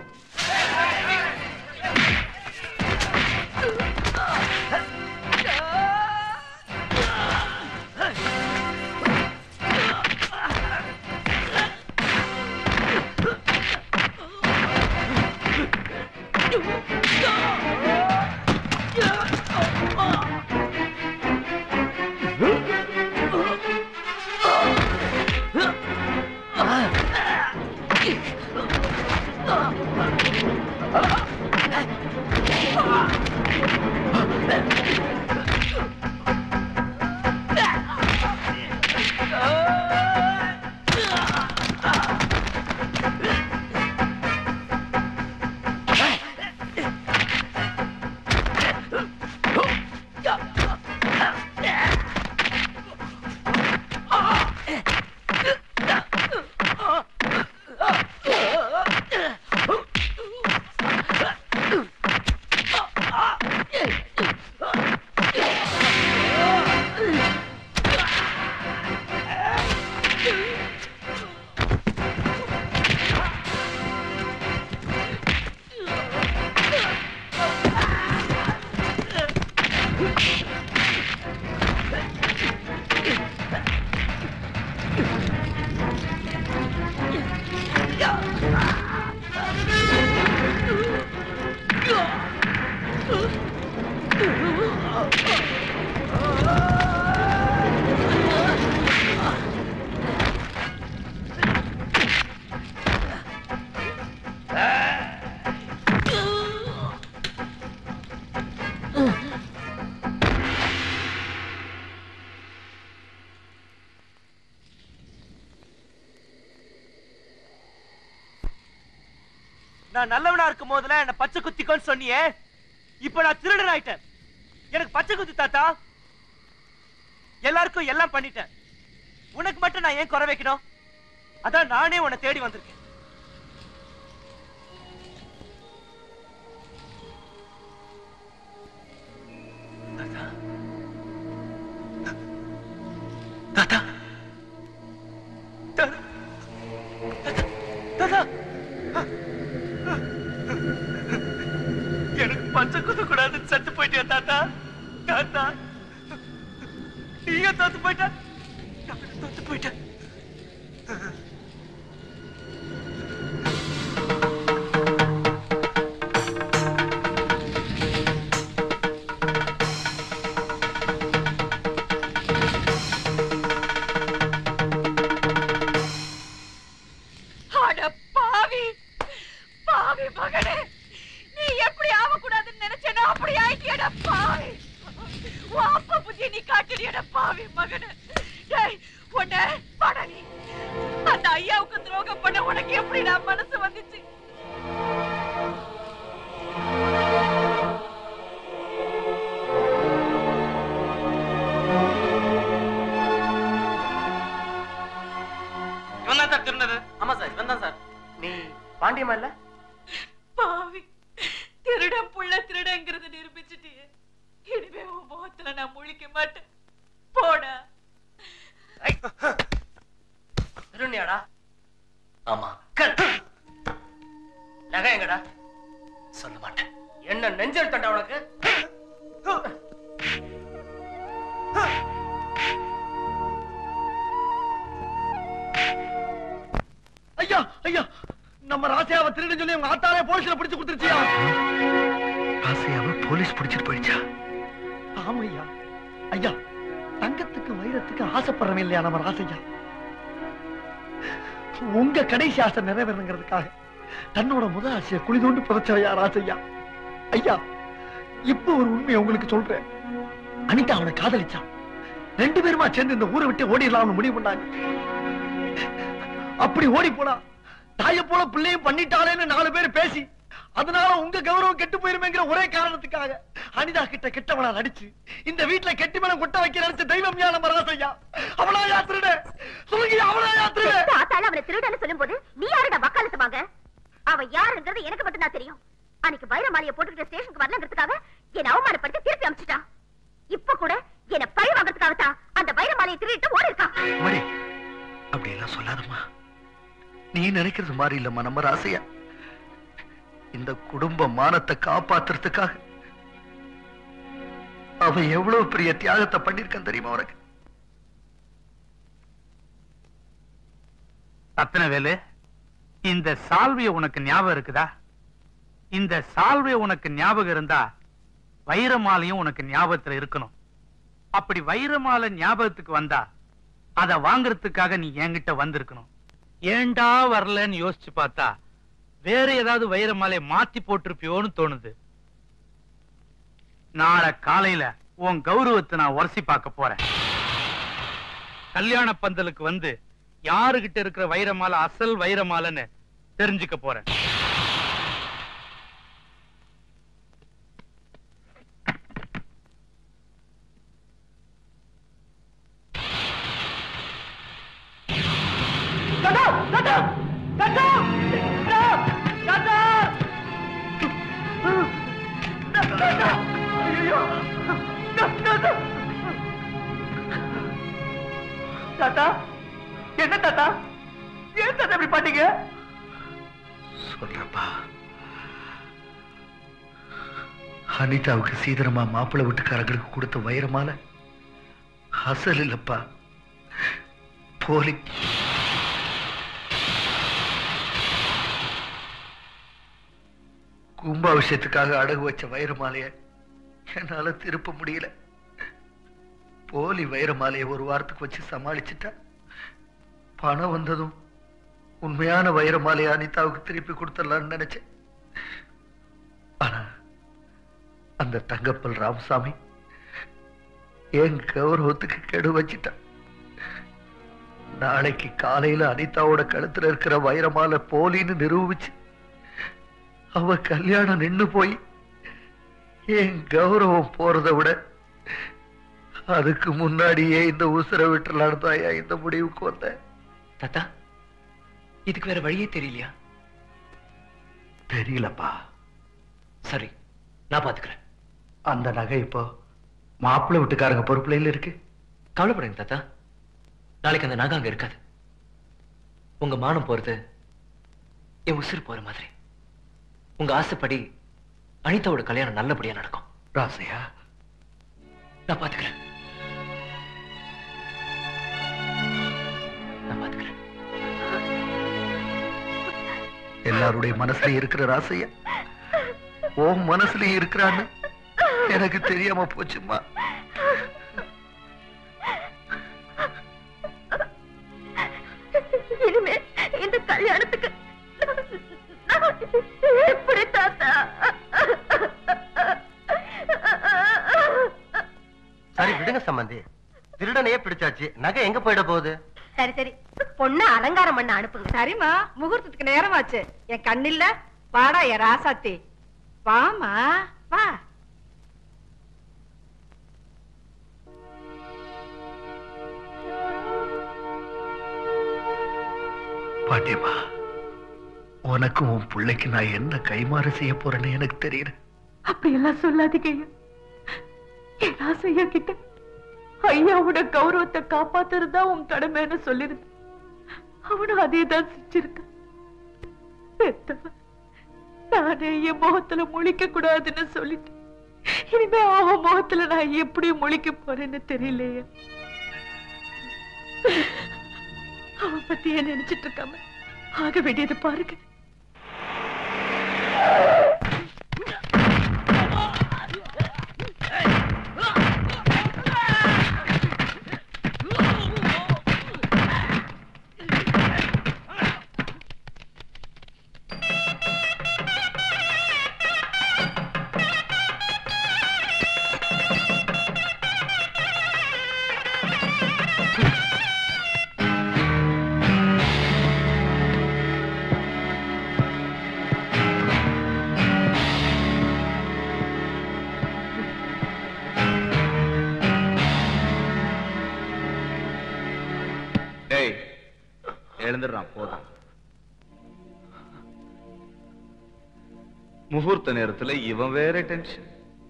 Speaker 2: நான் நல்லவனா இருக்கும் போதுல என்ன பச்சை குத்திக்கோன்னு சொன்னியே இப்ப நான் திருடன் ஆயிட்டேன் எனக்கு பச்சை குத்தி தாத்தா எல்லாருக்கும் எல்லாம் பண்ணிட்டேன் உனக்கு மட்டும் நான் ஏன் குறை வைக்கணும் அதான் நானே உன்னை தேடி வந்திருக்கேன் தாத்தா தாத்தா தாத்தா எனக்கு பச்சை குத்த கூடாதுன்னு செத்து போயிட்டியா தாத்தா தாத்தா நீங்க தோத்து போயிட்ட நான் தோத்து போயிட்டேன்
Speaker 9: அட பாவி பாவி மகனே நீ எப்படி ஆகக்கூடாதுன்னு நினைச்சேனோ அப்படி ஆயிட்டியடா பாவி உன் அப்பா புத்திய நீ காட்டுறியடா பாவி மகனே டேய் உன்னை படலி அந்த ஐயாவுக்கு துரோகம் பண்ண உனக்கு எப்படிடா மனசு வந்துச்சு
Speaker 6: இவன் தான் சார் திருந்தது ஆமா சார் இவன் தான் சார் நீ பாண்டியமா இல்ல
Speaker 9: பாவி திருடன் புள்ள திருடங்கிறத நிரூபிச்சுட்டியே இனிமே உன் முகத்துல நான் முழிக்க மாட்டேன் போடா
Speaker 6: திருநியாடா
Speaker 1: ஆமா
Speaker 6: நகை எங்கடா
Speaker 1: சொல்ல மாட்டேன்
Speaker 6: என்ன நெஞ்சல் தண்டா உனக்கு
Speaker 13: ஐயா ஐயா நம்ம ராசியாவை திருடு சொல்லி உங்க ஆத்தாலே போலீஸ்ல பிடிச்சு கொடுத்துருச்சியா
Speaker 1: ராசையாவை போலீஸ் பிடிச்சிட்டு போயிடுச்சா
Speaker 13: ஆமா ஐயா ஐயா தங்கத்துக்கு வைரத்துக்கு ஆசைப்படுறவன் இல்லையா நம்ம ராசையா உங்க கடைசி ஆசை நிறைவேறணுங்கிறதுக்காக தன்னோட முதல் ஆசையை குழி தோண்டி புதைச்சவையா ராசையா ஐயா இப்ப ஒரு உண்மையை உங்களுக்கு சொல்றேன் அனிதா அவனை காதலிச்சான் ரெண்டு பேருமா சேர்ந்து இந்த ஊரை விட்டு ஓடிடலாம்னு முடிவு பண்ணாங்க அப்படி ஓடி போனா தாய போல பிள்ளையும் பண்ணிட்டாளேன்னு நாலு பேர் பேசி அதனால உங்க கௌரவம் கெட்டு போயிருமேங்கிற ஒரே காரணத்துக்காக அனிதா கிட்ட கெட்டவளா நடிச்சு இந்த வீட்டுல கெட்டி மேல கொட்ட வைக்க நினைச்ச தெய்வம் யா நம்ம ராசையா அவளா யாத்திரட சொல்லுங்க அவளா யாத்திரட
Speaker 14: ஆத்தால அவனை திருடன்னு சொல்லும்போது நீ யாருடா வக்காலத்து வாங்க அவன் யாருங்கிறது எனக்கு மட்டும் தான் தெரியும் அன்னைக்கு வைரமாலிய போட்டுக்கிட்ட ஸ்டேஷனுக்கு வரலங்கிறதுக்காக என்னை அவமானப்படுத்தி திருப்பி அனுப்பிச்சிட்டான் இப்ப கூட என்ன பழி வாங்குறதுக்காக தான் அந்த வைரமாலியை திருடிட்டு ஓடி இருக்கான்
Speaker 1: மடி அப்படி எல்லாம் சொல்லாதம்மா நீ நினைக்கிறது மாதிரி இல்லம்மா நம்ம ராசையா இந்த குடும்ப மானத்தை காப்பாத்துறதுக்காக அவன் எவ்வளவு பெரிய தியாகத்தை பண்ணிருக்கான் தெரியுமா உனக்கு
Speaker 4: ரத்னவேலு இந்த சால்வைய உனக்கு ஞாபகம் இருக்குதா இந்த சால்வை உனக்கு ஞாபகம் இருந்தா வைரமாலையும் உனக்கு ஞாபகத்துல இருக்கணும் அப்படி வைரமாலை ஞாபகத்துக்கு வந்தா அத வாங்குறதுக்காக நீ என்கிட்ட வந்திருக்கணும் ஏன்டா வரலன்னு யோசிச்சு பார்த்தா வேற ஏதாவது வைரமாலையை மாத்தி போட்டிருப்பியோன்னு தோணுது நாளை காலையில உன் கௌரவத்தை நான் உரசி பார்க்க போறேன் கல்யாண பந்தலுக்கு வந்து யாருகிட்ட இருக்கிற வைரமாலை அசல் வைரமாலைன்னு தெரிஞ்சுக்க போறேன்
Speaker 15: தாத்தா தாத்தா தாத்தா தாத்தா தாத்தா ஐயோ தாத்தா தாத்தா என்ன தாத்தா ஏன் தாத்தா இப்படி பண்ணீங்க
Speaker 1: சொல்றப்பா அனிதாவுக்கு சீதனமா மாப்பிள்ளை வீட்டுக்காரங்களுக்கு கொடுத்த வைரமால அசல் இல்லப்பா போலி கும்பாபிஷேகத்துக்காக அடகு வச்ச வைரமாலைய என்னால திருப்ப முடியல போலி வைரமாலைய ஒரு வாரத்துக்கு வச்சு சமாளிச்சுட்டா பணம் வந்ததும் உண்மையான வைரமாலைய அனிதாவுக்கு திருப்பி கொடுத்துடலாம்னு நினைச்சேன் ஆனா அந்த தங்கப்பல் ராமசாமி என் கௌரவத்துக்கு கெடு வச்சிட்டான் நாளைக்கு காலையில அனிதாவோட கழுத்துல இருக்கிற வைரமாலை போலின்னு நிரூபிச்சு அவ கல்யாணம் நின்னு போய் என் கௌரவம் போறதை விட அதுக்கு முன்னாடியே இந்த உசுரை விட்டுலான்னு தாயா இந்த முடிவுக்கு வந்தேன்
Speaker 7: தாத்தா இதுக்கு வேற வழியே தெரியலையா
Speaker 1: தெரியலப்பா
Speaker 7: சரி நான் பாத்துக்கிறேன்
Speaker 1: அந்த நகை இப்போ மாப்பிள்ளை வீட்டுக்காரங்க பொறுப்புல இல்ல இருக்கு
Speaker 7: கவலைப்படுங்க தாத்தா நாளைக்கு அந்த நகை அங்க இருக்காது உங்க மானம் போறது என் உசுறு போற மாதிரி உங்க ஆசைப்படி அனிதாவோட கல்யாணம் நல்லபடியா நடக்கும்
Speaker 1: ராசையா
Speaker 7: நான் பாத்துக்கிறேன் நான் பாத்துக்கிறேன்
Speaker 1: எல்லாருடைய மனசுல இருக்கிற ராசையா உன் மனசுலயும் இருக்கிறான்னு எனக்கு தெரியாம போச்சுமா
Speaker 9: இனிமே இந்த கல்யாணத்துக்கு நான் எப்படி தாத்தா
Speaker 11: சரி விடுங்க சம்பந்தி திருடனையே பிடிச்சாச்சு நகை எங்க போயிட போகுது
Speaker 9: சரி சரி பொண்ணு அலங்காரம் பண்ண அனுப்புங்க
Speaker 21: சரிம்மா முகூர்த்தத்துக்கு நேரமாச்சு என் கண்ணில்ல வாடா என் ராசாத்தி வாமா வா
Speaker 1: பாட்டியம்மா உனக்கும் உன் பிள்ளைக்கு நான் என்ன கைமாறு செய்ய போறேன்னு எனக்கு தெரியல
Speaker 21: அப்படி எல்லாம் சொல்லாதீங்க ஐயா என் ராசையா கிட்ட ஐயாவோட கௌரவத்தை காப்பாத்துறதா உன் கடமைன்னு சொல்லிருந்த அவனும் அதே தான் செஞ்சிருக்கான் பெத்தவன் நானே என் முகத்துல முழிக்க கூடாதுன்னு சொல்லிட்டு இனிமே அவன் முகத்துல நான் எப்படி முழிக்க போறேன்னு தெரியலையே அவன் பத்தியே நினைச்சிட்டு இருக்காம ஆக வேண்டியது பாருங்க
Speaker 12: டேய் எழுந்துடுறான் போதும் முகூர்த்த நேரத்துல இவன் வேற டென்ஷன்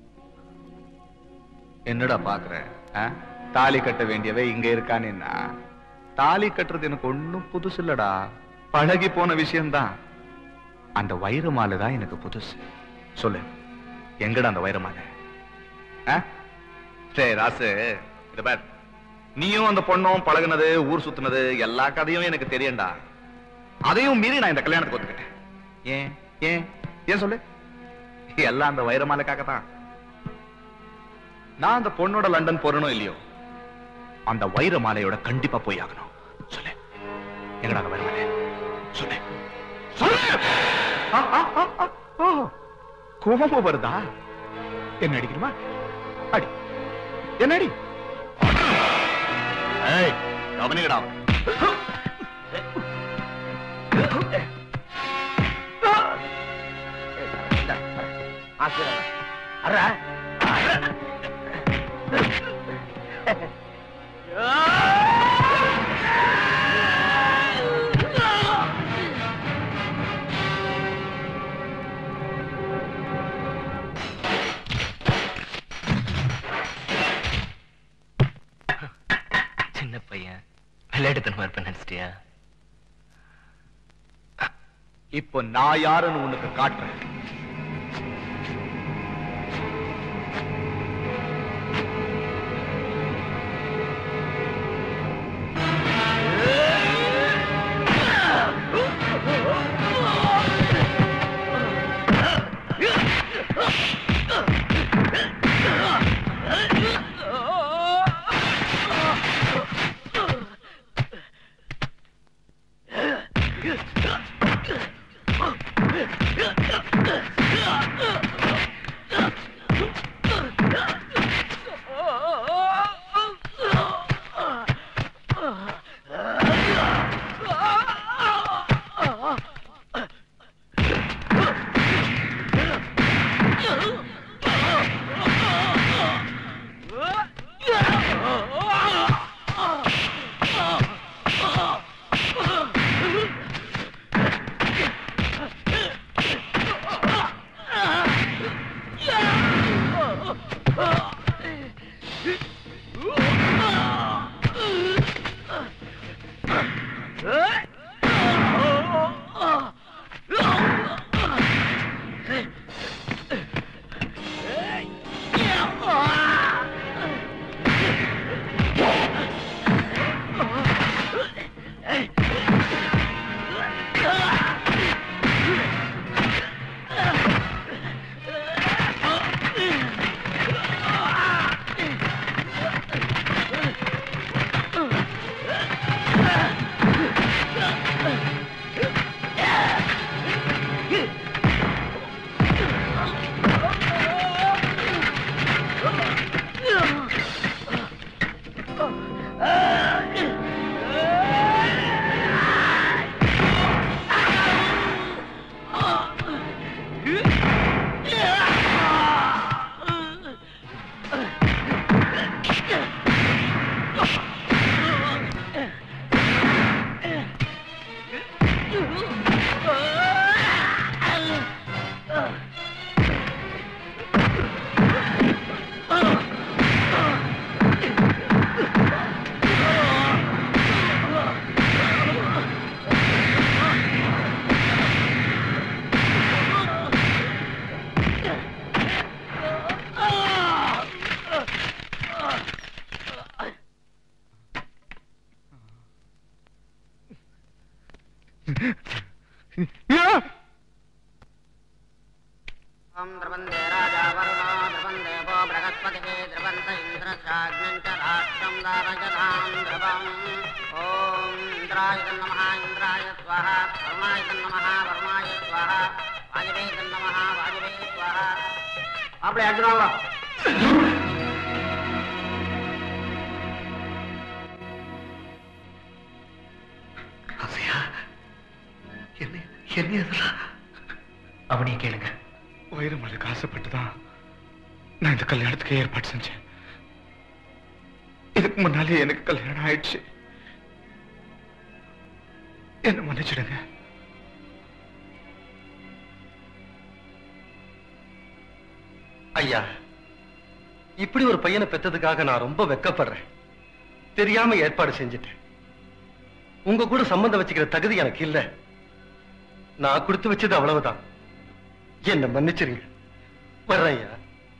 Speaker 12: என்னடா பாக்குற ஆ? தாலி கட்ட வேண்டியவ இங்க இருக்கானேன்னா தாலி கட்டுறது எனக்கு ஒண்ணும் புதுசு இல்லடா பழகி போன விஷயம்தான் அந்த வைர மாலை தான் எனக்கு புதுசு சொல்லு எங்கடா அந்த வைர மாலை ஆ? சரி ராசு இத பார் நீயும் அந்த பொண்ணும் பழகுனது ஊர் சுத்துனது எல்லா கதையும் எனக்கு தெரியும்டா அதையும் மீறி நான் இந்த கல்யாணத்துக்கு ஒத்துக்கிட்டேன் ஏன் ஏன் ஏன் சொல்லு எல்லாம் அந்த வைர மாலைக்காக தான் நான் அந்த பொண்ணோட லண்டன் போறனோ இல்லையோ அந்த வைர மாலையோட கண்டிப்பா போய் ஆகணும் சொல்லு எங்கடா அந்த வைர மாலை சொல்லு சொல்லு ஆ, ஆ, ஆ, ஆ, ஓ, கோபம் வருதா என்ன அடிக்கணுமா அடி என்ன அடி ஏய் கவனிக்கடா
Speaker 7: சின்ன பையன் விளையாட்டுத்தனமா இருப்பேன் நினைச்சிட்டியா
Speaker 12: இப்போ நான் யாருன்னு உனக்கு காட்டுறேன்
Speaker 25: ॐ द्रवन्दे राजा वरुणो द्रवन्दे वो बृहस्पतिः द्रवन्त इन्द्रशाग्नं च राष्ट्रं दारयतां ध्रुवम् ॐ इन्द्राय तन्नमः इन्द्राय स्वाहा वरुणाय तन्नमः वरुणाय स्वाहा वायवे तन्नमः वायवे स्वाहा அப்படி அர்ஜுனாவா
Speaker 7: என்ன என்ன இதெல்லாம் அவனையே கேளுங்க
Speaker 12: வைரமலுக்கு ஆசைப்பட்டு தான் நான் இந்த கல்யாணத்துக்கு ஏற்பாடு செஞ்சேன் இதுக்கு முன்னாலே எனக்கு கல்யாணம் ஆயிடுச்சு என்ன மன்னிச்சிடுங்க
Speaker 3: ஐயா இப்படி ஒரு பையனை பெத்ததுக்காக நான் ரொம்ப வெக்கப்படுறேன் தெரியாம ஏற்பாடு செஞ்சுட்டேன் உங்க கூட சம்பந்தம் வச்சுக்கிற தகுதி எனக்கு இல்ல நான் கொடுத்து வச்சது அவ்வளவுதான் என்ன மன்னிச்சிருங்க வர்றேன் ஐயா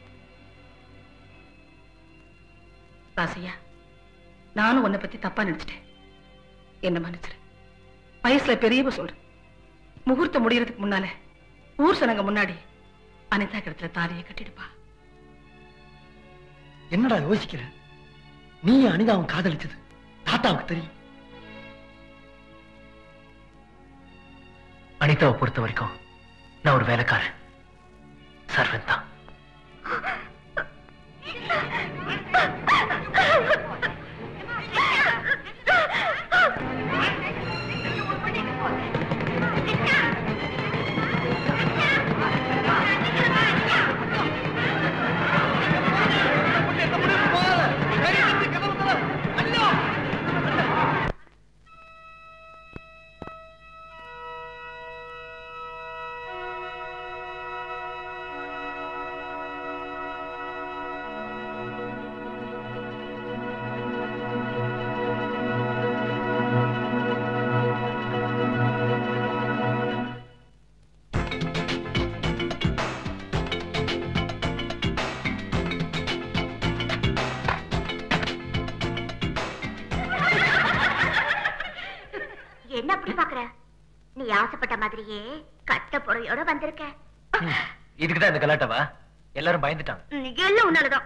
Speaker 10: ராசையா நானும் உன்னை பத்தி தப்பா நினைச்சிட்டேன் என்ன மன்னிச்சிரு வயசுல பெரியவ சொல்றேன் முகூர்த்தம் முடியறதுக்கு முன்னால ஊர் சனங்க முன்னாடி அனிதா கிடத்துல தாலியை கட்டிடுப்பா
Speaker 1: என்னடா யோசிக்கிற நீ அனிதாவும் காதலிச்சது தாத்தாவுக்கு தெரியும்
Speaker 7: அனிதாவை பொறுத்த வரைக்கும் நான் ஒரு வேலைக்காரன் சர்வன் தான்
Speaker 8: என்ன அப்படி பாக்குற நீ ஆசைப்பட்ட மாதிரியே கட்ட பொறையோட வந்திருக்க
Speaker 7: இதுக்குதான் இந்த கலாட்டாவா எல்லாரும் பயந்துட்டாங்க
Speaker 8: ம், எல்லாம் உன்னாலதான்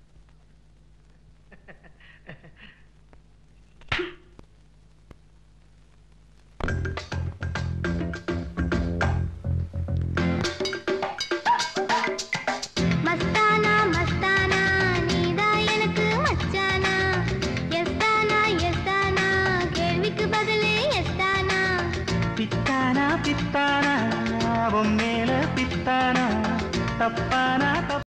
Speaker 19: மஸ்தானா மஸ்தானா நீதான் எனக்கு மச்சானா எஸ்தானா எஸ்தானா கேள்விக்கு பதிலே எஸ்தானா
Speaker 15: பித்தானா பித்தானா உன் மேல பித்தானா தப்பா